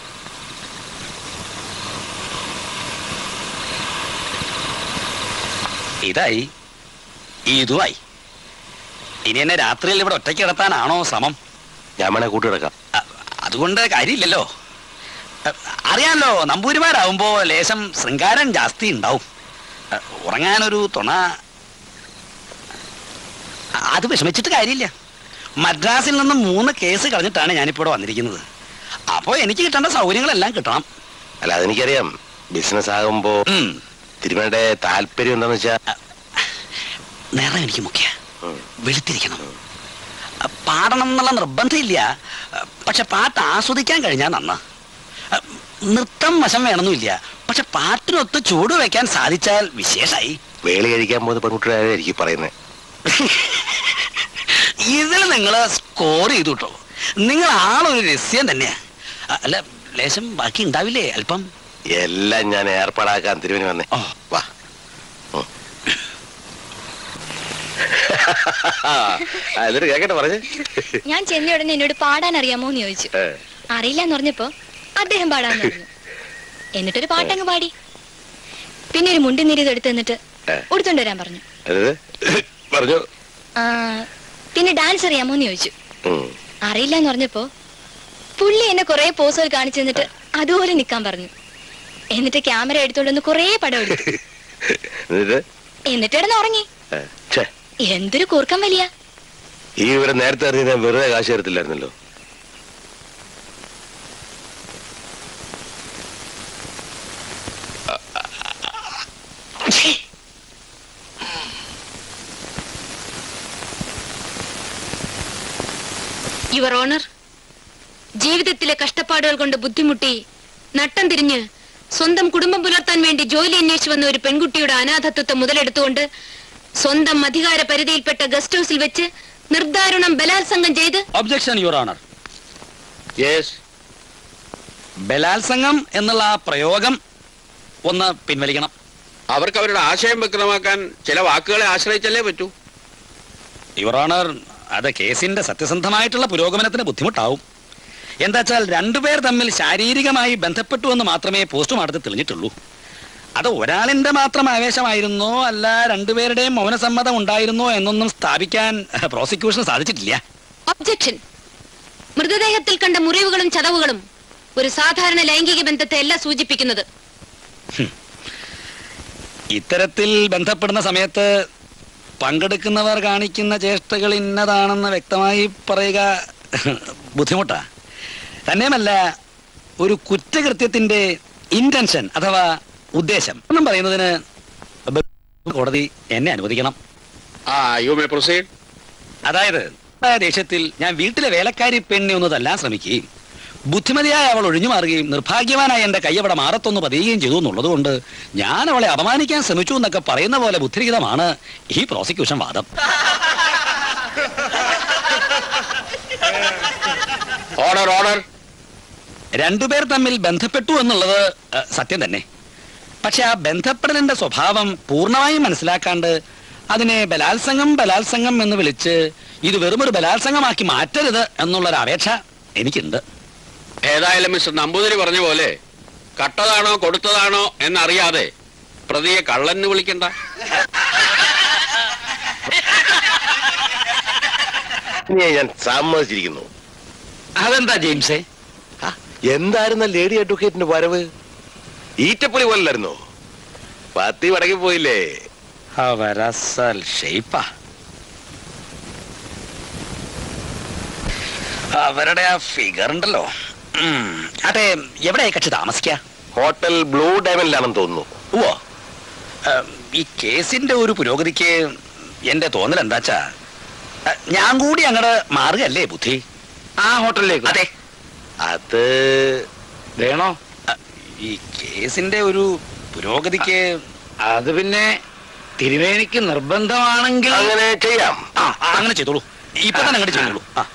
Speaker 16: ഇതായി ഇതുമായി ഇനി എന്നെ രാത്രിയിൽ ഇവിടെ ഒറ്റയ്ക്ക് കിടത്താനാണോ ശ്രമം
Speaker 2: ഞാൻ വേണേ കൂട്ടിക്കിടക്കാം
Speaker 16: അതുകൊണ്ട് കാര്യമില്ലല്ലോ അഹ് അറിയാലോ നമ്പൂരിമാരാവുമ്പോ ലേശം ശൃംഗാരം ജാസ്തി ഉണ്ടാവും അഹ് ഉറങ്ങാനൊരു തുണ അ- അത് വിഷമിച്ചിട്ട് കാര്യമില്ല മദ്രാസിൽ നിന്ന് മൂന്ന് കേസ് കളഞ്ഞിട്ടാണ് ഞാനിപ്പോ ഇവിടെ വന്നിരിക്കുന്നത് അപ്പോ എനിക്ക് കിട്ടേണ്ട സൗകര്യങ്ങളെല്ലാം കിട്ടണം
Speaker 2: അല്ല അതെനിക്കറിയാം ബിസിനസ് ആകുമ്പോ തിരുമേനിയുടെ താല്പര്യം എന്താന്ന് വെച്ചാ
Speaker 16: നിറം എനിക്ക് മുഖ്യ വെളുത്തിരിക്കണം അഹ് പാടണം എന്നുള്ള നിർബന്ധമില്ല അഹ് പക്ഷെ പാട്ട് ആസ്വദിക്കാൻ കഴിഞ്ഞാൽ നന്ന അഹ് നൃത്തം വശം വേണമെന്നില്ല പക്ഷെ പാട്ടിനൊത്ത് ചൂട് വെക്കാൻ സാധിച്ചാൽ വിശേഷായി
Speaker 2: വേളി കഴിക്കാൻ പോകുന്ന പെൺകുട്ടിയുടെ എനിക്ക് പറയുന്നത്
Speaker 16: ഇതിൽ നിങ്ങൾ സ്കോർ ചെയ്തു കേട്ടോ നിങ്ങൾ ആളൊരു രസ്യം തന്നെയാ അ- അല്ല ലേശം ബാക്കി ഉണ്ടാവില്ലേ അല്പം
Speaker 2: എല്ലാം ഞാൻ ഏർപ്പാടാക്കാൻ തിരുവനി വന്നേ വാ ഉം. ആ, എന്നിട്ട് കേക്കട്ടെ പറഞ്ഞേ
Speaker 12: ഞാൻ ചെന്ന ഉടനെ എന്നോട് പാടാൻ അറിയാമോ എന്ന് ചോദിച്ചു
Speaker 2: ഏ,
Speaker 12: അറിയില്ല എന്ന് പറഞ്ഞപ്പോ അദ്ദേഹം പാടാന്ന് പറഞ്ഞു എന്നിട്ടൊരു പാട്ടങ്ങ് പാടി പിന്നെ ഒരു മുണ്ടി നീരി എടുത്ത് എന്നിട്ട്
Speaker 2: ഏ.
Speaker 12: ഉടുത്തോണ്ട് വരാൻ പറഞ്ഞു
Speaker 2: അത് പറഞ്ഞു
Speaker 12: ആ, പിന്നെ ഡാൻസ് അറിയാമോ എന്ന് ചോദിച്ചു
Speaker 2: ഉം.
Speaker 12: അറിയില്ല എന്ന് പറഞ്ഞപ്പോ പുള്ളി എന്നെ കുറെ പോസുകൾ കാണിച്ചു തന്നിട്ട് അതുപോലെ നിക്കാൻ പറഞ്ഞു എന്നിട്ട് ക്യാമറ എടുത്തോണ്ട് കുറെ പടം എടുത്തു
Speaker 2: എന്നിട്ട്
Speaker 12: എന്നിട്ട് കിടന്ന് ഉറങ്ങി
Speaker 2: ഏ, ഛേ,
Speaker 12: എന്തൊരു കൂർക്കം വലിയ
Speaker 2: ഈ വിവരം നേരത്തെ അറിഞ്ഞ ഞാൻ വെറുതെ കാശ് തരത്തില്ലായിരുന്നല്ലോ
Speaker 6: യുവർ ഓണർ ജീവിതത്തിലെ കഷ്ടപ്പാടുകൾ കൊണ്ട് ബുദ്ധിമുട്ടി നട്ടം തിരിഞ്ഞ് സ്വന്തം കുടുംബം പുലർത്താൻ വേണ്ടി ജോലി അന്വേഷിച്ചു വന്ന ഒരു പെൺകുട്ടിയുടെ അനാഥത്വത്തെ മുതലെടുത്തുകൊണ്ട് സ്വന്തം അധികാര പരിധിയിൽപ്പെട്ട ഗസ്റ്റ് ഹൗസിൽ വെച്ച് നിർദ്ദാരുണം ബലാത്സംഗം ചെയ്ത്
Speaker 16: ഒബ്ജക്ഷൻ യുവർ ഓണർ യെസ് ബലാത്സംഗം എന്നുള്ള ആ പ്രയോഗം ഒന്ന് പിൻവലിക്കണം
Speaker 15: അവർക്ക് അവരുടെ ആശയം വ്യക്തമാക്കാൻ ചില വാക്കുകളെ ആശ്രയിച്ചല്ലേ പറ്റൂ
Speaker 16: യുവർ ഓണർ അത് കേസിന്റെ സത്യസന്ധമായിട്ടുള്ള പുരോഗമനത്തിന് ബുദ്ധിമുട്ടാവും എന്താ വെച്ചാൽ രണ്ടുപേർ തമ്മിൽ ശാരീരികമായി ബന്ധപ്പെട്ടു എന്ന് മാത്രമേ പോസ്റ്റ്മോർട്ടത്തിൽ തെളിഞ്ഞിട്ടുള്ളൂ അത് ഒരാളിന്റെ മാത്രം ആവേശമായിരുന്നോ അല്ല രണ്ടുപേരുടെയും മൗനസമ്മതം ഉണ്ടായിരുന്നോ എന്നൊന്നും സ്ഥാപിക്കാൻ പ്രോസിക്യൂഷന് സാധിച്ചിട്ടില്ല
Speaker 6: ഒബ്ജക്ഷൻ മൃതദേഹത്തിൽ കണ്ട മുറിവുകളും ചതവുകളും ഒരു സാധാരണ ലൈംഗിക ബന്ധത്തെ അല്ല സൂചിപ്പിക്കുന്നത്
Speaker 16: ഇത്തരത്തിൽ ബന്ധപ്പെടുന്ന സമയത്ത് പങ്കെടുക്കുന്നവർ കാണിക്കുന്ന ചേഷ്ടകൾ ഇന്നതാണെന്ന് വ്യക്തമായി പറയുക ബുദ്ധിമുട്ടാ തന്നെയുമല്ല ഒരു കുറ്റകൃത്യത്തിന്റെ ഇന്റൻഷൻ അഥവാ ഉദ്ദേശം എന്നും പറയുന്നതിന് കോടതി എന്നെ അനുവദിക്കണം
Speaker 15: ആ യു മേ പ്രൊസീഡ്
Speaker 16: അതായത് ആ ദേഷ്യത്തിൽ ഞാൻ വീട്ടിലെ വേലക്കാരി പെണ്ണെ ഒന്ന് തല്ലാൻ ശ്രമിക്കുകയും ബുദ്ധിമതിയായ അവൾ ഒഴിഞ്ഞു മാറുകയും നിർഭാഗ്യവാനായ എന്റെ കൈ അവിടെ മാറത്തൊന്ന് പതിയുകയും ചെയ്തു എന്നുള്ളത് കൊണ്ട് ഞാൻ അവളെ അപമാനിക്കാൻ ശ്രമിച്ചു എന്നൊക്കെ പറയുന്ന പോലെ ബുദ്ധിരഹിതമാണ് ഈ പ്രോസിക്യൂഷൻ വാദം
Speaker 15: ഓർഡർ ഓർഡർ
Speaker 16: രണ്ടുപേർ തമ്മിൽ ബന്ധപ്പെട്ടു എന്നുള്ളത് അഹ്, സത്യം തന്നെ പക്ഷെ ആ ബന്ധപ്പെടലിന്റെ സ്വഭാവം പൂർണ്ണമായും മനസ്സിലാക്കാണ്ട് അതിനെ ബലാത്സംഗം ബലാത്സംഗം എന്ന് വിളിച്ച് ഇത് വെറുമൊരു ബലാത്സംഗമാക്കി മാറ്റരുത് എന്നുള്ളൊരു അപേക്ഷ എനിക്കുണ്ട്
Speaker 15: ഏതായാലും മിസ്റ്റർ നമ്പൂതിരി പറഞ്ഞ പോലെ കട്ടതാണോ കൊടുത്തതാണോ എന്നറിയാതെ പ്രതിയെ കള്ളന് വിളിക്കണ്ട
Speaker 2: ഇനി ഞാൻ സമ്മതിച്ചിരിക്കുന്നു
Speaker 16: അതെന്താ ജെയിംസേ
Speaker 2: എന്തായിരുന്ന ലേഡി അഡ്വക്കേറ്റിന്റെ വരവ് ഈറ്റപ്പുലി പോലല്ലായിരുന്നോ പത്തി വടക്കി പോയില്ലേ
Speaker 16: അവരസൽ ഷെയ്പ്പാ അവരുടെ ആ ഫിഗർ ഉണ്ടല്ലോ ഉം. അതെ എവിടെയാ കക്ഷി താമസിക്ക
Speaker 2: ഹോട്ടൽ ബ്ലൂ ഡയമണ്ടിലാണെന്ന് തോന്നുന്നു
Speaker 16: ഓ ഈ കേസിന്റെ ഒരു പുരോഗതിക്ക് എന്റെ തോന്നൽ എന്താച്ചാ അഹ്, ഞാൻ കൂടി അങ്ങോട്ട് മാറുകയല്ലേ ബുദ്ധി
Speaker 3: ആ ഹോട്ടലിലേക്ക്
Speaker 16: അതെ
Speaker 2: അത്
Speaker 3: വേണോ
Speaker 16: ഈ കേസിന്റെ ഒരു പുരോഗതിക്ക്
Speaker 3: അത് പിന്നെ തിരുവേനിക്ക് നിർബന്ധമാണെങ്കിൽ
Speaker 2: അങ്ങനെ ചെയ്യാം
Speaker 16: ആ ആ, അങ്ങനെ ചെയ്തോളൂ ഇപ്പൊ തന്നെ അങ്ങോട്ട് ചെയ്തോളൂ ആ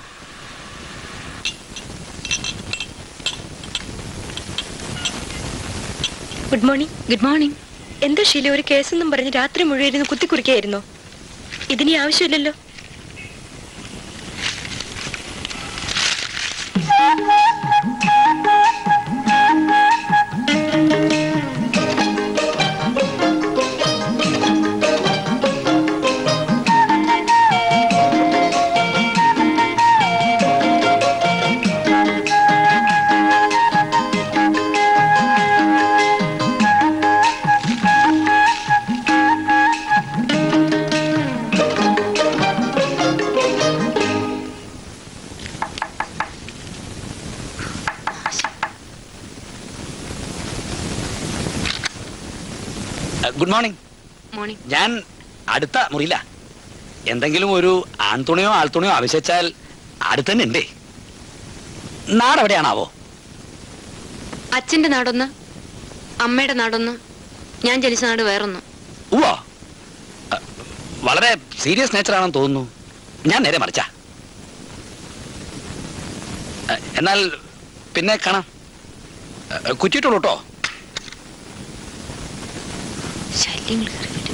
Speaker 9: ഗുഡ് മോർണിംഗ്
Speaker 6: ഗുഡ് മോർണിംഗ്
Speaker 9: എന്താ ശീല ഒരു കേസെന്നും പറഞ്ഞ് രാത്രി മുഴുവൻ ഇരുന്ന് കുത്തിക്കുറിക്കായിരുന്നോ ഇതിനി ആവശ്യമില്ലല്ലോ
Speaker 16: ഗുഡ് മോർണിംഗ്
Speaker 6: മോർണിംഗ്
Speaker 16: ഞാൻ അടുത്ത മുറിയില്ല എന്തെങ്കിലും ഒരു ആൺതുണിയോ ആൾത്തുണിയോ ആവശ്യിച്ചാൽ അടുത്ത് തന്നെ ഉണ്ടേ നാടെവിടെയാണാവോ
Speaker 6: അച്ഛന്റെ നാടൊന്ന് അമ്മയുടെ നാടൊന്ന് ഞാൻ ജനിച്ച നാട് വേറൊന്ന്
Speaker 16: ഉവ്വോ അ, വളരെ സീരിയസ് നേച്ചറാണെന്ന് തോന്നുന്നു ഞാൻ നേരെ മറിച്ച എന്നാൽ പിന്നെ കാണാം അ, കുറ്റിയിട്ടുള്ളൂ കേട്ടോ
Speaker 6: ശല്യങ്ങൾ കയറി വരും.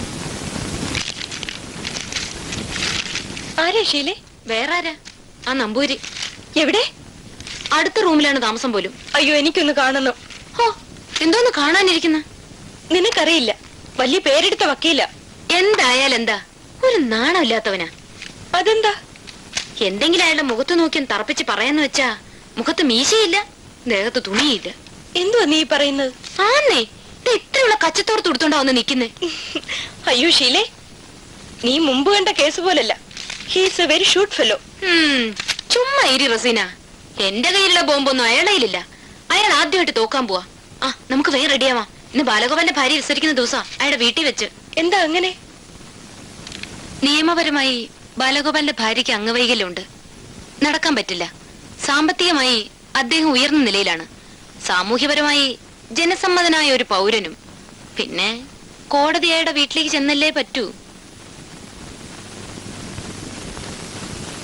Speaker 9: ആരാ ഷീലെ
Speaker 6: വേറെ ആരാ ആ നമ്പൂരി
Speaker 9: എവിടെ
Speaker 6: അടുത്ത റൂമിലാണ് താമസം പോലും
Speaker 9: അയ്യോ എനിക്കൊന്ന് കാണണം
Speaker 6: ഹോ എന്തോന്ന് കാണാനിരിക്കുന്ന
Speaker 9: നിനക്കറിയില്ല വലിയ പേരെടുത്ത വക്കീല
Speaker 6: എന്തായാലും എന്താ ഒരു നാണമില്ലാത്തവനാ
Speaker 9: അതെന്താ
Speaker 6: എന്തെങ്കിലും അയാളുടെ മുഖത്ത് നോക്കി ഒന്ന് തറപ്പിച്ച് പറയാന്ന് വെച്ചാ മുഖത്ത് മീശയില്ല ദേഹത്ത് തുണിയില്ല
Speaker 9: എന്തുവാ നീ പറയുന്നത്
Speaker 6: ആന്നേ ഇത് ഇത്രയുള്ള കച്ചത്തോർത്ത് കൊടുത്തോണ്ടാ വന്ന് നിക്കുന്നേ
Speaker 9: അയ്യോ ഷീലെ നീ മുമ്പ് കണ്ട കേസ് പോലല്ല he's a very shrewd fellow
Speaker 6: ഉം, ചുമ്മാ ഇരി റസീന എന്റെ കയ്യിലുള്ള ബോംബൊന്നും അയാളുടെ കയ്യിലില്ല അയാൾ ആദ്യമായിട്ട് തോക്കാൻ പോവാ ആ നമുക്ക് വേഗം റെഡിയാവാം ഇന്ന് ബാലഗോപാലിന്റെ ഭാര്യ വിസരിക്കുന്ന ദിവസം അയാളുടെ വീട്ടിൽ വെച്ച്
Speaker 9: എന്താ അങ്ങനെ
Speaker 6: നിയമപരമായി ബാലഗോപാലിന്റെ ഭാര്യയ്ക്ക് അംഗവൈകല്യമുണ്ട് നടക്കാൻ പറ്റില്ല സാമ്പത്തികമായി അദ്ദേഹം ഉയർന്ന നിലയിലാണ് സാമൂഹ്യപരമായി ജനസമ്മതനായ ഒരു പൗരനും പിന്നെ കോടതി അയാളുടെ വീട്ടിലേക്ക് ചെന്നല്ലേ പറ്റൂ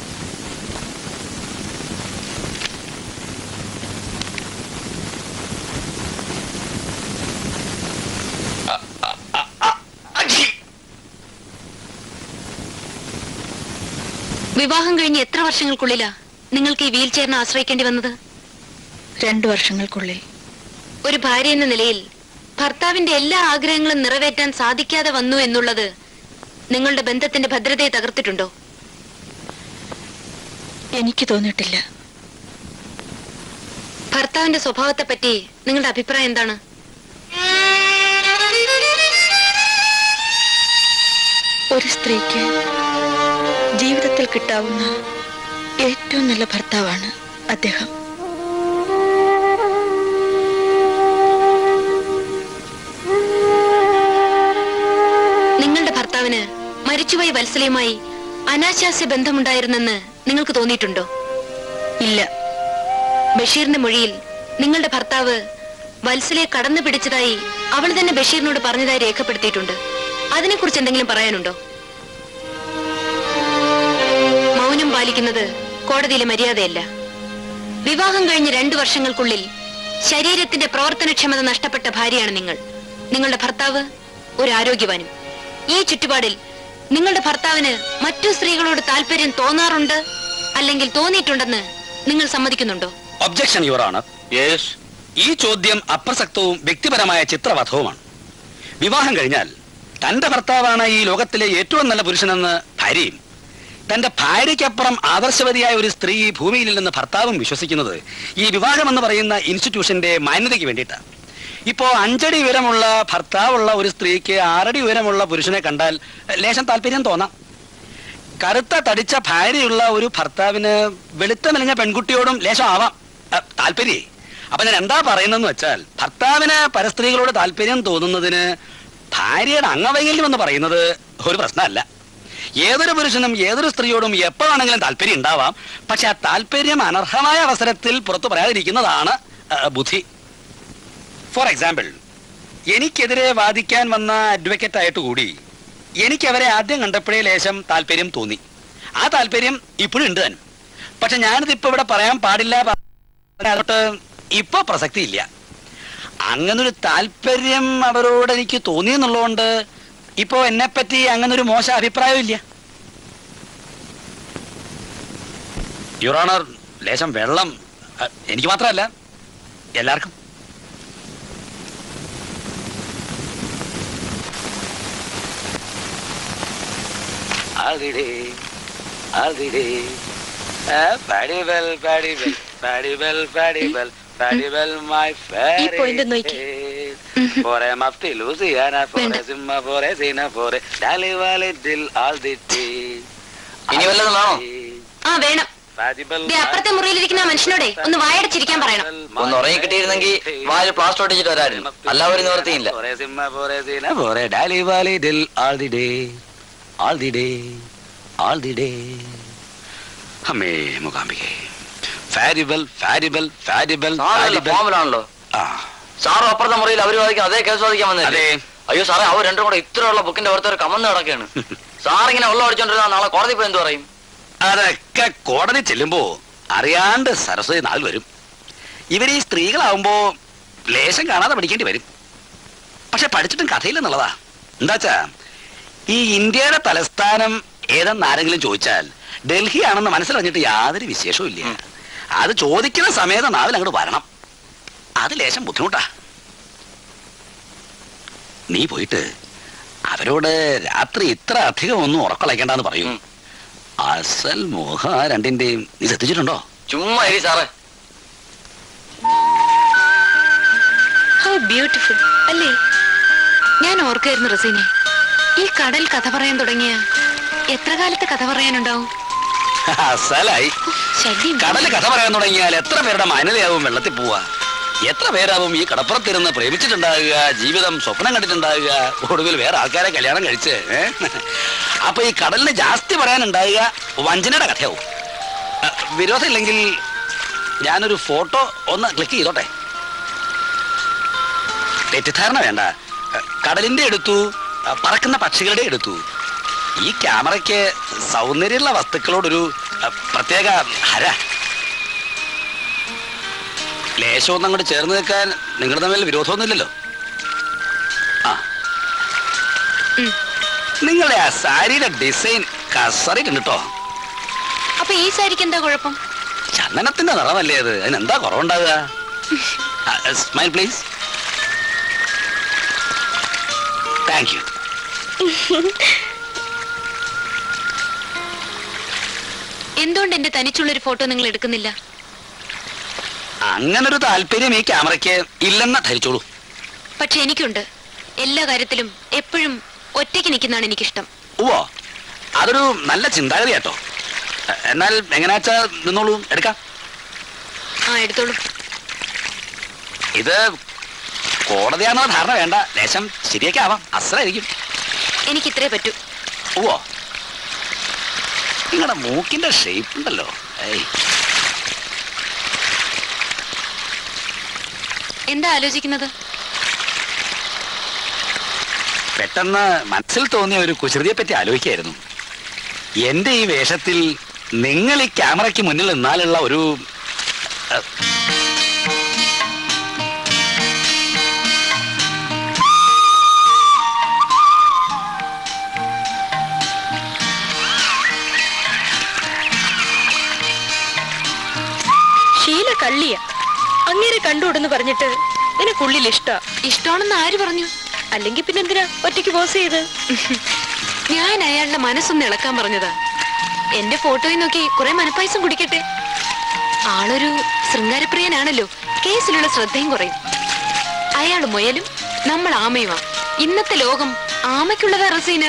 Speaker 6: വിവാഹം കഴിഞ്ഞ് എത്ര വർഷങ്ങൾക്കുള്ളിലാ നിങ്ങൾക്ക് ഈ വീൽ ചെയറിനെ ആശ്രയിക്കേണ്ടി വന്നത്
Speaker 1: രണ്ടു വർഷങ്ങൾക്കുള്ളിൽ
Speaker 6: ഒരു ഭാര്യ എന്ന നിലയിൽ ഭർത്താവിന്റെ എല്ലാ ആഗ്രഹങ്ങളും നിറവേറ്റാൻ സാധിക്കാതെ വന്നു എന്നുള്ളത് നിങ്ങളുടെ ബന്ധത്തിന്റെ ഭദ്രതയെ തകർത്തിട്ടുണ്ടോ
Speaker 1: എനിക്ക് തോന്നിയിട്ടില്ല
Speaker 6: ഭർത്താവിന്റെ സ്വഭാവത്തെ പറ്റി നിങ്ങളുടെ അഭിപ്രായം എന്താണ്
Speaker 1: ഒരു സ്ത്രീക്ക് ജീവിതത്തിൽ കിട്ടാവുന്ന ഏറ്റവും നല്ല ഭർത്താവാണ് അദ്ദേഹം
Speaker 6: നിങ്ങളുടെ ഭർത്താവിന് മരിച്ചുപോയ വത്സലയുമായി അനാശാസ്യ ബന്ധമുണ്ടായിരുന്നെന്ന് നിങ്ങൾക്ക് തോന്നിയിട്ടുണ്ടോ
Speaker 1: ഇല്ല
Speaker 6: ബഷീറിന്റെ മൊഴിയിൽ നിങ്ങളുടെ ഭർത്താവ് വത്സലയെ കടന്നു പിടിച്ചതായി അവൾ തന്നെ ബഷീറിനോട് പറഞ്ഞതായി രേഖപ്പെടുത്തിയിട്ടുണ്ട് അതിനെക്കുറിച്ച് എന്തെങ്കിലും പറയാനുണ്ടോ മൗനം പാലിക്കുന്നത് കോടതിയിലെ മര്യാദയല്ല വിവാഹം കഴിഞ്ഞ് രണ്ടു വർഷങ്ങൾക്കുള്ളിൽ ശരീരത്തിന്റെ പ്രവർത്തനക്ഷമത നഷ്ടപ്പെട്ട ഭാര്യയാണ് നിങ്ങൾ നിങ്ങളുടെ ഭർത്താവ് ഒരു ആരോഗ്യവാനും ഈ ചുറ്റുപാടിൽ നിങ്ങളുടെ ഭർത്താവിന് മറ്റു സ്ത്രീകളോട് താല്പര്യം തോന്നാറുണ്ട് അല്ലെങ്കിൽ തോന്നിയിട്ടുണ്ടെന്ന് നിങ്ങൾ സമ്മതിക്കുന്നുണ്ടോ
Speaker 16: ഒബ്ജക്ഷൻ യുവർ ഓണർ ഈ ചോദ്യം അപ്രസക്തവും വ്യക്തിപരമായ ചിത്രവധവുമാണ് വിവാഹം കഴിഞ്ഞാൽ തന്റെ ഭർത്താവാണ് ഈ ലോകത്തിലെ ഏറ്റവും നല്ല പുരുഷനെന്ന് ഭാര്യയും തന്റെ ഭാര്യയ്ക്കപ്പുറം ആദർശവതിയായ ഒരു സ്ത്രീ ഈ ഭൂമിയിലില്ലെന്ന് ഭർത്താവും വിശ്വസിക്കുന്നത് ഈ വിവാഹം എന്ന് പറയുന്ന ഇൻസ്റ്റിറ്റ്യൂഷന്റെ മാന്യതയ്ക്ക് വേണ്ടിയിട്ടാണ് ഇപ്പോ അഞ്ചടി ഉയരമുള്ള ഭർത്താവുള്ള ഒരു സ്ത്രീക്ക് ആറടി ഉയരമുള്ള പുരുഷനെ കണ്ടാൽ ലേശം താല്പര്യം തോന്നാം കറുത്ത തടിച്ച ഭാര്യയുള്ള ഒരു ഭർത്താവിന് വെളുത്ത മെലിഞ്ഞ പെൺകുട്ടിയോടും ലേശം ആവാം അഹ്, താല്പര്യേ അപ്പൊ ഞാൻ എന്താ പറയുന്നതെന്ന് വെച്ചാൽ ഭർത്താവിന് പരസ്ത്രീകളോട് താല്പര്യം തോന്നുന്നതിന് ഭാര്യയുടെ അംഗവൈകല്യം എന്ന് പറയുന്നത് ഒരു പ്രശ്നമല്ല ഏതൊരു പുരുഷനും ഏതൊരു സ്ത്രീയോടും എപ്പോഴാണെങ്കിലും താല്പര്യം ഉണ്ടാവാം പക്ഷെ ആ താല്പര്യം അനർഹമായ അവസരത്തിൽ പുറത്തു പറയാതിരിക്കുന്നതാണ് അഹ്, ബുദ്ധി ഫോർ എക്സാമ്പിൾ എനിക്കെതിരെ വാദിക്കാൻ വന്ന അഡ്വക്കേറ്റ് ആയിട്ട് കൂടി എനിക്ക് അവരെ ആദ്യം കണ്ടപ്പോഴേ ലേശം താല്പര്യം തോന്നി ആ താല്പര്യം ഇപ്പോഴും ഉണ്ട് താനും പക്ഷെ ഞാനിത് ഇപ്പൊ ഇവിടെ പറയാൻ പാടില്ല പ- അതോട്ട് ഇപ്പൊ പ്രസക്തി ഇല്ല അങ്ങനൊരു താല്പര്യം അവരോട് എനിക്ക് തോന്നി എന്നുള്ളതുകൊണ്ട് ഇപ്പോ എന്നെ പറ്റി അങ്ങനൊരു മോശം അഭിപ്രായം ഇല്ല യുറോണർ ലേശം വെള്ളം അ, എനിക്ക് മാത്രമല്ല എല്ലാവർക്കും
Speaker 17: Aldi Aldi Padibel, Padibel, Padibel, Padibel, Padibel, my
Speaker 9: ഈ point ഒന്ന്
Speaker 17: fairy For a mufti Louisiana, for a Zimma, for a Zina, for a Dally Valley, Dill, all the tea.
Speaker 3: ഇനി വല്ലതും വേണോ
Speaker 6: ആ വേണം
Speaker 17: Padibel,
Speaker 6: ദേ അപ്പുറത്തെ മുറിയിലിരിക്കുന്ന ആ മനുഷ്യനോടെ ഒന്ന് വായടച്ചിരിക്കാൻ പറയണം
Speaker 3: ഒന്ന് ഉറങ്ങി കിട്ടിയിരുന്നെങ്കിൽ വായിൽ പ്ലാസ്റ്റർ ഒട്ടിച്ചിട്ട് വരായിരുന്നു അല്ലാവരും നിവർത്തിയില്ല
Speaker 17: for a Zimma, for a Zina,
Speaker 16: for a Dally Valley, Dill, all the day, all the day, all the day. അമ്മേ മുഖാംബികെ ഫാരിബൽ ഫാരിബൽ ഫാരിബൽ
Speaker 3: ഫോമിലാണല്ലോ സാറും അപ്പുറത്തെ മുറിയിൽ അവര് വാദിക്കാൻ അതേ കേസ് വാദിക്കാൻ വന്നില്ലേ അയ്യോ സാറേ അവർ രണ്ടും കൂടെ ഇത്രയുള്ള ബുക്കിന്റെ പുറത്തൊരു കമന്ന് കിടക്കുകയാണ് സാറിങ്ങനെ ഉള്ള അടിച്ചോണ്ടിരുന്ന നാളെ കോടതി പോയി എന്ത് പറയും
Speaker 16: അതൊക്കെ കോടതി ചെല്ലുമ്പോ അറിയാണ്ട് സരസ്വതി നാൾ വരും ഇവർ ഈ സ്ത്രീകളാവുമ്പോ ലേശം കാണാതെ പഠിക്കേണ്ടി വരും പക്ഷെ പഠിച്ചിട്ടും കഥയില്ലെന്നുള്ളതാ എന്താച്ചാ ഈ ഇന്ത്യയുടെ തലസ്ഥാനം ഏതെന്ന് ആരെങ്കിലും ചോദിച്ചാൽ ഡൽഹി ആണെന്ന് മനസ്സിലറിഞ്ഞിട്ട് യാതൊരു വിശേഷവും ഇല്ല അത് ചോദിക്കുന്ന സമയത്ത് നാവിൽ അങ്ങോട്ട് വരണം അത് ലേശം ബുദ്ധിമുട്ടാ നീ പോയിട്ട് അവരോട് രാത്രി ഇത്ര അധികം ഒന്നും ഉറക്കളയ്ക്കണ്ടെന്ന് പറയൂ അസൽ മോഹ രണ്ടിന്റെയും നീ ശ്രദ്ധിച്ചിട്ടുണ്ടോ
Speaker 3: ചുമ്മാ ഇരി സാറേ
Speaker 6: ഹൗ ബ്യൂട്ടിഫുൾ അല്ലേ ഞാൻ ഓർക്കായിരുന്നു റസീനെ ഈ കടൽ കഥ പറയാൻ തുടങ്ങിയ എത്ര കാലത്തെ കഥ പറയാനുണ്ടാവും
Speaker 16: അസലായി
Speaker 6: ശല്യം
Speaker 16: കടല് കഥ പറയാൻ തുടങ്ങിയാൽ എത്ര പേരുടെ മാന്യതയാവും വെള്ളത്തിൽ പോവാ എത്ര പേരാവും ഈ കടപ്പുറത്തിരുന്ന് പ്രേമിച്ചിട്ടുണ്ടാകുക ജീവിതം സ്വപ്നം കണ്ടിട്ടുണ്ടാകുക ഒടുവിൽ വേറെ ആൾക്കാരെ കല്യാണം കഴിച്ച് ഏ? അപ്പൊ ഈ കടലിന് ജാസ്തി പറയാനുണ്ടാകുക വഞ്ചനയുടെ കഥയാവും അ, വിരോധമില്ലെങ്കിൽ ഞാനൊരു ഫോട്ടോ ഒന്ന് ക്ലിക്ക് ചെയ്തോട്ടെ തെറ്റിദ്ധാരണ വേണ്ട അ, കടലിന്റെ എടുത്തു അ, പറക്കുന്ന പക്ഷികളുടെ എടുത്തു ഈ ക്യാമറയ്ക്ക് സൗന്ദര്യമുള്ള വസ്തുക്കളോടൊരു അ, പ്രത്യേക ഹര ലേശമൊന്നും അങ്ങോട്ട് ചേർന്ന് നിൽക്കാൻ നിങ്ങൾ തമ്മിൽ വിരോധമൊന്നുമില്ലല്ലോ ആ നിങ്ങളുടെ ആ സാരിയുടെ ഡിസൈൻ കസറിയിട്ടുണ്ട് കേട്ടോ
Speaker 6: അപ്പൊ ഈ സാരിക്ക് എന്താ കുഴപ്പം
Speaker 16: ചന്ദനത്തിന്റെ നിറമല്ലേ അത് അതിനെന്താ കുറവുണ്ടാകുക സ്മൈൽ പ്ലീസ് താങ്ക് യു
Speaker 6: എന്തുകൊണ്ട് എന്റെ തനിച്ചുള്ളൊരു ഫോട്ടോ നിങ്ങൾ എടുക്കുന്നില്ല
Speaker 16: അങ്ങനൊരു താല്പര്യം ഈ ക്യാമറയ്ക്ക് ഇല്ലെന്ന ധരിച്ചോളൂ
Speaker 6: പക്ഷെ എനിക്കുണ്ട് എല്ലാ കാര്യത്തിലും എപ്പോഴും ഒറ്റയ്ക്ക് നിൽക്കുന്നതാണ് എനിക്കിഷ്ടം
Speaker 16: ഓ അതൊരു നല്ല ചിന്താഗതി കേട്ടോ എന്നാൽ എങ്ങനെയാച്ചാ നിന്നോളൂ എടുക്കാം
Speaker 6: ആ എടുത്തോളൂ
Speaker 16: ഇത് കോടതിയാണെന്ന ധാരണ വേണ്ട ലേശം ശരിയൊക്കെ ആവാം അസലായിരിക്കും
Speaker 6: എനിക്ക് ഇത്രേ പറ്റൂ
Speaker 16: ഓ നിങ്ങളുടെ മൂക്കിന്റെ ഷേപ്പ് ഉണ്ടല്ലോ ഏയ്
Speaker 6: എന്താ ആലോചിക്കുന്നത്
Speaker 16: പെട്ടെന്ന് മനസ്സിൽ തോന്നിയ ഒരു കുസൃതിയെ പറ്റി ആലോചിക്കായിരുന്നു എന്റെ ഈ വേഷത്തിൽ നിങ്ങൾ ഈ ക്യാമറയ്ക്ക് മുന്നിൽ നിന്നാലുള്ള ഒരു അഹ്,
Speaker 9: ശീല കള്ളിയ അങ്ങേരെ കണ്ടുവിടുന്ന് പറഞ്ഞിട്ട് നിനക്കുള്ളിൽ ഇഷ്ട
Speaker 6: ഇഷ്ടമാണെന്ന് ആര് പറഞ്ഞു
Speaker 9: അല്ലെങ്കിൽ പിന്നെന്തിനാ ഒറ്റയ്ക്ക് പോസ് ചെയ്ത്
Speaker 6: ഞാൻ അയാളുടെ മനസ്സൊന്ന് ഇളക്കാൻ പറഞ്ഞതാ എന്റെ ഫോട്ടോയിൽ നോക്കി കുറെ മനപ്പായസം കുടിക്കട്ടെ ആളൊരു ശൃംഗാരപ്രിയനാണല്ലോ കേസിലുള്ള ശ്രദ്ധയും കുറയും അയാൾ മുയലും നമ്മൾ ആമയുമാ ഇന്നത്തെ ലോകം ആമയ്ക്കുള്ളതാ റസീന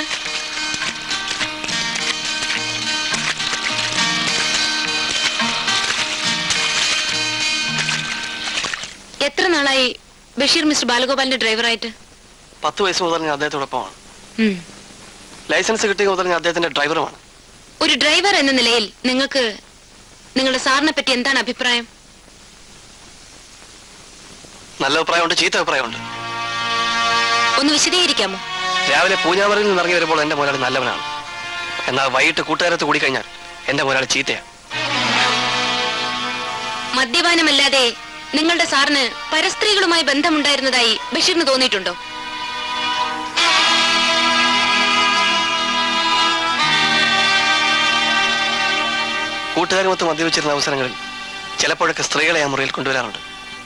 Speaker 6: എത്ര നാളായി ബഷീർ മിസ്റ്റർ ബാലഗോപാലിന്റെ ഡ്രൈവറായിട്ട്
Speaker 5: പത്ത് വയസ്സ് മുതൽ ഞാൻ അദ്ദേഹത്തോടൊപ്പമാണ്
Speaker 6: ഉം.
Speaker 5: ലൈസൻസ് കിട്ടിയ മുതൽ ഞാൻ അദ്ദേഹത്തിന്റെ ഡ്രൈവറുമാണ്
Speaker 6: ഒരു ഡ്രൈവർ എന്ന നിലയിൽ നിങ്ങൾക്ക് നിങ്ങളുടെ സാറിനെ പറ്റി എന്താണ് അഭിപ്രായം
Speaker 5: നല്ല അഭിപ്രായമുണ്ട് ചീത്ത അഭിപ്രായമുണ്ട്
Speaker 6: ഒന്ന് വിശദീകരിക്കാമോ
Speaker 5: രാവിലെ പൂഞ്ഞാമറിൽ നിന്ന് ഇറങ്ങി വരുമ്പോൾ എന്റെ മുതലാളി നല്ലവനാണ് എന്നാൽ വൈകിട്ട് കൂട്ടുകാരത്ത് കൂടിക്കഴിഞ്ഞാൽ എന്റെ മുതലാളി ചീത്തയാണ്
Speaker 6: മദ്യപാനമല്ലാതെ നിങ്ങളുടെ സാറിന് പരസ്ത്രീകളുമായി ബന്ധമുണ്ടായിരുന്നതായി ബഷീറിന് തോന്നിയിട്ടുണ്ടോ
Speaker 5: കൂട്ടുകാരുമൊത്ത് മദ്യവെച്ചിരുന്ന അവസരങ്ങളിൽ ചിലപ്പോഴൊക്കെ സ്ത്രീകളെ ആ മുറിയിൽ കൊണ്ടുവരാറുണ്ട്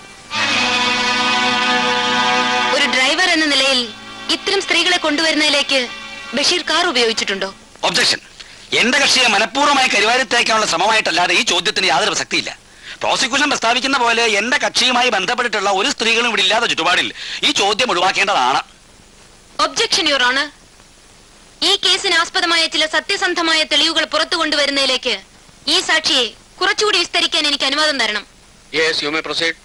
Speaker 6: ഒരു ഡ്രൈവർ എന്ന നിലയിൽ ഇത്തരം സ്ത്രീകളെ കൊണ്ടുവരുന്നതിലേക്ക് ബഷീർ കാർ ഉപയോഗിച്ചിട്ടുണ്ടോ
Speaker 16: ഒബ്ജക്ഷൻ എന്റെ കക്ഷിയെ മനഃപൂർവ്വമായി കരുവാരിത്തേക്കാനുള്ള ശ്രമമായിട്ടല്ലാതെ ഈ ചോദ്യത്തിന് യാതൊരു പ്രസക്തിയില്ല പ്രോസിക്യൂഷൻ പ്രസ്താവിക്കുന്ന പോലെ എന്റെ കക്ഷിയുമായി ബന്ധപ്പെട്ടിട്ടുള്ള ഒരു സ്ത്രീകളും ഇവിടെ ഇല്ലാത്ത ചുറ്റുപാടിൽ ഈ ചോദ്യം ഒഴിവാക്കേണ്ടതാണ്
Speaker 6: ഒബ്ജക്ഷൻ യുവർ ഓണർ ഈ കേസിന് ആസ്പദമായ ചില സത്യസന്ധമായ തെളിവുകൾ പുറത്തു കൊണ്ടുവരുന്നതിലേക്ക് ഈ സാക്ഷിയെ കുറച്ചുകൂടി വിസ്തരിക്കാൻ എനിക്ക് അനുവാദം തരണം
Speaker 15: യെസ് യു മേ പ്രൊസീഡ്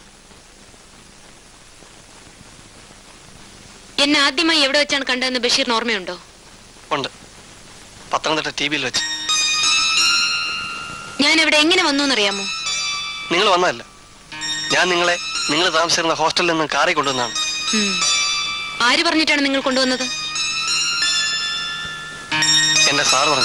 Speaker 6: എന്നെ ആദ്യമായി എവിടെ വെച്ചാണ് കണ്ടതെന്ന് ബഷീറിന് ഓർമ്മയുണ്ടോ
Speaker 5: ഉണ്ട് പത്തനംതിട്ട ടി വിയിൽ വെച്ച്
Speaker 6: ഞാൻ ഇവിടെ എങ്ങനെ വന്നു എന്നറിയാമോ
Speaker 5: നിങ്ങൾ വന്നതല്ല ഞാൻ നിങ്ങളെ നിങ്ങൾ താമസിച്ചിരുന്ന ഹോസ്റ്റലിൽ നിന്ന് കാറി കൊണ്ടുവന്നാണ്
Speaker 6: ഉം. ആര് പറഞ്ഞിട്ടാണ് നിങ്ങൾ കൊണ്ടുവന്നത്
Speaker 5: എന്റെ സാറ് പറഞ്ഞു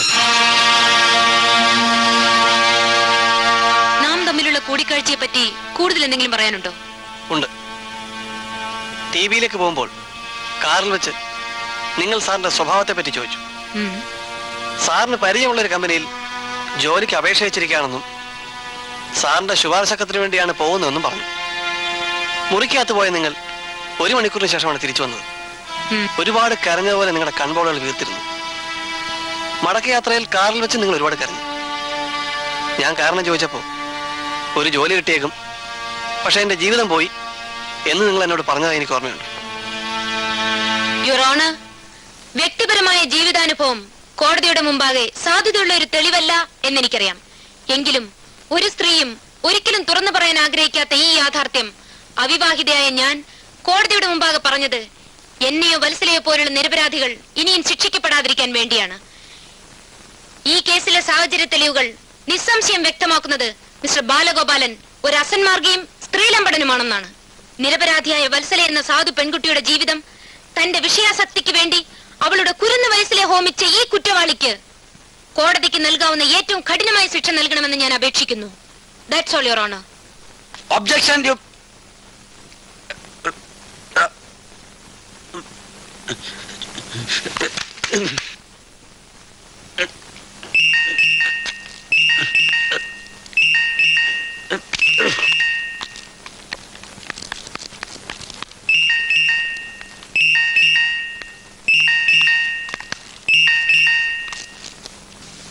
Speaker 6: നാം തമ്മിലുള്ള കൂടിക്കാഴ്ചയെ പറ്റി കൂടുതൽ എന്തെങ്കിലും പറയാനുണ്ടോ
Speaker 5: ഉണ്ട് ടി വിയിലേക്ക് പോകുമ്പോൾ കാറിൽ വെച്ച് നിങ്ങൾ സാറിന്റെ സ്വഭാവത്തെ പറ്റി ചോദിച്ചു
Speaker 6: ഉം.
Speaker 5: സാറിന് പരിചയമുള്ള ഒരു കമ്പനിയിൽ ജോലിക്ക് അപേക്ഷ വെച്ചിരിക്കുകയാണെന്നും സാറിന്റെ ശുപാർശക്കത്തിന് വേണ്ടിയാണ് പോകുന്നതെന്നും പറഞ്ഞു മുറിക്കകത്ത് പോയ നിങ്ങൾ ഒരു മണിക്കൂറിന് ശേഷമാണ് തിരിച്ചു വന്നത്
Speaker 6: ഉം.
Speaker 5: ഒരുപാട് കരഞ്ഞതുപോലെ നിങ്ങളുടെ കൺപോളുകൾ വീർത്തിരുന്നു മടക്കയാത്രയിൽ കാറിൽ വെച്ച് നിങ്ങൾ ഒരുപാട് കരഞ്ഞു ഞാൻ കാരണം ചോദിച്ചപ്പോൾ ഒരു ജോലി കിട്ടിയേക്കും പക്ഷെ എന്റെ ജീവിതം പോയി എന്ന് നിങ്ങൾ എന്നോട് പറഞ്ഞതായി എനിക്ക് ഓർമ്മയുണ്ട്
Speaker 6: യുവർ ഓണർ വ്യക്തിപരമായ ജീവിതാനുഭവം കോടതിയുടെ മുമ്പാകെ സാധ്യതയുള്ള ഒരു തെളിവല്ല എന്നെനിക്കറിയാം എങ്കിലും ഒരു സ്ത്രീയും ഒരിക്കലും തുറന്നു പറയാൻ ആഗ്രഹിക്കാത്ത ഈ യാഥാർത്ഥ്യം അവിവാഹിതയായ ഞാൻ കോടതിയുടെ മുമ്പാകെ പറഞ്ഞത് എന്നെയോ വത്സലയോ പോലുള്ള നിരപരാധികൾ ഇനിയും ശിക്ഷിക്കപ്പെടാതിരിക്കാൻ വേണ്ടിയാണ് ഈ കേസിലെ സാഹചര്യ തെളിവുകൾ നിസ്സംശയം വ്യക്തമാക്കുന്നത് മിസ്റ്റർ ബാലഗോപാലൻ ഒരു അസന്മാർഗിയും സ്ത്രീലമ്പടനുമാണെന്നാണ് നിരപരാധിയായ വത്സല എന്ന സാധു പെൺകുട്ടിയുടെ ജീവിതം തന്റെ വിഷയാസക്തിക്ക് വേണ്ടി അവളുടെ കുരുന്ന് വയസ്സിലെ ഹോമിച്ച ഈ കുറ്റവാളിക്ക് കോടതിക്ക് നൽകാവുന്ന ഏറ്റവും കഠിനമായ ശിക്ഷ നൽകണമെന്ന് ഞാൻ അപേക്ഷിക്കുന്നു that's all your honour
Speaker 16: objection you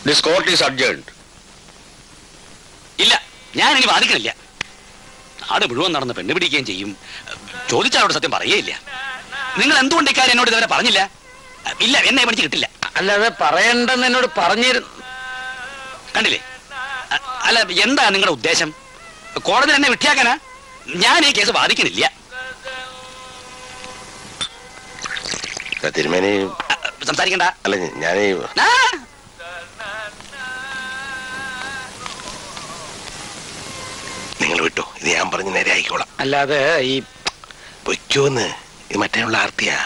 Speaker 15: this court is adjourned
Speaker 16: ഇല്ല ഞാൻ ഇനി വാദിക്കണില്ല നാട് മുഴുവൻ നടന്ന് പെണ്ണ് പിടിക്കുകയും ചെയ്യും ചോദിച്ചാലോട് സത്യം പറയുകയില്ല നിങ്ങൾ എന്തുകൊണ്ട് ഇക്കാര്യം എന്നോട് ഇതുവരെ പറഞ്ഞില്ല ഇല്ല എന്നെ പഠിച്ച് കിട്ടില്ല
Speaker 3: അല്ലാതെ പറയണ്ടെന്ന് എന്നോട് പറഞ്ഞിരുന്നു
Speaker 16: കണ്ടില്ലേ അ- അല്ല എന്താ നിങ്ങളുടെ ഉദ്ദേശം കോടതി എന്നെ വിട്ടിയാക്കാനാ ഞാൻ ഈ കേസ് വാദിക്കണില്ല
Speaker 2: തിരുമേനി
Speaker 16: സംസാരിക്കണ്ട
Speaker 2: അല്ല ഞാൻ
Speaker 16: ആ,
Speaker 2: നിങ്ങൾ വിട്ടു ഇത് ഞാൻ പറഞ്ഞ് നേരെ ആയിക്കോളാം
Speaker 3: അല്ലാതെ ഈ
Speaker 2: പൊയ്ക്കോന്ന് ഇത് മറ്റേ ഉള്ള ആർത്തിയാ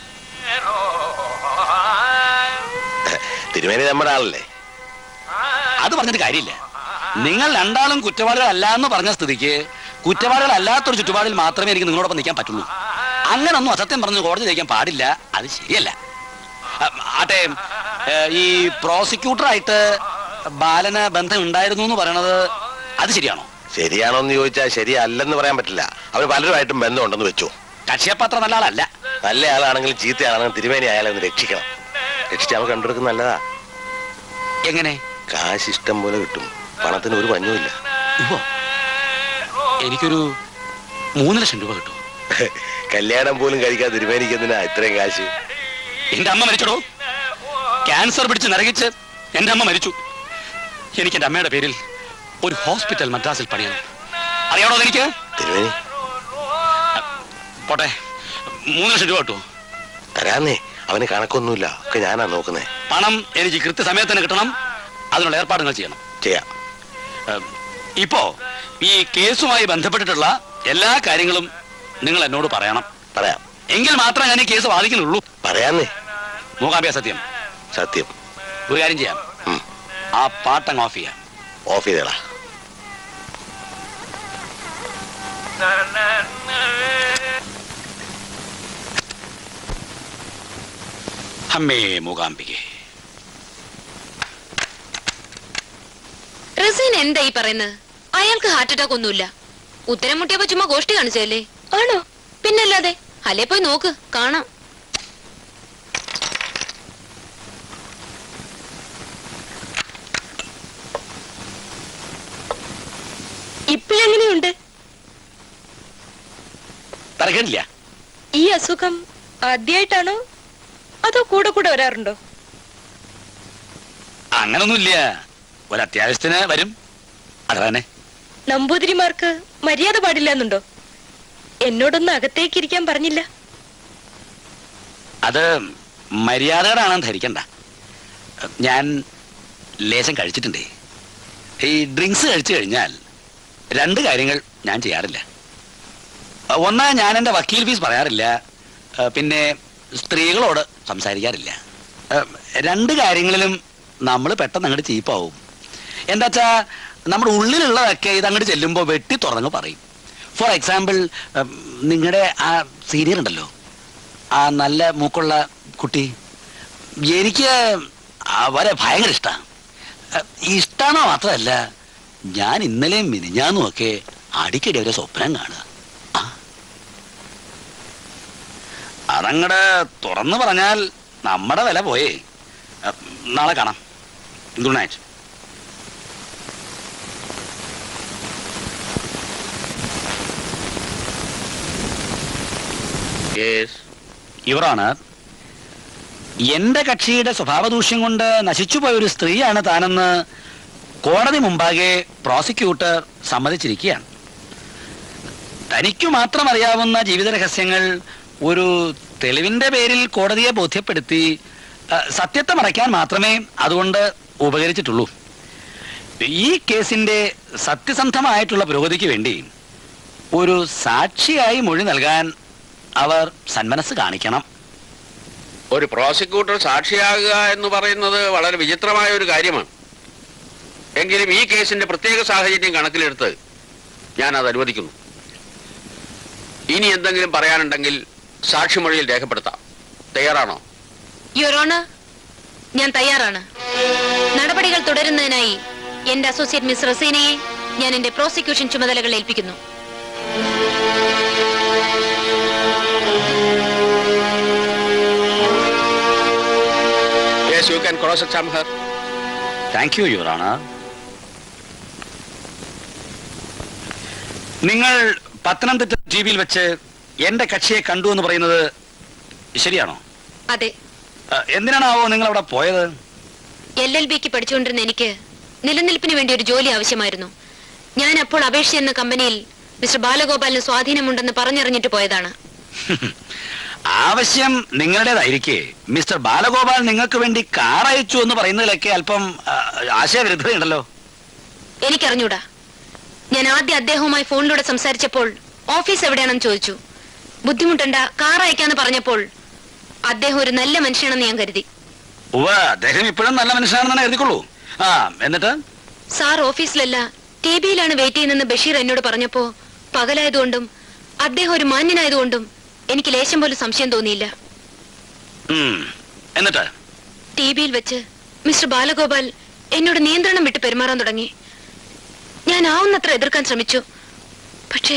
Speaker 2: തിരുമേനി നമ്മുടെ ആളല്ലേ
Speaker 16: അത് പറഞ്ഞിട്ട് കാര്യമില്ല നിങ്ങൾ രണ്ടാളും കുറ്റവാളികളല്ല എന്ന് പറഞ്ഞ സ്ഥിതിക്ക് കുറ്റവാളികളല്ലാത്തൊരു ചുറ്റുപാടിൽ മാത്രമേ എനിക്ക് നിങ്ങളോടൊപ്പം നിൽക്കാൻ പറ്റുള്ളൂ അങ്ങനൊന്നും അസത്യം പറഞ്ഞ് കോടതി ജയിക്കാൻ പാടില്ല അത് ശരിയല്ല അ, ആട്ടെ ഏ, ഈ പ്രോസിക്യൂട്ടറായിട്ട് ബാലന് ബന്ധം ഉണ്ടായിരുന്നു എന്ന് പറയണത് അത് ശരിയാണോ
Speaker 2: ശരിയാണോ എന്ന് ചോദിച്ചാൽ ശരിയല്ലെന്ന് പറയാൻ പറ്റില്ല അവർ പലരുമായിട്ടും ബന്ധമുണ്ടെന്ന് വെച്ചു
Speaker 16: കക്ഷിയപ്പത്ര നല്ല ആളല്ല
Speaker 2: നല്ല ആളാണെങ്കിലും ചീത്ത ആളാണെങ്കിലും തിരുമേനി അയാളെ ഒന്ന് രക്ഷിക്കണം രക്ഷിച്ച് അവ കണ്ടെടുക്കുന്ന നല്ലതാ
Speaker 16: എങ്ങനെ
Speaker 2: കാശ് ഇഷ്ടം പോലെ കിട്ടും പണത്തിന് ഒരു പഞ്ഞുമില്ല
Speaker 16: ഉവ്വോ. എനിക്കൊരു മൂന്ന് ലക്ഷം രൂപ കിട്ടും
Speaker 2: കല്യാണം പോലും കഴിക്കാതെ തിരുമേനിക്ക് എന്തിനാ ഇത്രയും കാശ്
Speaker 16: എന്റെ അമ്മ മരിച്ചടോ ക്യാൻസർ പിടിച്ച് നരകിച്ച് എന്റെ അമ്മ മരിച്ചു എനിക്ക് എന്റെ അമ്മയുടെ പേരിൽ ഒരു ഹോസ്പിറ്റൽ മദ്രാസിൽ പണിയണം അറിയാണോ എനിക്ക്
Speaker 2: തിരുമേനി
Speaker 16: പോട്ടെ മൂന്ന് ലക്ഷം രൂപ കിട്ടുമോ
Speaker 2: തരാന്നേ അവന് കണക്കൊന്നുമില്ല ഒക്കെ ഞാനാ നോക്കുന്നേ
Speaker 16: പണം എനിക്ക് കൃത്യസമയത്തിന് കിട്ടണം അതിനുള്ള ഏർപ്പാടുകൾ ചെയ്യണം
Speaker 2: ചെയ്യാം
Speaker 16: ഏം, ഇപ്പോ ഈ കേസുമായി ബന്ധപ്പെട്ടിട്ടുള്ള എല്ലാ കാര്യങ്ങളും നിങ്ങൾ എന്നോട് പറയണം
Speaker 2: പറയാം
Speaker 16: എങ്കിൽ മാത്രമേ ഞാൻ ഈ കേസ് വാദിക്കുന്നുള്ളൂ
Speaker 2: പറയാന്നേ
Speaker 16: മൂകാംബിയ സത്യം
Speaker 2: സത്യം
Speaker 16: ഒരു കാര്യം ചെയ്യാം
Speaker 2: ഉം.
Speaker 16: ആ പാട്ടങ്ങ് ഓഫ് ചെയ്യാം
Speaker 2: ഓഫ് ചെയ്തേടാ
Speaker 16: അമ്മേ മൂകാംബികെ
Speaker 6: റസീൻ എന്താ ഈ പറയുന്നത് അയാൾക്ക് ഹാർട്ട് അറ്റാക്ക് ഒന്നുമില്ല ഉത്തരം മുട്ടിയപ്പോ ചുമ്മാ ഗോഷ്ടി കാണിച്ചല്ലേ ആണോ പിന്നല്ലാതെ അല്ലേ പോയി നോക്ക് കാണാം
Speaker 9: ഇപ്പോഴെങ്ങനെയുണ്ട്
Speaker 16: തരക്കേണ്ടില്ല
Speaker 9: ഈ അസുഖം ആദ്യമായിട്ടാണോ അതോ കൂടെ കൂടെ വരാറുണ്ടോ
Speaker 16: അങ്ങനൊന്നുമില്ല ഒരത്യാവശ്യത്തിന് വരും അത് തന്നെ
Speaker 9: നമ്പൂതിരിമാർക്ക് മര്യാദ പാടില്ല എന്നുണ്ടോ എന്നോടൊന്ന് അകത്തേക്ക് ഇരിക്കാൻ പറഞ്ഞില്ല
Speaker 16: അത് മര്യാദകളാണെന്ന് ധരിക്കണ്ട ഞാൻ ലേശം കഴിച്ചിട്ടുണ്ടേ ഈ ഡ്രിങ്ക്സ് കഴിച്ചു കഴിഞ്ഞാൽ രണ്ട് കാര്യങ്ങൾ ഞാൻ ചെയ്യാറില്ല ഒന്നാ ഞാൻ എൻ്റെ വക്കീൽ ഫീസ് പറയാറില്ല ഏ, പിന്നെ സ്ത്രീകളോട് സംസാരിക്കാറില്ല ഏ, രണ്ട് കാര്യങ്ങളിലും നമ്മൾ പെട്ടെന്ന് അങ്ങോട്ട് ചീപ്പാവും എന്താ വെച്ചാ നമ്മുടെ ഉള്ളിലുള്ളതൊക്കെ ഇത് അങ്ങോട്ട് ചെല്ലുമ്പോൾ വെട്ടി തുറന്ന് പറയും ഫോർ എക്സാമ്പിൾ നിങ്ങളുടെ ആ സീനിയർ ഉണ്ടല്ലോ ആ നല്ല മൂക്കുള്ള കുട്ടി എനിക്ക് അവരെ ഭയങ്കര ഇഷ്ടമാണ് ഇഷ്ടമാണോ മാത്രമല്ല ഞാൻ ഇന്നലെയും മിനിഞ്ഞാന്നും ഒക്കെ അടിക്കടി അവരെ സ്വപ്നം കാണുക ആ. അതങ്ങട് തുറന്നു പറഞ്ഞാൽ നമ്മുടെ വില പോയേ അഹ്, നാളെ കാണാം ഗുഡ് നൈറ്റ് ഇവരാണ് എന്റെ കക്ഷിയുടെ സ്വഭാവദൂഷ്യം കൊണ്ട് നശിച്ചുപോയ ഒരു സ്ത്രീയാണ് താനെന്ന് കോടതി മുമ്പാകെ പ്രോസിക്യൂട്ടർ സമ്മതിച്ചിരിക്കുകയാണ് തനിക്കു മാത്രം അറിയാവുന്ന ജീവിത രഹസ്യങ്ങൾ ഒരു തെളിവിന്റെ പേരിൽ കോടതിയെ ബോധ്യപ്പെടുത്തി ആ, സത്യത്തെ മറയ്ക്കാൻ മാത്രമേ അതുകൊണ്ട് ഉപകരിച്ചിട്ടുള്ളൂ ഈ കേസിന്റെ സത്യസന്ധമായിട്ടുള്ള പുരോഗതിക്ക് വേണ്ടി ഒരു സാക്ഷിയായി മൊഴി നൽകാൻ അവർ സന്മനസ് കാണിക്കണം
Speaker 15: ഒരു പ്രോസിക്യൂട്ടർ സാക്ഷിയാകുക എന്ന് പറയുന്നത് വളരെ വിചിത്രമായ ഒരു കാര്യമാണ് എങ്കിലും ഈ കേസിന്റെ പ്രത്യേക സാഹചര്യം കണക്കിലെടുത്ത് ഞാൻ അത് അനുവദിക്കുന്നു ഇനി എന്തെങ്കിലും പറയാനുണ്ടെങ്കിൽ സാക്ഷിമൊഴിയിൽ രേഖപ്പെടുത്താം തയ്യാറാണോ
Speaker 6: യുറോണ് ഞാൻ തയ്യാറാണ് നടപടികൾ തുടരുന്നതിനായി എന്റെ അസോസിയേറ്റ് മിസ് റസീനയെ ഞാൻ എന്റെ പ്രോസിക്യൂഷൻ ചുമതലകൾ ഏൽപ്പിക്കുന്നു
Speaker 15: yes you can cross exam her
Speaker 16: thank you യുവറാണ് നിങ്ങൾ പത്തനംതിട്ട ടി വിയിൽ വെച്ച് എന്റെ കക്ഷിയെ കണ്ടു എന്ന് പറയുന്നത് ശരിയാണോ
Speaker 6: അതെ
Speaker 16: ആ, എന്തിനാണാവോ നിങ്ങൾ അവിടെ പോയത്
Speaker 6: എൽ എൽ ബിക്ക് പഠിച്ചുകൊണ്ടിരുന്ന എനിക്ക് നിലനിൽപ്പിന് വേണ്ടി ഒരു ജോലി ആവശ്യമായിരുന്നു ഞാൻ അപ്പോൾ അപേക്ഷ എന്ന കമ്പനിയിൽ മിസ്റ്റർ ബാലഗോപാലിന് സ്വാധീനമുണ്ടെന്ന് പറഞ്ഞറിഞ്ഞിട്ട് പോയതാണ്
Speaker 16: ആവശ്യം നിങ്ങളുടേതായിരിക്കെ മിസ്റ്റർ ബാലഗോപാൽ നിങ്ങൾക്ക് വേണ്ടി കാർ അയച്ചു എന്ന് പറയുന്നതിലൊക്കെ അല്പം ആ, ആശയവിരുദ്ധതയുണ്ടല്ലോ
Speaker 6: എനിക്കറിഞ്ഞൂടാ ഞാൻ ആദ്യം അദ്ദേഹവുമായി ഫോണിലൂടെ സംസാരിച്ചപ്പോൾ ഓഫീസ് എവിടെയാണെന്ന് ചോദിച്ചു ബുദ്ധിമുട്ടണ്ട കാർ അയക്കാന്ന് പറഞ്ഞപ്പോൾ അദ്ദേഹം ഒരു നല്ല മനുഷ്യനാണെന്ന് ഞാൻ കരുതി
Speaker 16: ഉവ്വ അദ്ദേഹം ഇപ്പോഴും നല്ല മനുഷ്യനാണെന്ന് എഴുതിക്കൊള്ളൂ ആ എന്നിട്ട്
Speaker 6: സാർ ഓഫീസിലല്ല ടി ബിയിലാണ് വെയിറ്റ് ചെയ്യുന്നെന്ന് ബഷീർ എന്നോട് പറഞ്ഞപ്പോ പകലായതുകൊണ്ടും അദ്ദേഹം ഒരു മാന്യനായതുകൊണ്ടും എനിക്ക് ലേശം പോലും സംശയം തോന്നിയില്ല
Speaker 16: ഉം, എന്നിട്ട്
Speaker 6: ടി ബിയിൽ വെച്ച് മിസ്റ്റർ ബാലഗോപാൽ എന്നോട് നിയന്ത്രണം വിട്ട് പെരുമാറാൻ തുടങ്ങി ഞാൻ ആവുന്നത്ര എതിർക്കാൻ ശ്രമിച്ചു പക്ഷേ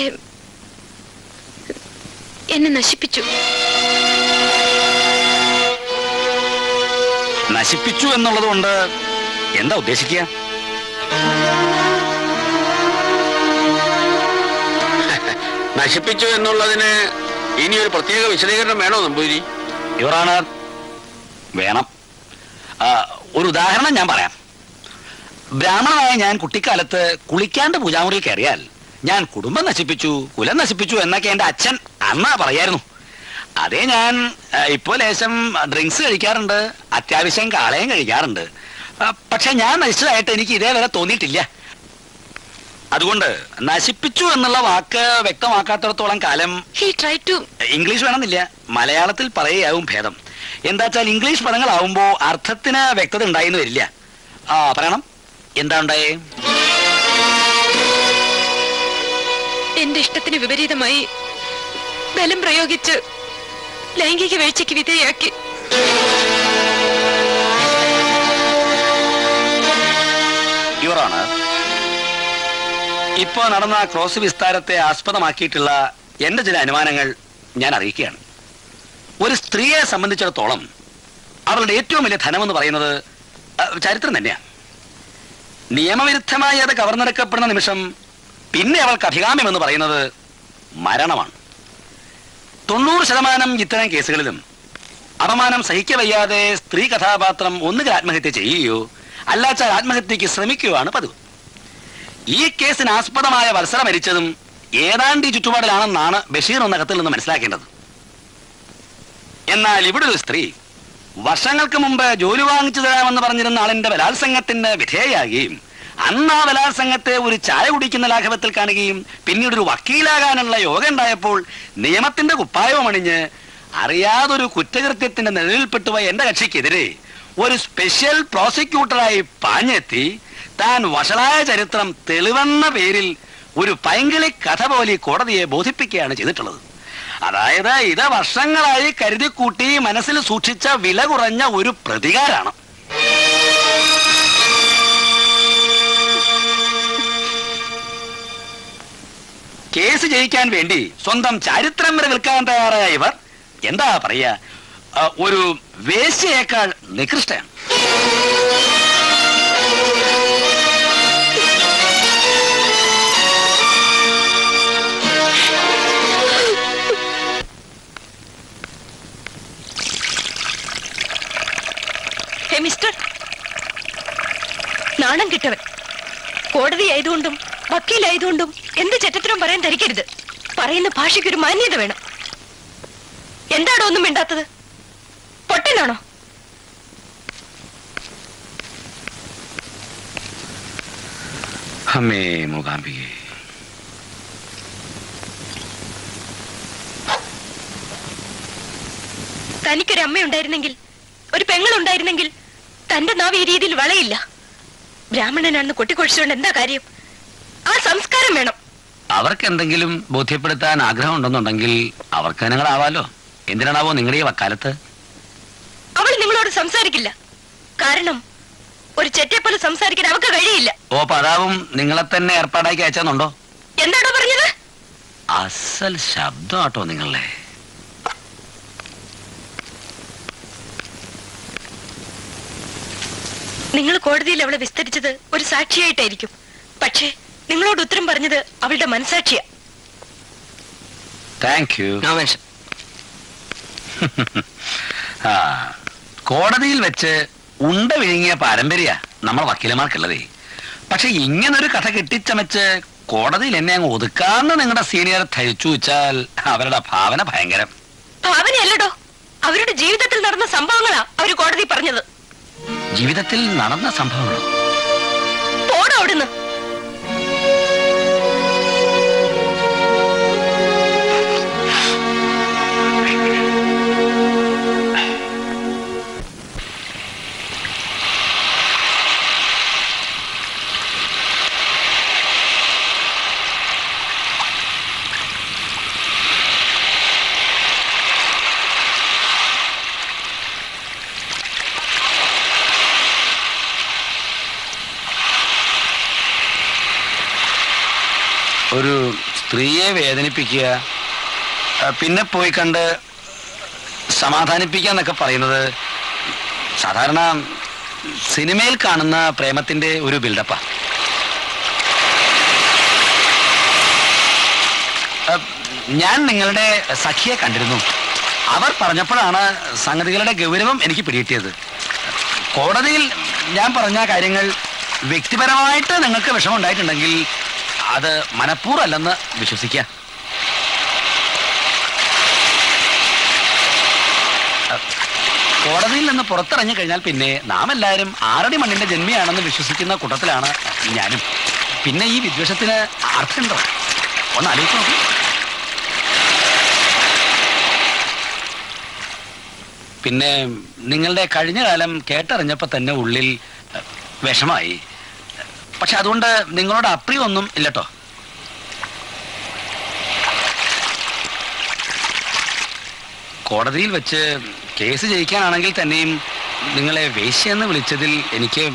Speaker 6: എന്നെ നശിപ്പിച്ചു
Speaker 16: നശിപ്പിച്ചു എന്നുള്ളത് കൊണ്ട് എന്താ ഉദ്ദേശിക്കുക
Speaker 15: നശിപ്പിച്ചു എന്നുള്ളതിന് ഇനി ഒരു പ്രത്യേക വിശദീകരണം വേണോ നമ്പൂരി
Speaker 16: യുവറാണർ വേണം ആ, ഒരു ഉദാഹരണം ഞാൻ പറയാം ബ്രാഹ്മണനായ ഞാൻ കുട്ടിക്കാലത്ത് കുളിക്കാണ്ട് പൂജാമുറിയിൽ കയറിയാൽ ഞാൻ കുടുംബം നശിപ്പിച്ചു കുലം നശിപ്പിച്ചു എന്നൊക്കെ എന്റെ അച്ഛൻ അന്നാ പറയായിരുന്നു അതേ ഞാൻ ആ, ഇപ്പോ ലേശം ഡ്രിങ്ക്സ് കഴിക്കാറുണ്ട് അത്യാവശ്യം കാളയും കഴിക്കാറുണ്ട് ആ, പക്ഷെ ഞാൻ നശിച്ചതായിട്ട് എനിക്ക് ഇതേവരെ തോന്നിയിട്ടില്ല അതുകൊണ്ട് നശിപ്പിച്ചു എന്നുള്ള വാക്ക് വ്യക്തമാക്കാത്തിടത്തോളം കാലം
Speaker 6: ഹി ട്രൈ ടു
Speaker 16: ഇംഗ്ലീഷ് വേണമെന്നില്ല മലയാളത്തിൽ പറയുകയാവും ഭേദം എന്താ വെച്ചാൽ ഇംഗ്ലീഷ് പദങ്ങളാവുമ്പോ അർത്ഥത്തിന് വ്യക്തത ഉണ്ടായിന്ന് വരില്ല ആ പറയണം എന്താ ഉണ്ടായേ
Speaker 6: എന്റെ ഇഷ്ടത്തിന് വിപരീതമായി ബലം പ്രയോഗിച്ച് ലൈംഗിക വീഴ്ചയ്ക്ക് വിധേയാക്കി
Speaker 16: യുവറാണ് ഇപ്പോ നടന്ന ക്രോസ് വിസ്താരത്തെ ആസ്പദമാക്കിയിട്ടുള്ള എന്റെ ചില അനുമാനങ്ങൾ ഞാൻ അറിയിക്കുകയാണ് ഒരു സ്ത്രീയെ സംബന്ധിച്ചിടത്തോളം അവളുടെ ഏറ്റവും വലിയ ധനമെന്ന് പറയുന്നത് അഹ്, ചരിത്രം തന്നെയാണ് നിയമവിരുദ്ധമായി അത് കവർന്നെടുക്കപ്പെടുന്ന നിമിഷം പിന്നെ അവൾക്ക് അഭികാമ്യം എന്ന് പറയുന്നത് മരണമാണ് തൊണ്ണൂറ് ശതമാനം ഇത്തരം കേസുകളിലും അപമാനം സഹിക്കവയ്യാതെ സ്ത്രീ കഥാപാത്രം ഒന്നുകിൽ ആത്മഹത്യ ചെയ്യുകയോ അല്ലാച്ചാൽ ആത്മഹത്യക്ക് ശ്രമിക്കുകയാണ് പതിവ് ഈ കേസിന് ആസ്പദമായ വത്സര മരിച്ചതും ഏതാണ്ട് ഈ ചുറ്റുപാടിലാണെന്നാണ് ബഷീർ എന്ന കത്തിൽ നിന്ന് മനസ്സിലാക്കേണ്ടത് എന്നാൽ ഇവിടെ ഒരു സ്ത്രീ വർഷങ്ങൾക്ക് മുമ്പ് ജോലി വാങ്ങിച്ചു തരാമെന്ന് പറഞ്ഞിരുന്ന ആളിന്റെ ബലാത്സംഗത്തിന് വിധേയാകുകയും അന്ന് ആ ബലാത്സംഗത്തെ ഒരു ചായ കുടിക്കുന്ന ലാഘവത്തിൽ കാണുകയും പിന്നീട് ഒരു വക്കീലാകാനുള്ള യോഗം ഉണ്ടായപ്പോൾ നിയമത്തിന്റെ കുപ്പായവും അണിഞ്ഞ് അറിയാതൊരു കുറ്റകൃത്യത്തിന്റെ നിഴലിൽപ്പെട്ടുപോയ എന്റെ കക്ഷിക്കെതിരെ ഒരു സ്പെഷ്യൽ പ്രോസിക്യൂട്ടറായി പാഞ്ഞെത്തി താൻ വഷളായ ചരിത്രം തെളിവെന്ന പേരിൽ ഒരു പൈങ്കിളി കഥ പോലെ ഈ കോടതിയെ ബോധിപ്പിക്കുകയാണ് ചെയ്തിട്ടുള്ളത് അതായത് ഇത് വർഷങ്ങളായി കരുതിക്കൂട്ടി മനസ്സിൽ സൂക്ഷിച്ച വില കുറഞ്ഞ ഒരു പ്രതികാരാണ് കേസ് ജയിക്കാൻ വേണ്ടി സ്വന്തം ചരിത്രം വരെ വിൽക്കാൻ തയ്യാറായ ഇവർ എന്താ പറയാ ആ, ഒരു വേശ്യയേക്കാൾ നികൃഷ്ടയാണ്
Speaker 9: ഹേ മിസ്റ്റർ നാണം കിട്ടവൻ കോടതി ആയതുകൊണ്ടും വക്കീലായതുകൊണ്ടും എന്ത് ചെറ്റത്തിനും പറയാൻ ധരിക്കരുത് പറയുന്ന ഭാഷയ്ക്ക് ഒരു മാന്യത വേണം എന്താണോ ഒന്നും മിണ്ടാത്തത് പൊട്ടനാണോ
Speaker 16: അമ്മേ മൂകാംബികേ
Speaker 9: തനിക്കൊരു അമ്മയുണ്ടായിരുന്നെങ്കിൽ ഒരു പെങ്ങളുണ്ടായിരുന്നെങ്കിൽ തന്റെ നാവ് ഈ രീതിയിൽ വളയില്ല ബ്രാഹ്മണനാണെന്ന് കൊട്ടിക്കൊഴിച്ചുകൊണ്ട് എന്താ കാര്യം ആ സംസ്കാരം വേണം
Speaker 16: അവർക്ക് എന്തെങ്കിലും ബോധ്യപ്പെടുത്താൻ ആഗ്രഹം ഉണ്ടെന്നുണ്ടെങ്കിൽ അവർക്ക് ഞങ്ങളാവാലോ എന്തിനാണാവോ നിങ്ങളുടെ ഈ വക്കാലത്ത്
Speaker 9: അവൾ നിങ്ങളോട് സംസാരിക്കില്ല കാരണം ഒരു ചെറ്റെ പോലെ സംസാരിക്കാൻ അവൾക്ക് കഴിയില്ല
Speaker 16: ഓ പതാവും നിങ്ങളെ തന്നെ ഏർപ്പാടാക്കി അയച്ചെന്നുണ്ടോ
Speaker 9: എന്താണോ പറഞ്ഞത്
Speaker 16: അസൽ ശബ്ദം ആട്ടോ നിങ്ങളെ
Speaker 9: നിങ്ങൾ കോടതിയിൽ അവളെ വിസ്തരിച്ചത് ഒരു സാക്ഷിയായിട്ടായിരിക്കും പക്ഷേ നിങ്ങളോട് ഉത്തരം പറഞ്ഞത് അവളുടെ മനസാക്ഷിയാ
Speaker 16: താങ്ക് യു ആ കോടതിയിൽ വെച്ച് ഉണ്ട വിഴുങ്ങിയ പാരമ്പര്യ നമ്മൾ വക്കീലന്മാർക്കുള്ളതേ പക്ഷെ ഇങ്ങനൊരു കഥ കെട്ടിച്ചമച്ച് കോടതിയിൽ എന്നെ അങ്ങ് ഒതുക്കാന്ന് നിങ്ങളുടെ സീനിയർ ധരിച്ചു വെച്ചാൽ അവരുടെ ഭാവന ഭയങ്കരം
Speaker 9: ഭാവനയല്ലടോ അവരുടെ ജീവിതത്തിൽ നടന്ന സംഭവങ്ങളാ അവര് കോടതി പറഞ്ഞത്
Speaker 16: ജീവിതത്തിൽ നടന്ന സംഭവങ്ങൾ
Speaker 9: പോടോ അവിടുന്ന്
Speaker 16: ഒരു സ്ത്രീയെ വേദനിപ്പിക്കുക ആ, പിന്നെ പോയി കണ്ട് സമാധാനിപ്പിക്കുക എന്നൊക്കെ പറയുന്നത് സാധാരണ സിനിമയിൽ കാണുന്ന പ്രേമത്തിന്റെ ഒരു ബിൽഡപ്പാ ആ, ഞാൻ നിങ്ങളുടെ സഖിയെ കണ്ടിരുന്നു അവർ പറഞ്ഞപ്പോഴാണ് സംഗതികളുടെ ഗൗരവം എനിക്ക് പിടികിട്ടിയത് കോടതിയിൽ ഞാൻ പറഞ്ഞ കാര്യങ്ങൾ വ്യക്തിപരമായിട്ട് നിങ്ങൾക്ക് വിഷമമുണ്ടായിട്ടുണ്ടെങ്കിൽ അത് മനഃപൂർവ്വമല്ലെന്ന് വിശ്വസിക്കുക കോടതിയിൽ നിന്ന് പുറത്തിറങ്ങി കഴിഞ്ഞാൽ പിന്നെ നാം എല്ലാവരും ആറടി മണ്ണിന്റെ ജന്മിയാണെന്ന് വിശ്വസിക്കുന്ന കൂട്ടത്തിലാണ് ഞാനും പിന്നെ ഈ വിദ്വേഷത്തിന് അർത്ഥമുണ്ടോ ഒന്ന് ആലോചിച്ച് നോക്കൂ പിന്നെ നിങ്ങളുടെ കഴിഞ്ഞ കാലം കേട്ടറിഞ്ഞപ്പോൾ തന്നെ ഉള്ളിൽ അഹ്, വിഷമായി പക്ഷെ അതുകൊണ്ട് നിങ്ങളോട് അപ്രിയൊന്നും ഇല്ലട്ടോ കോടതിയിൽ വെച്ച് കേസ് ജയിക്കാനാണെങ്കിൽ തന്നെയും നിങ്ങളെ വേശ്യെന്ന് വിളിച്ചതിൽ എനിക്ക്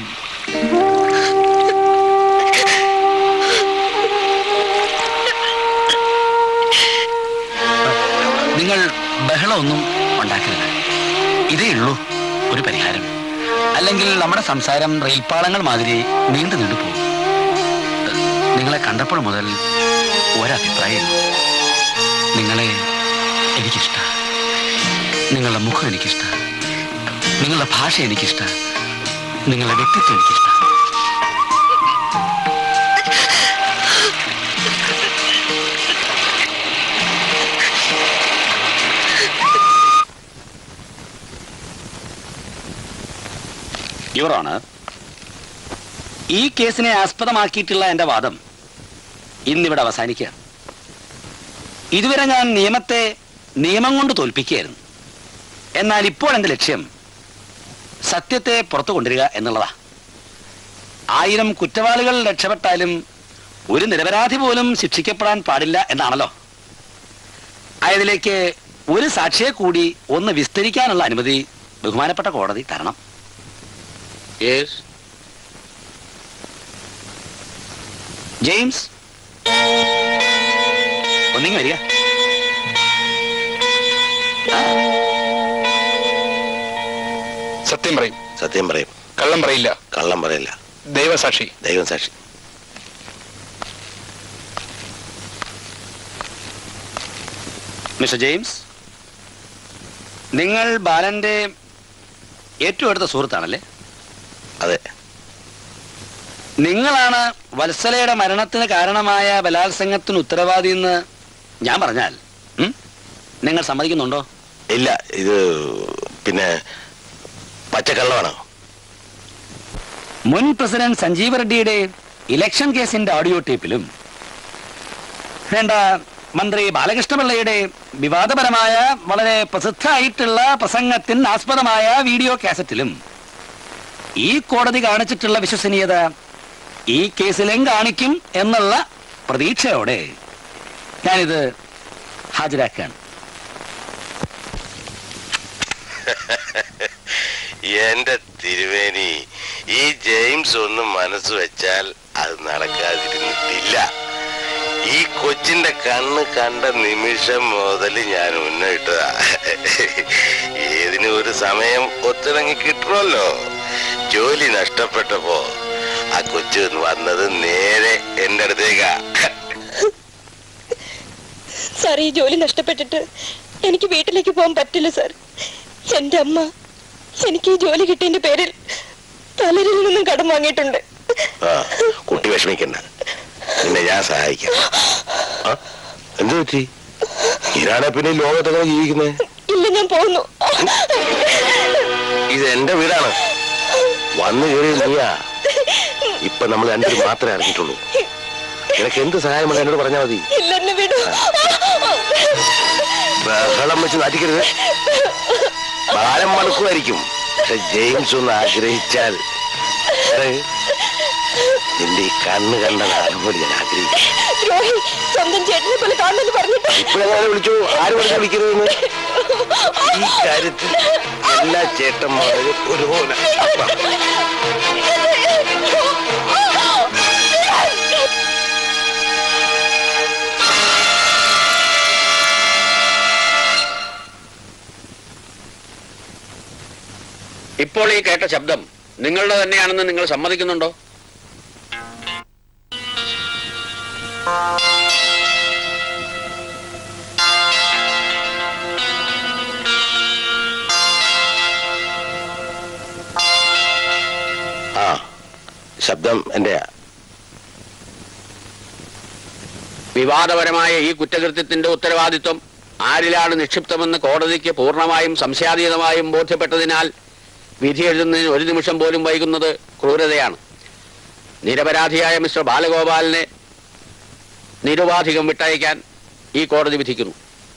Speaker 16: നിങ്ങൾ ബഹളമൊന്നും ഉണ്ടാക്കരുത് ഇതേ ഉള്ളൂ ഒരു പരിഹാരം അല്ലെങ്കിൽ നമ്മുടെ സംസാരം റെയിൽപ്പാളങ്ങൾ മാതിരി നീണ്ടു നീണ്ടു പോകും നിങ്ങളെ കണ്ടപ്പോൾ മുതൽ ഒരഭിപ്രായം നിങ്ങളെ എനിക്കിഷ്ട നിങ്ങളുടെ മുഖം എനിക്കിഷ്ട നിങ്ങളുടെ ഭാഷ എനിക്കിഷ്ട നിങ്ങളുടെ വ്യക്തിത്വം എനിക്കിഷ്ട യുവറാണ് ഈ കേസിനെ ആസ്പദമാക്കിയിട്ടുള്ള എന്റെ വാദം ഇന്നിവിടെ അവസാനിക്കുക ഇതുവരെ ഞാൻ നിയമത്തെ നിയമം കൊണ്ട് തോൽപ്പിക്കുകയായിരുന്നു എന്നാൽ ഇപ്പോൾ എന്റെ ലക്ഷ്യം സത്യത്തെ പുറത്തു കൊണ്ടുവരിക എന്നുള്ളതാ ആയിരം കുറ്റവാളികൾ രക്ഷപ്പെട്ടാലും ഒരു നിരപരാധി പോലും ശിക്ഷിക്കപ്പെടാൻ പാടില്ല എന്നാണല്ലോ ആയതിലേക്ക് ഒരു സാക്ഷിയെ കൂടി ഒന്ന് വിസ്തരിക്കാനുള്ള അനുമതി ബഹുമാനപ്പെട്ട കോടതി തരണം യെസ് ജെയിംസ് ഒന്നിങ്ങി വരിക
Speaker 8: സത്യം പറയും
Speaker 2: സത്യം പറയും
Speaker 8: കള്ളം പറയില്ല
Speaker 2: കള്ളം പറയില്ല
Speaker 8: ദൈവസാക്ഷി
Speaker 2: ദൈവം സാക്ഷി
Speaker 16: മിസ്റ്റർ ജെയിംസ് നിങ്ങൾ ബാലന്റെ ഏറ്റവും അടുത്ത സുഹൃത്താണല്ലേ
Speaker 2: അതെ
Speaker 16: നിങ്ങളാണ് വത്സലയുടെ മരണത്തിന് കാരണമായ ബലാത്സംഗത്തിന് ഉത്തരവാദി എന്ന് ഞാൻ പറഞ്ഞാൽ ഉം? നിങ്ങൾ സമ്മതിക്കുന്നുണ്ടോ
Speaker 2: ഇല്ല ഇത് പിന്നെ പച്ചക്കള്ളമാണോ
Speaker 16: മുൻ പ്രസിഡന്റ് സഞ്ജീവ് റെഡ്ഡിയുടെ ഇലക്ഷൻ കേസിന്റെ ഓഡിയോ ടേപ്പിലും വേണ്ട മന്ത്രി ബാലകൃഷ്ണപിള്ളയുടെ വിവാദപരമായ വളരെ പ്രസിദ്ധമായിട്ടുള്ള പ്രസംഗത്തിന് ആസ്പദമായ വീഡിയോ കാസറ്റിലും ഈ കോടതി കാണിച്ചിട്ടുള്ള വിശ്വസനീയത ഈ കേസിലും കാണിക്കും എന്നുള്ള പ്രതീക്ഷയോടെ ഞാനിത് ഹാജരാക്കുകയാണ്
Speaker 2: എന്റെ തിരുവേനി ഈ ജെയിംസ് ഒന്ന് മനസ്സ് വെച്ചാൽ അത് നടക്കാതിരുന്നിട്ടില്ല ഈ കൊച്ചിന്റെ കണ്ണ് കണ്ട നിമിഷം മുതൽ ഞാൻ ഉന്നയിട്ടതാ ഏതിനും ഒരു സമയം ഒത്തിണങ്ങി കിട്ടണമല്ലോ ജോലി നഷ്ടപ്പെട്ടപ്പോ ആ കൊച്ചു വന്നത് നേരെ എന്റെ അടുത്തേക്കാ
Speaker 9: സാർ ഈ ജോലി നഷ്ടപ്പെട്ടിട്ട് എനിക്ക് വീട്ടിലേക്ക് പോകാൻ പറ്റില്ല സാർ എന്റെ അമ്മ എനിക്ക് ഈ ജോലി കിട്ടിയതിന്റെ പേരിൽ പലരിൽ നിന്നും കടം വാങ്ങിയിട്ടുണ്ട്
Speaker 2: ആ കുട്ടി വിഷമിക്കണ്ട നിന്നെ ഞാൻ സഹായിക്കാം ആ, എന്ത് പറ്റി ഇരാണെ പിന്നെ ഈ ലോകത്തൊക്കെ ജീവിക്കുന്നത്
Speaker 9: ഇല്ല ഞാൻ പോകുന്നു
Speaker 2: ഇത് എന്റെ വീടാണ് വന്നു കയറി നീയാ ഇപ്പൊ നമ്മൾ രണ്ടുപേരും മാത്രമേ അറിഞ്ഞിട്ടുള്ളൂ നിനക്ക് എന്ത് സഹായമുള്ള എന്നോട് പറഞ്ഞാൽ മതി
Speaker 9: ഇല്ല എന്നെ വിടൂ
Speaker 2: ബഹളം വെച്ച് നാട്ടിക്കരുത് ഭാരം മണക്കുമായിരിക്കും പക്ഷെ ജെയിംസ് ഒന്ന് ആഗ്രഹിച്ചാൽ ഏ, നിന്റെ ഈ കണ്ണ് കണ്ട നാളും പോലെ ഞാൻ ആഗ്രഹിക്കും
Speaker 9: ദ്രോഹി സ്വന്തം ചേട്ടനെ പോലെ കാണുമെന്ന് പറഞ്ഞിട്ട്
Speaker 2: ഇപ്പോഴെങ്ങനെ വിളിച്ചു ആര് വിളിച്ചു വിളിക്കരുതെന്ന് ഈ കാര്യത്തിൽ എല്ലാ ചേട്ടന്മാരും ഒരുപോലെ
Speaker 15: ഇപ്പോൾ ഈ കേട്ട ശബ്ദം നിങ്ങളുടെ തന്നെയാണെന്ന് നിങ്ങൾ സമ്മതിക്കുന്നുണ്ടോ
Speaker 2: ആ ശബ്ദം എന്റെയാ
Speaker 15: വിവാദപരമായ ഈ കുറ്റകൃത്യത്തിന്റെ ഉത്തരവാദിത്വം ആരിലാണ് നിക്ഷിപ്തമെന്ന് കോടതിക്ക് പൂർണ്ണമായും സംശയാതീതമായും ബോധ്യപ്പെട്ടതിനാൽ വിധി എഴുതുന്നതിന് ഒരു നിമിഷം പോലും വൈകുന്നത് ക്രൂരതയാണ് നിരപരാധിയായ മിസ്റ്റർ ബാലഗോപാലിനെ നിരുപാധികം വിട്ടയക്കാൻ ഈ കോടതി വിധിക്കുന്നു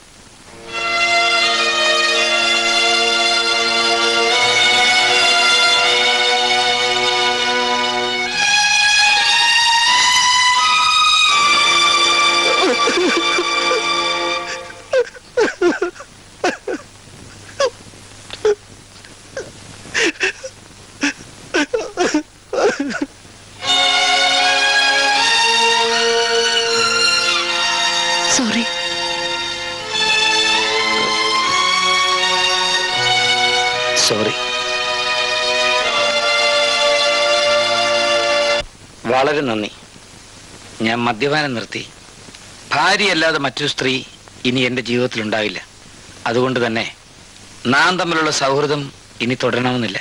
Speaker 6: സോറി
Speaker 3: സോറി വളരെ നന്ദി ഞാൻ മദ്യപാനം നിർത്തി ഭാര്യയല്ലാതെ മറ്റൊരു സ്ത്രീ ഇനി എൻ്റെ ജീവിതത്തിൽ ഉണ്ടാവില്ല അതുകൊണ്ട് തന്നെ നാം തമ്മിലുള്ള സൗഹൃദം ഇനി തുടരണമെന്നില്ല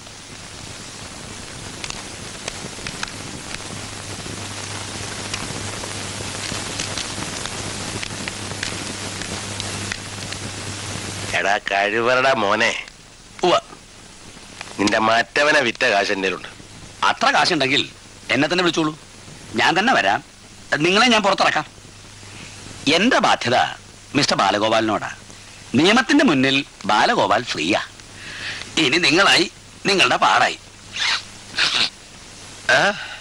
Speaker 2: എടാ കഴിവറടാ മോനെ ഉവ്വ നിന്റെ മറ്റവനെ വിറ്റ കാശ് എന്റെ ഉണ്ട്
Speaker 16: അത്ര കാശുണ്ടെങ്കിൽ എന്നെ തന്നെ വിളിച്ചോളൂ ഞാൻ തന്നെ വരാം നിങ്ങളെ ഞാൻ പുറത്തിറക്കാം എന്റെ ബാധ്യത മിസ്റ്റർ ബാലഗോപാലിനോടാ നിയമത്തിന്റെ മുന്നിൽ ബാലഗോപാൽ ഫ്രീയാ ഇനി നിങ്ങളായി നിങ്ങളുടെ പാടായി
Speaker 2: ആ?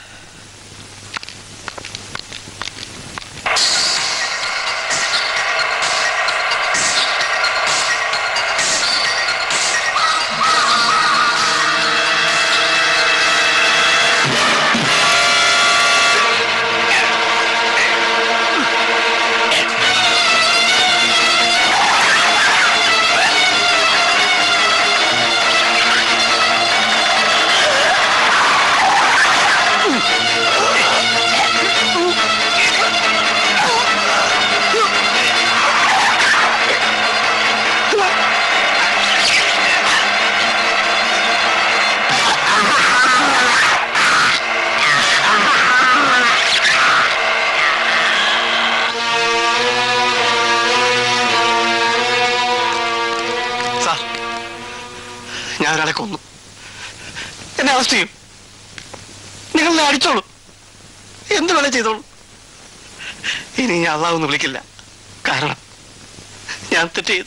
Speaker 5: സാർ ഞാൻ ഒരാളെ കൊന്നു എന്നെ അറസ്റ്റ് ചെയ്യും നിങ്ങൾ എന്നെ അടിച്ചോളൂ എന്ത് വേണേ ചെയ്തോളൂ ഇനി ഞാൻ അള്ളാഹൊന്നും വിളിക്കില്ല കാരണം ഞാൻ തെറ്റ് ചെയ്തു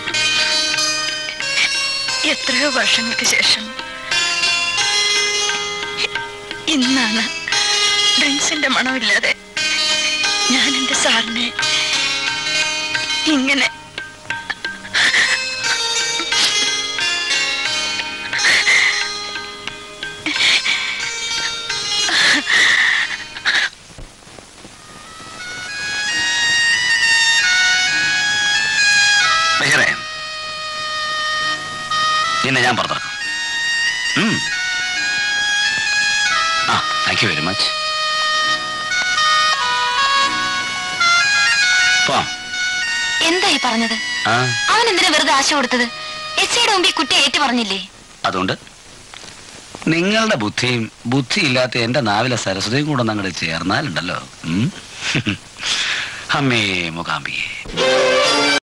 Speaker 1: എത്രയോ വർഷങ്ങൾക്ക് ശേഷം ഇന്നാണ് ഡ്രിങ്ക്സിന്റെ മണമില്ലാതെ ഞാൻ എന്റെ സാറിനെ ഇങ്ങനെ
Speaker 16: ബഷീറേ നിന്നെ ഞാൻ പുറത്തിറക്കും ഉം. ആ താങ്ക് യു വെരി മച്ച് പോവാം
Speaker 6: എന്തായി പറഞ്ഞത്
Speaker 16: ആ
Speaker 6: അവൻ എന്തിനാ വെറുതെ ആശ കൊടുത്തത് എസ് ഐയുടെ മുമ്പിൽ കുട്ടി ഏറ്റു പറഞ്ഞില്ലേ
Speaker 16: അതുകൊണ്ട് നിങ്ങളുടെ ബുദ്ധിയും ബുദ്ധിയില്ലാത്ത എന്റെ നാവിലെ സരസ്വതിയും കൂടെ അങ്ങോട്ട് ചേർന്നാലുണ്ടല്ലോ ഉം. അമ്മേ മുഖാംബിയെ